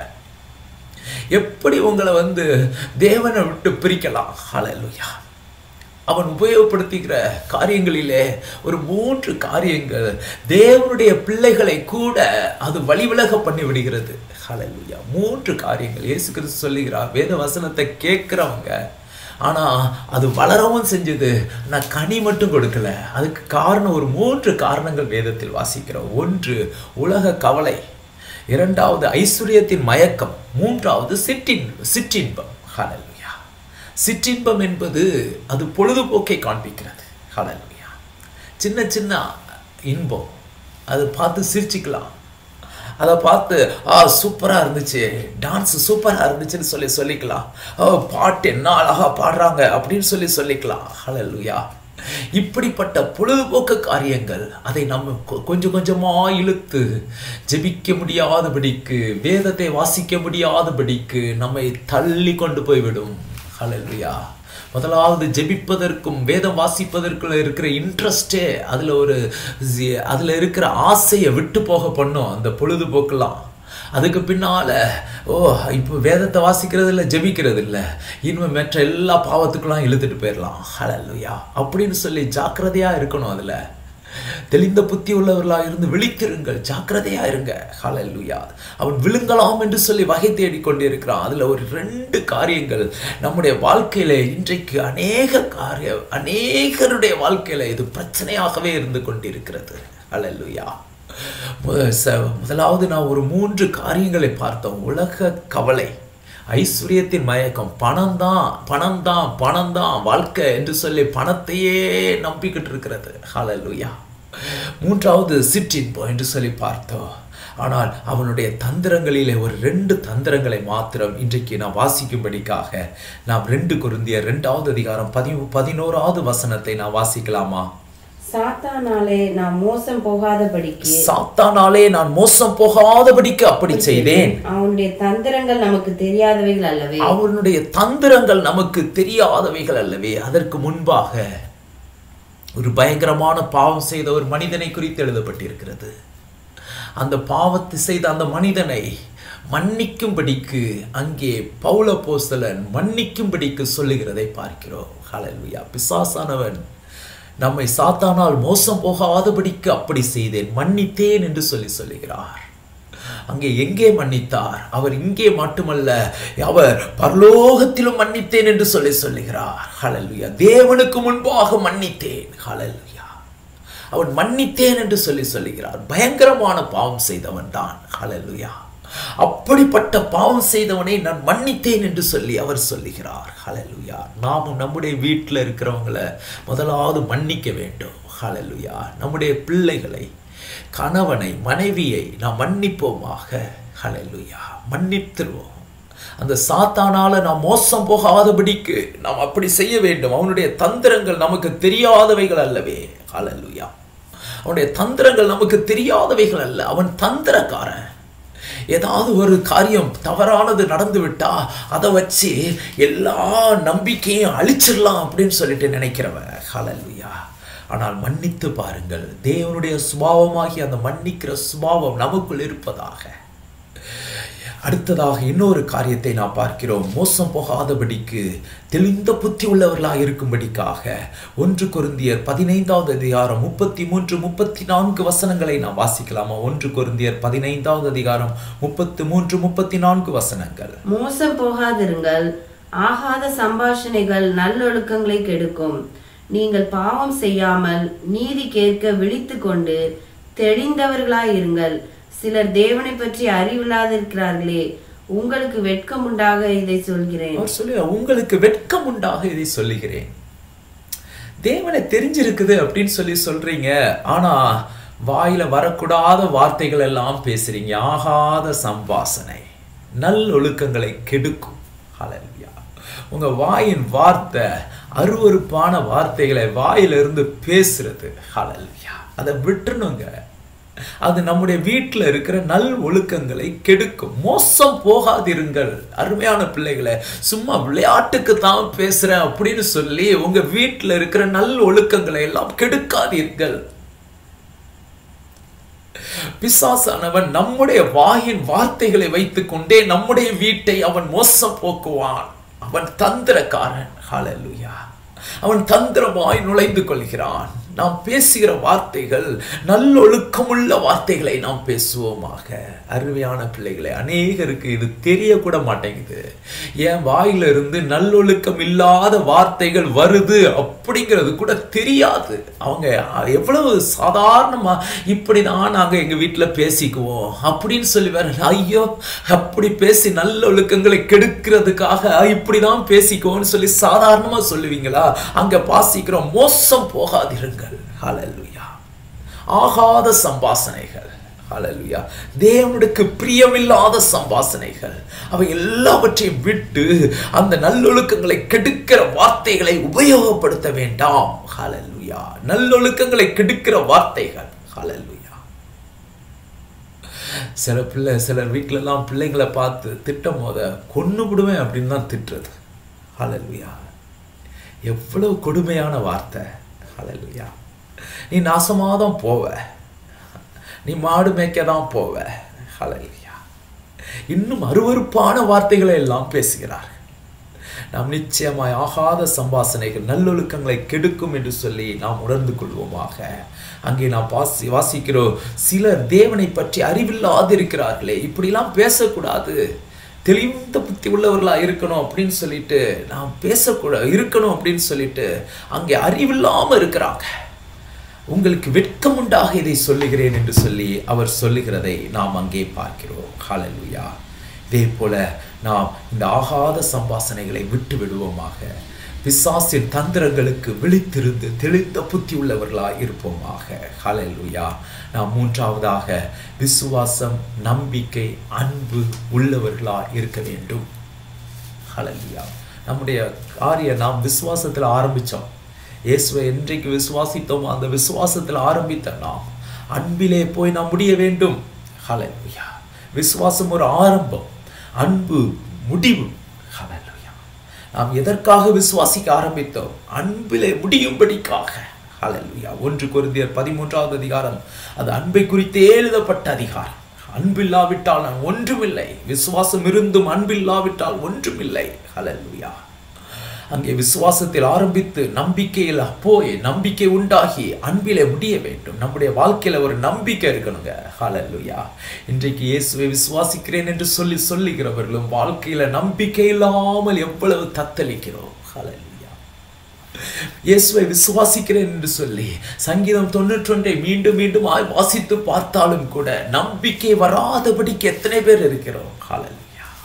எப்படி உங்களை வந்து தேவனை விட்டு பிரிக்கலாம் ஹalleluya அவன் உபயோகப்படுத்துகிற காரியங்களிலே ஒரு மூன்று காரியங்கள் தேவனுடைய பிள்ளைகளை கூட அது வழிவிலக பண்ணி விடுகிறது ஹalleluya மூன்று காரியங்கள் இயேசு கிறிஸ்து சொல்லுகிறார் வேத வசனத்தை கேட்கிறவங்க ஆனா அது வளரவும் செஞ்சது நான் கனி மட்டும் கொடுக்கல அதுக்கு காரணம் ஒரு மூன்று காரணங்கள் வேதத்தில் வாசிக்கிறோம் ஒன்று உலக கவலை இரண்டாவது ஐஸ்வர்யத்தின் மயக்கம் மூன்றாவது சிற்றின் சிற்றின்பம் ஹalleluya சிற்றின்பம் என்பது அது பொழுதுபோக்கை காண்பிக்கிறது ஹalleluya சின்ன சின்ன இன்பம் அதை பார்த்து சிரிச்சுக்கலாம் அதை பார்த்து ஆ சூப்பராக இருந்துச்சு டான்ஸ் சூப்பராக இருந்துச்சுன்னு சொல்லி சொல்லிக்கலாம் ஓ பாட்டு என்ன அழகா பாடுறாங்க அப்படின்னு சொல்லி சொல்லிக்கலாம் ஹalleluya இப்படிப்பட்ட பொழுதுபோக்கு காரியங்கள் அதை நம்ம கொ- கொஞ்சம் கொஞ்சமா இழுத்து ஜெபிக்க முடியாதபடிக்கு வேதத்தை வாசிக்க முடியாதபடிக்கு நம்மை தள்ளி கொண்டு போய்விடும் ஹalleluya முதலாவது ஜெபிப்பதற்கும் வேதம் வாசிப்பதற்குள்ள இருக்கிற இன்ட்ரெஸ்டே அதில் ஒரு சி- அதுல இருக்கிற ஆசையை விட்டு போக பண்ணும் அந்த பொழுதுபோக்கெல்லாம் அதுக்கு பின்னால ஓ இப்போ வேதத்தை வாசிக்கிறது இல்லை ஜெபிக்கிறது இல்லை இனிமே மற்ற எல்லா பாவத்துக்கெல்லாம் இழுத்துட்டு போயிடலாம் ஹalleluya அப்படின்னு சொல்லி ஜாக்கிரதையா இருக்கணும் அதுல தெளிந்த புத்தி உள்ளவர்களா இருந்து விழித்திருங்கள் ஜாக்கிரதையா இருங்க ஹalleluya அவன் விழுங்கலாம் என்று சொல்லி வகை தேடி கொண்டிருக்கிறான் அதுல ஒரு ரெண்டு காரியங்கள் நம்முடைய வாழ்க்கையில இன்றைக்கு அநேக காரிய அநேகருடைய வாழ்க்கையில இது பிரச்சனையாகவே இருந்து கொண்டிருக்கிறது ஹalleluya மு- ச- முதலாவது நான் ஒரு மூன்று காரியங்களை பார்த்தோம் உலக கவலை ஐஸ்வர்யத்தின் மயக்கம் பணம் தான் பணம் தான் பணம் தான் வாழ்க்கை என்று சொல்லி பணத்தையே நம்பிக்கிட்டு இருக்கிறது ஹalleluya மூன்றாவது சிற்றின்பம் என்று சொல்லி பார்த்தோம் ஆனால் அவனுடைய தந்திரங்களிலே ஒரு ரெண்டு தந்திரங்களை மாத்திரம் இன்றைக்கு நாம் வாசிக்கும்படிக்காக நாம் ரெண்டு குருந்தியர் ரெண்டாவது அதிகாரம் பதி பதினோராவது வசனத்தை நான் வாசிக்கலாமா சாத்தானாலே நாம் மோசம் போகாதபடிக்கு சாத்தானாலே நான் மோசம் போகாதபடிக்கு அப்படி செய்தேன் அவனுடைய தந்திரங்கள் நமக்கு தெரியாதவைகள் அல்லவே அவனுடைய தந்திரங்கள் நமக்கு தெரியாதவைகள் அல்லவே அதற்கு முன்பாக ஒரு பயங்கரமான பாவம் செய்த ஒரு மனிதனை குறித்து எழுதப்பட்டிருக்கிறது அந்த பாவத்தை செய்த அந்த மனிதனை மன்னிக்கும்படிக்கு அங்கே பவுல போஸ்தலன் மன்னிக்கும்படிக்கு சொல்லுகிறதை பார்க்கிறோம் ஹalleluya பிசாசானவன் நம்மை சாத்தானால் மோசம் போகாதபடிக்கு அப்படி செய்தேன் மன்னித்தேன் என்று சொல்லி சொல்லுகிறார் அங்கே எங்கே மன்னித்தார் அவர் இங்கே மட்டுமல்ல அவர் பரலோகத்திலும் மன்னித்தேன் என்று சொல்லி சொல்லுகிறார் ஹalleluya தேவனுக்கு முன்பாக மன்னித்தேன் ஹalleluya அவன் மன்னித்தேன் என்று சொல்லி சொல்லுகிறார் பயங்கரமான பாவம் செய்தவன் தான் ஹalleluya அப்படிப்பட்ட பாவம் செய்தவனை நான் மன்னித்தேன் என்று சொல்லி அவர் சொல்லுகிறார் ஹalleluya நாமும் நம்முடைய வீட்டில் இருக்கிறவங்கள முதலாவது மன்னிக்க வேண்டும் ஹalleluya நம்முடைய பிள்ளைகளை கணவனை மனைவியை நாம் மன்னிப்போமாக ஹalleluya மன்னித்துருவோம் அந்த சாத்தானால நாம் மோசம் போகாதபடிக்கு நாம் அப்படி செய்ய வேண்டும் அவனுடைய தந்திரங்கள் நமக்கு தெரியாதவைகள் அல்லவே ஹalleluya அவனுடைய தந்திரங்கள் நமக்கு தெரியாதவைகள் அல்ல அவன் தந்திரக்காரன் ஏதாவது ஒரு காரியம் தவறானது நடந்து விட்டா அதை வச்சு எல்லா நம்பிக்கையும் அழிச்சிடலாம் அப்படின்னு சொல்லிட்டு நினைக்கிறவன் ஹalleluya ஆனால் மன்னித்து பாருங்கள் தேவனுடைய சுபாவமாகி அந்த மன்னிக்கிற சுபாவம் நமக்குள் இருப்பதாக அடுத்ததாக இன்னொரு காரியத்தை நாம் பார்க்கிறோம் மோசம் போகாதபடிக்கு தெளிந்த புத்தி உள்ளவர்களாக இருக்கும்படிக்காக ஒன்று கொருந்தியர் பதினைந்தாவது அதிகாரம் முப்பத்தி மூன்று முப்பத்தி நான்கு வசனங்களை நாம் வாசிக்கலாமா ஒன்று கொருந்தியர் பதினைந்தாவது அதிகாரம் முப்பத்து மூன்று முப்பத்தி நான்கு வசனங்கள் மோசம் போகாதிருங்கள் ஆகாத சம்பாஷணைகள் நல்லொழுக்கங்களை கெடுக்கும் நீங்கள் பாவம் செய்யாமல் நீதி கேட்க விழித்து கொண்டு தெளிந்தவர்களாயிருங்கள் சிலர் தேவனை பற்றி அறிவில்லாதிருக்கிறார்களே உங்களுக்கு வெட்கம் உண்டாக இதை சொல்கிறேன் அவர் சொல்லி உங்களுக்கு வெட்கம் உண்டாக இதை சொல்லுகிறேன் தேவனை தெரிஞ்சிருக்குது அப்படின்னு சொல்லி சொல்றீங்க ஆனா வாயில வரக்கூடாத வார்த்தைகள் எல்லாம் பேசுறீங்க ஆகாத சம்பாசனை நல்லொழுக்கங்களை கெடுக்கும் ஹalleluya உங்க வாயின் வார்த்தை அருவருப்பான வார்த்தைகளை வாயிலிருந்து பேசுறது ஹalleluya அதை விட்டுணுங்க அது நம்முடைய வீட்டில் இருக்கிற நல் ஒழுக்கங்களை கெடுக்கும் மோசம் போகாதிருங்கள் அருமையான பிள்ளைகளை சும்மா விளையாட்டுக்கு தான் பேசுறேன் அப்படின்னு சொல்லி உங்க வீட்டில் இருக்கிற நல் ஒழுக்கங்களை எல்லாம் கெடுக்காதீர்கள் பிசாசானவன் நம்முடைய வாயின் வார்த்தைகளை வைத்துக்கொண்டே நம்முடைய வீட்டை அவன் மோசம் போக்குவான் அவன் தந்திரக்காரன் ஹalleluya அவன் தந்திரமாய் நுழைந்து கொள்கிறான் நாம் பேசுகிற வார்த்தைகள் நல்லொழுக்கமுள்ள வார்த்தைகளை நாம் பேசுவோமாக அருமையான பிள்ளைகளை அநேகருக்கு இது தெரியக்கூட மாட்டேங்குது என் வாயிலிருந்து நல்லொழுக்கம் இல்லாத வார்த்தைகள் வருது அப்படிங்கிறது கூட தெரியாது அவங்க எவ்வளவு சாதாரணமா இப்படிதான் நாங்க எங்க வீட்டுல பேசிக்குவோம் அப்படின்னு சொல்லி வேற ஐயோ அப்ப அப்படி பேசி நல்ல ஒழுக்கங்களை கெடுக்கிறதுக்காக இப்படிதான் பேசிக்கோன்னு சொல்லி சாதாரணமா சொல்லுவீங்களா அங்க வாசிக்கிறோம் மோசம் போகாதிருங்கள் ஹalleluya ஆகாத சம்பாசனைகள் ஹalleluya தேவனுக்கு பிரியமில்லாத சம்பாசனைகள் அவை எல்லாவற்றையும் விட்டு அந்த நல்லொழுக்கங்களை கெடுக்கிற வார்த்தைகளை உபயோகப்படுத்த வேண்டாம் ஹalleluya நல்லொழுக்கங்களை கெடுக்கிற வார்த்தைகள் ஹalleluya சில பிள்ளை சிலர் வீட்டிலலாம் பிள்ளைங்களை பார்த்து திட்டம் போத கொன்னு விடுவேன் அப்படின்னு தான் திட்டுறது ஹalleluya எவ்வளவு கொடுமையான வார்த்தை ஹalleluya நீ நாசமாக தான் போவ நீ மாடு மேய்க்க தான் போவ ஹalleluya இன்னும் அருவருப்பான வார்த்தைகளை எல்லாம் பேசுகிறார் நாம் நிச்சயமாய் ஆகாத சம்பாசனைகள் நல்லொழுக்கங்களை கெடுக்கும் என்று சொல்லி நாம் உணர்ந்து கொள்வோமாக அங்கே நாம் வாசி வாசிக்கிறோம் சிலர் தேவனை பற்றி அறிவில்லாதிருக்கிறார்களே இப்படிலாம் பேசக்கூடாது தெளிந்த புத்தி உள்ளவர்களா இருக்கணும் அப்படின்னு சொல்லிட்டு நாம் பேசக்கூடாது இருக்கணும் அப்படின்னு சொல்லிட்டு அங்கே அறிவில்லாம இருக்கிறாங்க உங்களுக்கு வெட்கம் உண்டாக இதை சொல்லுகிறேன் என்று சொல்லி அவர் சொல்லுகிறதை நாம் அங்கே பார்க்கிறோம் ஹalleluya இதே போல நாம் இந்த ஆகாத சம்பாசனைகளை விட்டு விடுவோமாக பிசாசின் தந்திரங்களுக்கு விழித்திருந்து தெளிந்த புத்தி உள்ளவர்களாய் இருப்போமாக ஹalleluya நாம் மூன்றாவதாக விசுவாசம் நம்பிக்கை அன்பு உள்ளவர்களாய் இருக்க வேண்டும் ஹalleluya நம்முடைய காரிய நாம் விசுவாசத்தில் ஆரம்பிச்சோம் இயேசுவை என்றைக்கு விசுவாசித்தோமோ அந்த விசுவாசத்தில் ஆரம்பித்த நாம் அன்பிலே போய் நாம் முடிய வேண்டும் ஹalleluya விசுவாசம் ஒரு ஆரம்பம் அன்பு முடிவு ஹalleluya நாம் எதற்காக விசுவாசிக்க ஆரம்பித்தோம் அன்பிலே முடியும்படிக்காக ஹalleluya ஒன்று கொரிந்தியர் பதிமூன்றாவது அதிகாரம் அது அன்பை குறித்தே எழுதப்பட்ட அதிகாரம் அன்பில்லாவிட்டால் நான் ஒன்றுமில்லை விசுவாசம் இருந்தும் அன்பில்லாவிட்டால் ஒன்றுமில்லை ஹalleluya அங்கே விசுவாசத்தில் ஆரம்பித்து நம்பிக்கையில் போய் நம்பிக்கை உண்டாகி அன்பிலே முடிய வேண்டும் நம்முடைய வாழ்க்கையில ஒரு நம்பிக்கை இருக்கணுங்க ஹalleluya இன்றைக்கு இயேசுவை விசுவாசிக்கிறேன் என்று சொல்லி சொல்லுகிறவர்களும் வாழ்க்கையில நம்பிக்கை இல்லாமல் எவ்வளவு தத்தளிக்கிறோம் ஹalleluya இயேசுவை விசுவாசிக்கிறேன் என்று சொல்லி சங்கீதம் தொண்ணூற்றொன்றை மீண்டும் மீண்டும் ஆய் வாசித்து பார்த்தாலும் கூட நம்பிக்கை வராதபடிக்கு எத்தனை பேர் இருக்கிறோம் ஹalleluya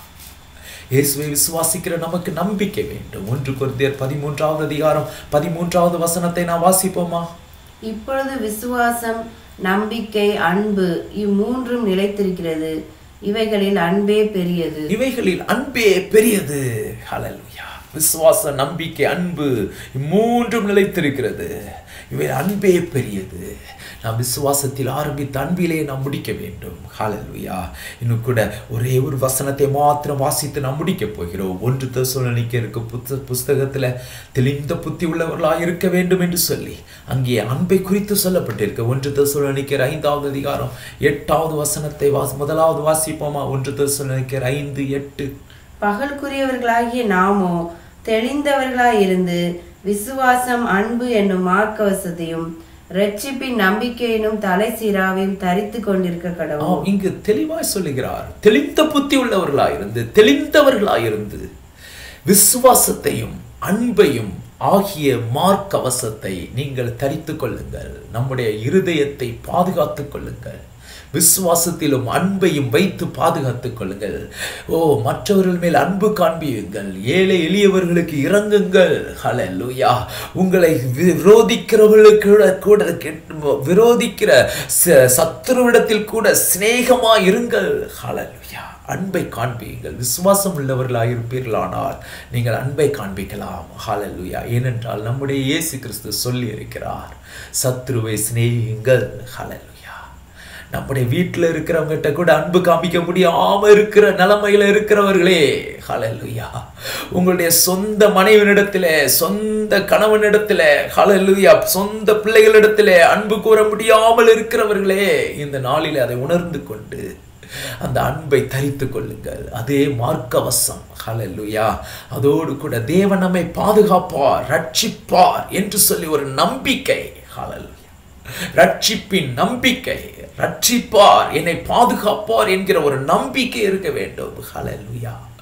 இயேசுவை விசுவாசிக்கிற நமக்கு நம்பிக்கை வேண்டும் ஒன்று கொரிந்தியர் பதிமூன்றாவது அதிகாரம் பதிமூன்றாவது வசனத்தை நான் வாசிப்போமா இப்பொழுது விசுவாசம் நம்பிக்கை அன்பு இம்மூன்றும் நிலைத்திருக்கிறது இவைகளில் அன்பே பெரியது இவைகளில் அன்பே பெரியது ஹalleluya விசுவாச நம்பிக்கை அன்பு மூன்றும் நிலைத்திருக்கிறது இவை அன்பே பெரியது நாம் விசுவாசத்தில் ஆரம்பித்த அன்பிலே நாம் முடிக்க வேண்டும் ஹalleluya இன்னும் கூட ஒரே ஒரு வசனத்தை மாத்திரம் வாசித்து நாம் முடிக்க போகிறோம் ஒன்று தெசலோனிக்கருக்கு புத்த புஸ்தகத்துல தெளிந்த புத்தி உள்ளவர்களாக இருக்க வேண்டும் என்று சொல்லி அங்கே அன்பை குறித்து சொல்லப்பட்டிருக்கு ஒன்று தெசலோனிக்கர் ஐந்தாவது அதிகாரம் எட்டாவது வசனத்தை வாசி முதலாவது வாசிப்போமா ஒன்று தெசலோனிக்கர் ஐந்து எட்டு பகலுக்குரியவர்களாகிய நாமோ தெளிந்தவர்களாயிருந்து விசுவாசம் அன்பு என்னும் மார்க்கவசத்தையும் ரட்சிப்பின் நம்பிக்கையினும் தலை சீராவையும் தரித்து கொண்டிருக்க கடவுள் ஆம், இங்கு தெளிவாய் சொல்லுகிறார் தெளிந்த புத்தி உள்ளவர்களாயிருந்து தெளிந்தவர்களாயிருந்து விசுவாசத்தையும் அன்பையும் ஆகிய மார்க்கவசத்தை நீங்கள் தரித்து கொள்ளுங்கள் நம்முடைய இருதயத்தை பாதுகாத்துக் கொள்ளுங்கள் விசுவாசத்திலும் அன்பையும் வைத்து பாதுகாத்துக் கொள்ளுங்கள் ஓ மற்றவர்கள் மேல் அன்பு காண்பியுங்கள் ஏழை எளியவர்களுக்கு இறங்குங்கள் ஹalleluya உங்களை விரோதிக்கிறவர்களுக்கு கூட கூட கெட்ட- விரோதிக்கிற ச- சத்துருவிடத்தில் கூட சிநேகமா இருங்கள் ஹalleluya அன்பை காண்பியுங்கள் விசுவாசம் உள்ளவர்களாக இருப்பீர்களானால் நீங்கள் அன்பை காண்பிக்கலாம் ஹalleluya ஏனென்றால் நம்முடைய இயேசு கிறிஸ்து சொல்லி இருக்கிறார் சத்ருவை சிநேகியுங்கள் ஹalleluya நம்முடைய வீட்டில் இருக்கிறவங்ககிட்ட கூட அன்பு காமிக்க முடியாம இருக்கிற நிலைமையில இருக்கிறவர்களே ஹalleluya உங்களுடைய சொந்த மனைவினிடத்திலே சொந்த கணவனிடத்திலே ஹalleluya சொந்த பிள்ளைகளிடத்திலே அன்பு கூற முடியாமல் இருக்கிறவர்களே இந்த நாளில் அதை உணர்ந்து கொண்டு அந்த அன்பை தரித்து கொள்ளுங்கள் அதே மார்க்கவசம் ஹalleluya அதோடு கூட தேவன் நம்மை பாதுகாப்பார் ரட்சிப்பார் என்று சொல்லி ஒரு நம்பிக்கை ஹalleluya ரட்சிப்பின் நம்பிக்கை ரட்சிப்பார் என்னை பாதுகாப்பார் என்கிற ஒரு நம்பிக்கை இருக்க வேண்டும் ஹalleluya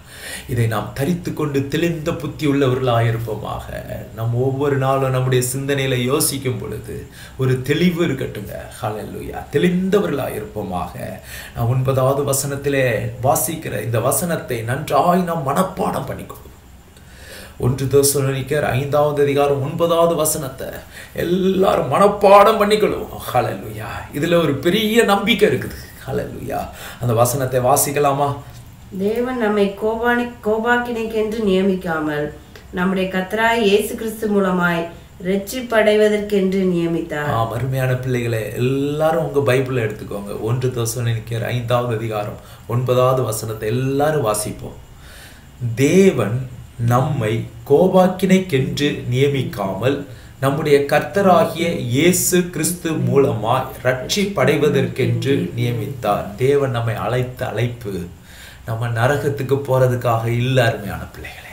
இதை நாம் தரித்து கொண்டு தெளிந்த புத்தி உள்ளவர்களாக இருப்போமாக நம் ஒவ்வொரு நாளும் நம்முடைய சிந்தனையில யோசிக்கும் பொழுது ஒரு தெளிவு இருக்கட்டுங்க ஹalleluya தெளிந்தவர்களாக இருப்போமாக நான் ஒன்பதாவது வசனத்திலே வாசிக்கிற இந்த வசனத்தை நன்றாய் நாம் மனப்பாடம் பண்ணிக்கொள்வோம் ஒன்று தோசனிக்கர் ஐந்தாவது அதிகாரம் ஒன்பதாவது வசனத்தை எல்லாரும் மனப்பாடம் பண்ணிக்கொள்வோம் ஹalleluya இதுல ஒரு பெரிய நம்பிக்கை இருக்குது ஹalleluya அந்த வசனத்தை வாசிக்கலாமா தேவன் நம்மை கோபானி கோபாக்கினைக்கென்று நியமிக்காமல் நம்முடைய கத்தராய் இயேசு கிறிஸ்து மூலமாய் ரட்சிப்படைவதற்கென்று நியமித்தார் ஆம் அருமையான பிள்ளைகளே எல்லாரும் உங்க பைபிளை எடுத்துக்கோங்க ஒன்று தோசனிக்கர் ஐந்தாவது அதிகாரம் ஒன்பதாவது வசனத்தை எல்லாரும் வாசிப்போம் தேவன் நம்மை கோபாக்கினைக்கென்று நியமிக்காமல் நம்முடைய கர்த்தராகிய இயேசு கிறிஸ்து மூலமாய் ரட்சிப்படைவதற்கென்று நியமித்தார் தேவன் நம்மை அழைத்த அழைப்பு நம்ம நரகத்துக்கு போறதுக்காக இல்லை அருமையான பிள்ளைகளே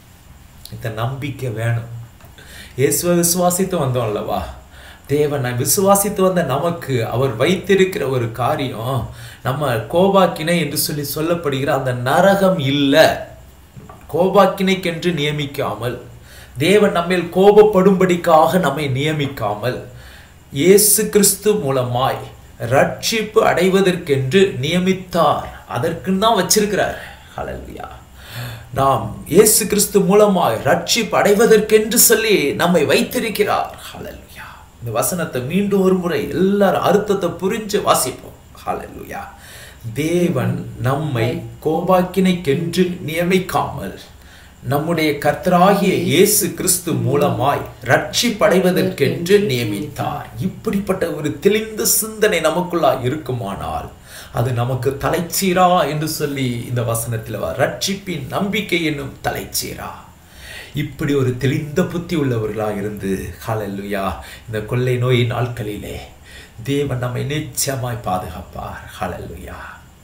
இந்த நம்பிக்கை வேணும் இயேசுவை விசுவாசித்து வந்தோம் அல்லவா தேவனை விசுவாசித்து வந்த நமக்கு அவர் வைத்திருக்கிற ஒரு காரியம் நம்ம கோபாக்கினை என்று சொல்லி சொல்லப்படுகிற அந்த நரகம் இல்லை கோபாக்கினைக்கென்று நியமிக்காமல் தேவன் நம்மேல் கோபப்படும்படிக்காக நம்மை நியமிக்காமல் இயேசு கிறிஸ்து மூலமாய் ரட்சிப்பு அடைவதற்கென்று நியமித்தார் அதற்குன்னு தான் வச்சிருக்கிறார் ஹalleluya நாம் இயேசு கிறிஸ்து மூலமாய் ரட்சிப்பு அடைவதற்கென்று சொல்லி நம்மை வைத்திருக்கிறார் ஹalleluya இந்த வசனத்தை மீண்டும் ஒரு முறை எல்லாரும் அர்த்தத்தை புரிஞ்சு வாசிப்போம் ஹalleluya தேவன் நம்மை கோபாக்கினைக்கென்று நியமிக்காமல் நம்முடைய கர்த்தராகிய இயேசு கிறிஸ்து மூலமாய் ரட்சிப்படைவதற்கென்று நியமித்தார் இப்படிப்பட்ட ஒரு தெளிந்த சிந்தனை நமக்குள்ளா இருக்குமானால் அது நமக்கு தலைச்சீரா என்று சொல்லி இந்த வசனத்தில் வா ரட்சிப்பின் நம்பிக்கை என்னும் தலைச்சீரா இப்படி ஒரு தெளிந்த புத்தி உள்ளவர்களா இருந்து ஹalleluya இந்த கொள்ளை நோய் நாட்களிலே தேவன் நம்மை நிச்சயமாய் பாதுகாப்பார் ஹalleluya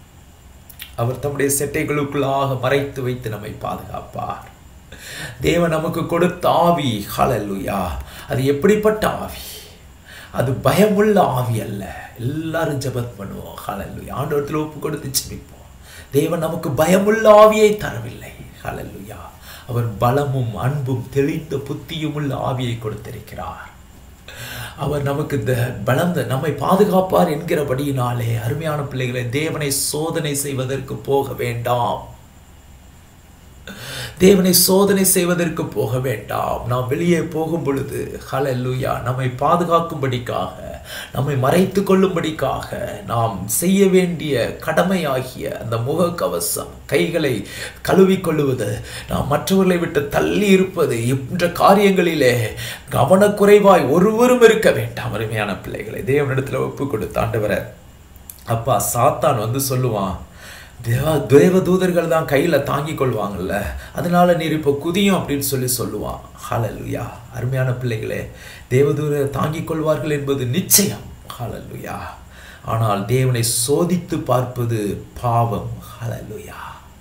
அவர் தம்முடைய செட்டைகளுக்குள்ளாக மறைத்து வைத்து நம்மை பாதுகாப்பார் தேவன் நமக்கு கொடுத்த ஆவி ஹalleluya அது எப்படிப்பட்ட ஆவி அது பயமுள்ள ஆவி அல்ல எல்லாரும் ஜெபம் பண்ணுவோம் ஹalleluya ஆண்டவரத்தில் ஒப்பு கொடுத்து ஜெபிப்போம் தேவன் நமக்கு பயமுள்ள ஆவியை தரவில்லை ஹalleluya அவர் பலமும் அன்பும் தெளிந்த புத்தியும் உள்ள ஆவியை கொடுத்திருக்கிறார் அவர் நமக்கு இந்த பலந்த நம்மை பாதுகாப்பார் என்கிறபடியினாலே அருமையான பிள்ளைகளை தேவனை சோதனை செய்வதற்கு போக வேண்டாம் தேவனை சோதனை செய்வதற்கு போக வேண்டாம் நாம் வெளியே போகும் பொழுது ஹalleluya நம்மை பாதுகாக்கும்படிக்காக நம்மை மறைத்து கொள்ளும்படிக்காக நாம் செய்ய வேண்டிய கடமையாகிய அந்த முகக்கவசம் கைகளை கழுவிக்கொள்ளுவது நாம் மற்றவர்களை விட்டு தள்ளி இருப்பது என்ற காரியங்களிலே கவனக்குறைவாய் ஒருவரும் இருக்க வேண்டாம் அருமையான பிள்ளைகளை தேவனிடத்துல ஒப்பு கொடுத்த ஆண்டவரை அப்பா சாத்தான் வந்து சொல்லுவான் தேவ தேவ தூதர்கள் தான் கையில் தாங்கி கொள்வாங்கல்ல அதனால நீர் இப்போ குதியும் அப்படின்னு சொல்லி சொல்லுவான் ஹalleluya அருமையான பிள்ளைகளே தேவதூதர் தாங்கிக் கொள்வார்கள் என்பது நிச்சயம் ஹalleluya ஆனால் தேவனை சோதித்து பார்ப்பது பாவம் ஹalleluya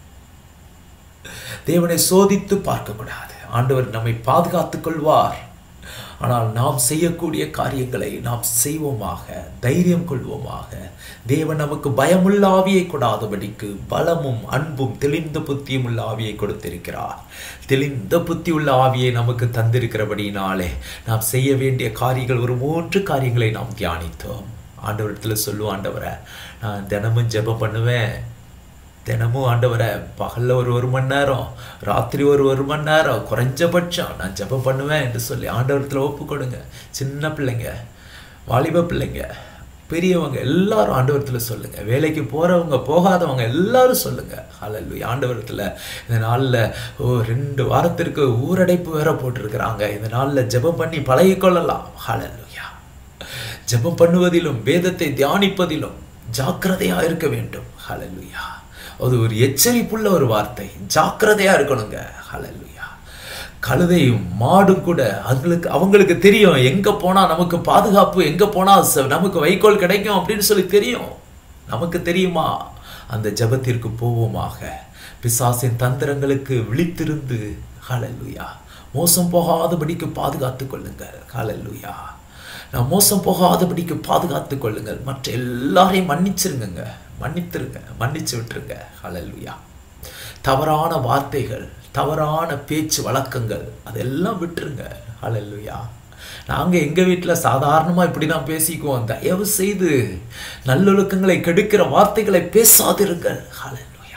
தேவனை சோதித்து பார்க்கக்கூடாது ஆண்டவர் நம்மை பாதுகாத்துக் கொள்வார் ஆனால் நாம் செய்யக்கூடிய காரியங்களை நாம் செய்வோமாக தைரியம் கொள்வோமாக தேவன் நமக்கு பயமுள்ள ஆவியை கொடாதபடிக்கு பலமும் அன்பும் தெளிந்த புத்தியும் உள்ள ஆவியை கொடுத்திருக்கிறார் தெளிந்த புத்தி உள்ள ஆவியை நமக்கு தந்திருக்கிறபடினாலே நாம் செய்ய வேண்டிய காரியங்கள் ஒரு மூன்று காரியங்களை நாம் தியானித்தோம் ஆண்டவரத்தில் சொல்லுவோம் ஆண்டவரை நான் தினமும் ஜெபம் பண்ணுவேன் தினமும் ஆண்டவரை பகலில் ஒரு ஒரு மணி நேரம் ராத்திரி ஒரு ஒரு மணி நேரம் குறைஞ்சபட்சம் நான் ஜெபம் பண்ணுவேன் என்று சொல்லி ஆண்டவரத்தில் ஒப்பு கொடுங்க சின்ன பிள்ளைங்க வாலிப பிள்ளைங்க பெரியவங்க எல்லாரும் ஆண்டவரத்தில் சொல்லுங்க வேலைக்கு போறவங்க போகாதவங்க எல்லாரும் சொல்லுங்க ஹalleluya ஆண்டவரத்தில் இந்த நாளில் ஓ ரெண்டு வாரத்திற்கு ஊரடைப்பு வேற போட்டிருக்கிறாங்க இந்த நாளில் ஜெபம் பண்ணி பழகிக்கொள்ளலாம் ஹalleluya ஜெபம் பண்ணுவதிலும் வேதத்தை தியானிப்பதிலும் ஜாக்கிரதையா இருக்க வேண்டும் ஹalleluya அது ஒரு எச்சரிப்புள்ள ஒரு வார்த்தை ஜாக்கிரதையா இருக்கணுங்க ஹalleluya கழுதையும் மாடும் கூட அவங்களுக்கு அவங்களுக்கு தெரியும் எங்க போனா நமக்கு பாதுகாப்பு எங்க போனா ச- நமக்கு வைக்கோல் கிடைக்கும் அப்படின்னு சொல்லி தெரியும் நமக்கு தெரியுமா அந்த ஜெபத்திற்கு போவோமாக பிசாசின் தந்திரங்களுக்கு விழித்திருந்து ஹalleluya மோசம் போகாதபடிக்கு பாதுகாத்துக் கொள்ளுங்கள் ஹalleluya நான் மோசம் போகாதபடிக்கு பாதுகாத்துக் கொள்ளுங்கள் மற்ற எல்லாரையும் மன்னிச்சிருங்க மன்னித்துருங்க மன்னிச்சு விட்டுருங்க ஹalleluya தவறான வார்த்தைகள் தவறான பேச்சு வழக்கங்கள் அதெல்லாம் விட்டுருங்க ஹalleluya நாங்க எங்க வீட்டுல சாதாரணமா இப்படி தான் பேசிக்குவோம் தயவு செய்து நல்லொழுக்கங்களை கெடுக்கிற வார்த்தைகளை பேசாதிருங்கள் ஹalleluya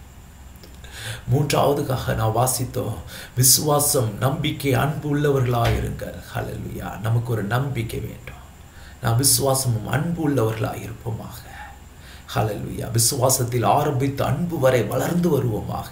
மூன்றாவதுக்காக நான் வாசித்தோம் விசுவாசம் நம்பிக்கை அன்பு உள்ளவர்களாயிருங்கள் ஹalleluya நமக்கு ஒரு நம்பிக்கை வேண்டும் நாம் விசுவாசமும் அன்பு உள்ளவர்களாக இருப்போமாக ஹalleluya விசுவாசத்தில் ஆரம்பித்து அன்பு வரை வளர்ந்து வருவோமாக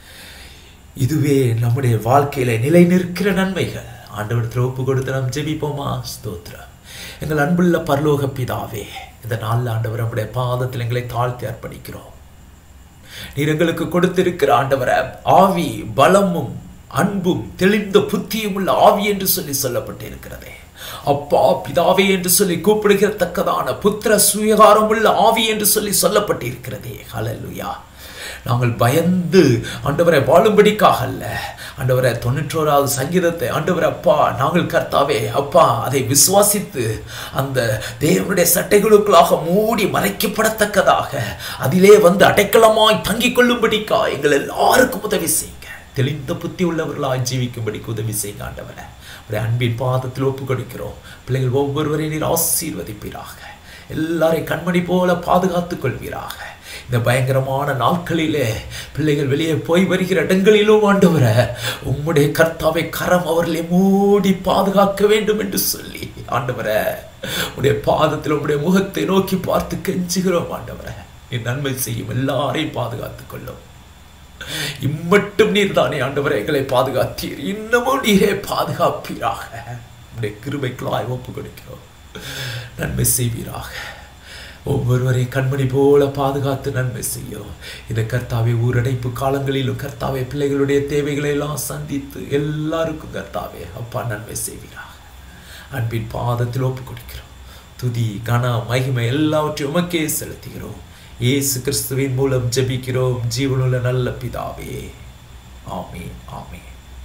இதுவே நம்முடைய வாழ்க்கையில நிலை நிற்கிற நன்மைகள் ஆண்டவரத்தில் ஒப்பு கொடுத்து நாம் ஜெபிப்போமா ஸ்தோத்திரம் எங்கள் அன்புள்ள பரலோக பிதாவே இந்த நாளில் ஆண்டவர் நம்முடைய பாதத்தில் எங்களை தாழ்த்தி அர்ப்பணிக்கிறோம் நீர் எங்களுக்கு கொடுத்திருக்கிற ஆண்டவர ஆவி பலமும் அன்பும் தெளிந்த புத்தியும் உள்ள ஆவி என்று சொல்லி சொல்லப்பட்டிருக்கிறதே அப்பா பிதாவே என்று சொல்லி கூப்பிடுகிறத்தக்கதான புத்திர சுயகாரம் உள்ள ஆவி என்று சொல்லி சொல்லப்பட்டிருக்கிறதே ஹalleluya நாங்கள் பயந்து ஆண்டவரை வாழும்படிக்காக அல்ல ஆண்டவரை தொண்ணூற்றோராவது சங்கீதத்தை ஆண்டவரை அப்பா நாங்கள் கர்த்தாவே அப்பா அதை விசுவாசித்து அந்த தேவனுடைய சட்டைகளுக்குள்ளாக மூடி மறைக்கப்படத்தக்கதாக அதிலே வந்து அடைக்கலமாய் தங்கிக் கொள்ளும்படிக்கா எங்கள் எல்லாருக்கும் உதவி செய்யுங்க தெளிந்த புத்தி உள்ளவர்களாய் ஜீவிக்கும்படிக்கு உதவி செய்யுங்க ஆண்டவரை உடைய அன்பின் பாதத்தில் ஒப்பு கொடுக்கிறோம் பிள்ளைகள் ஒவ்வொருவரையும் நீர் ஆசீர்வதிப்பீராக எல்லாரையும் கண்மணி போல பாதுகாத்துக் கொள்வீராக இந்த பயங்கரமான நாட்களிலே பிள்ளைகள் வெளியே போய் வருகிற இடங்களிலும் ஆண்டவர உம்முடைய கர்த்தாவை கரம் அவர்களை மூடி பாதுகாக்க வேண்டும் என்று சொல்லி ஆண்டவர உடைய பாதத்தில் உம்முடைய முகத்தை நோக்கி பார்த்து கெஞ்சுகிறோம் ஆண்டவர நீ நன்மை செய்யும் எல்லாரையும் பாதுகாத்துக் கொள்ளும் இம்மட்டும் நீர் தானே ஆண்டவரை எங்களை பாதுகாத்தீர் இன்னமும் நீரே பாதுகாப்பீராக உடைய கிருபைக்குள்ளாய் ஒப்பு கொடுக்கிறோம் நன்மை செய்வீராக ஒவ்வொருவரையும் கண்மணி போல பாதுகாத்து நன்மை செய்யும் இந்த கர்த்தாவை ஊரடைப்பு காலங்களிலும் கர்த்தாவை பிள்ளைகளுடைய தேவைகளை எல்லாம் சந்தித்து எல்லாருக்கும் கர்த்தாவே அப்பா நன்மை செய்வீராக அன்பின் பாதத்தில் ஒப்பு கொடுக்கிறோம் துதி கன மகிமை எல்லாவற்றையும் உமக்கே செலுத்துகிறோம் இயேசு கிறிஸ்துவின் மூலம் ஜெபிக்கிறோம் ஜீவனுள்ள நல்ல பிதாவே ஆமே ஆமே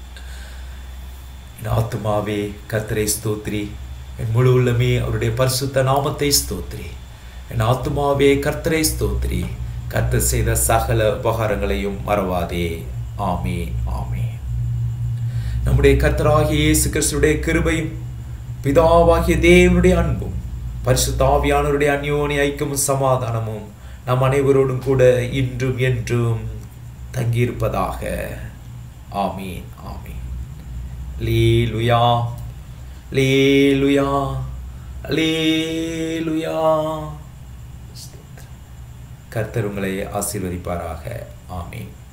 என் ஆத்துமாவே கர்த்தரை ஸ்தோத்ரி என் முழு உள்ளமே அவருடைய பரிசுத்த நாமத்தை ஸ்தோத்ரி என் ஆத்துமாவே கர்த்தரை ஸ்தோத்ரி கர்த்தர் செய்த சகல உபகாரங்களையும் மறவாதே ஆமே ஆமே நம்முடைய கர்த்தராகிய இயேசு கிறிஸ்துடைய கிருபையும் பிதாவாகிய தேவனுடைய அன்பும் பரிசுத்தாவியானவருடைய அந்யோனி ஐக்கியமும் சமாதானமும் நம் அனைவரோடும் கூட இன்றும் என்றும் தங்கியிருப்பதாக ஆமீன் ஆமீன் லீலுயா லீலுயா லீலுயா கர்த்தர் உங்களை ஆசீர்வதிப்பாராக ஆமீன்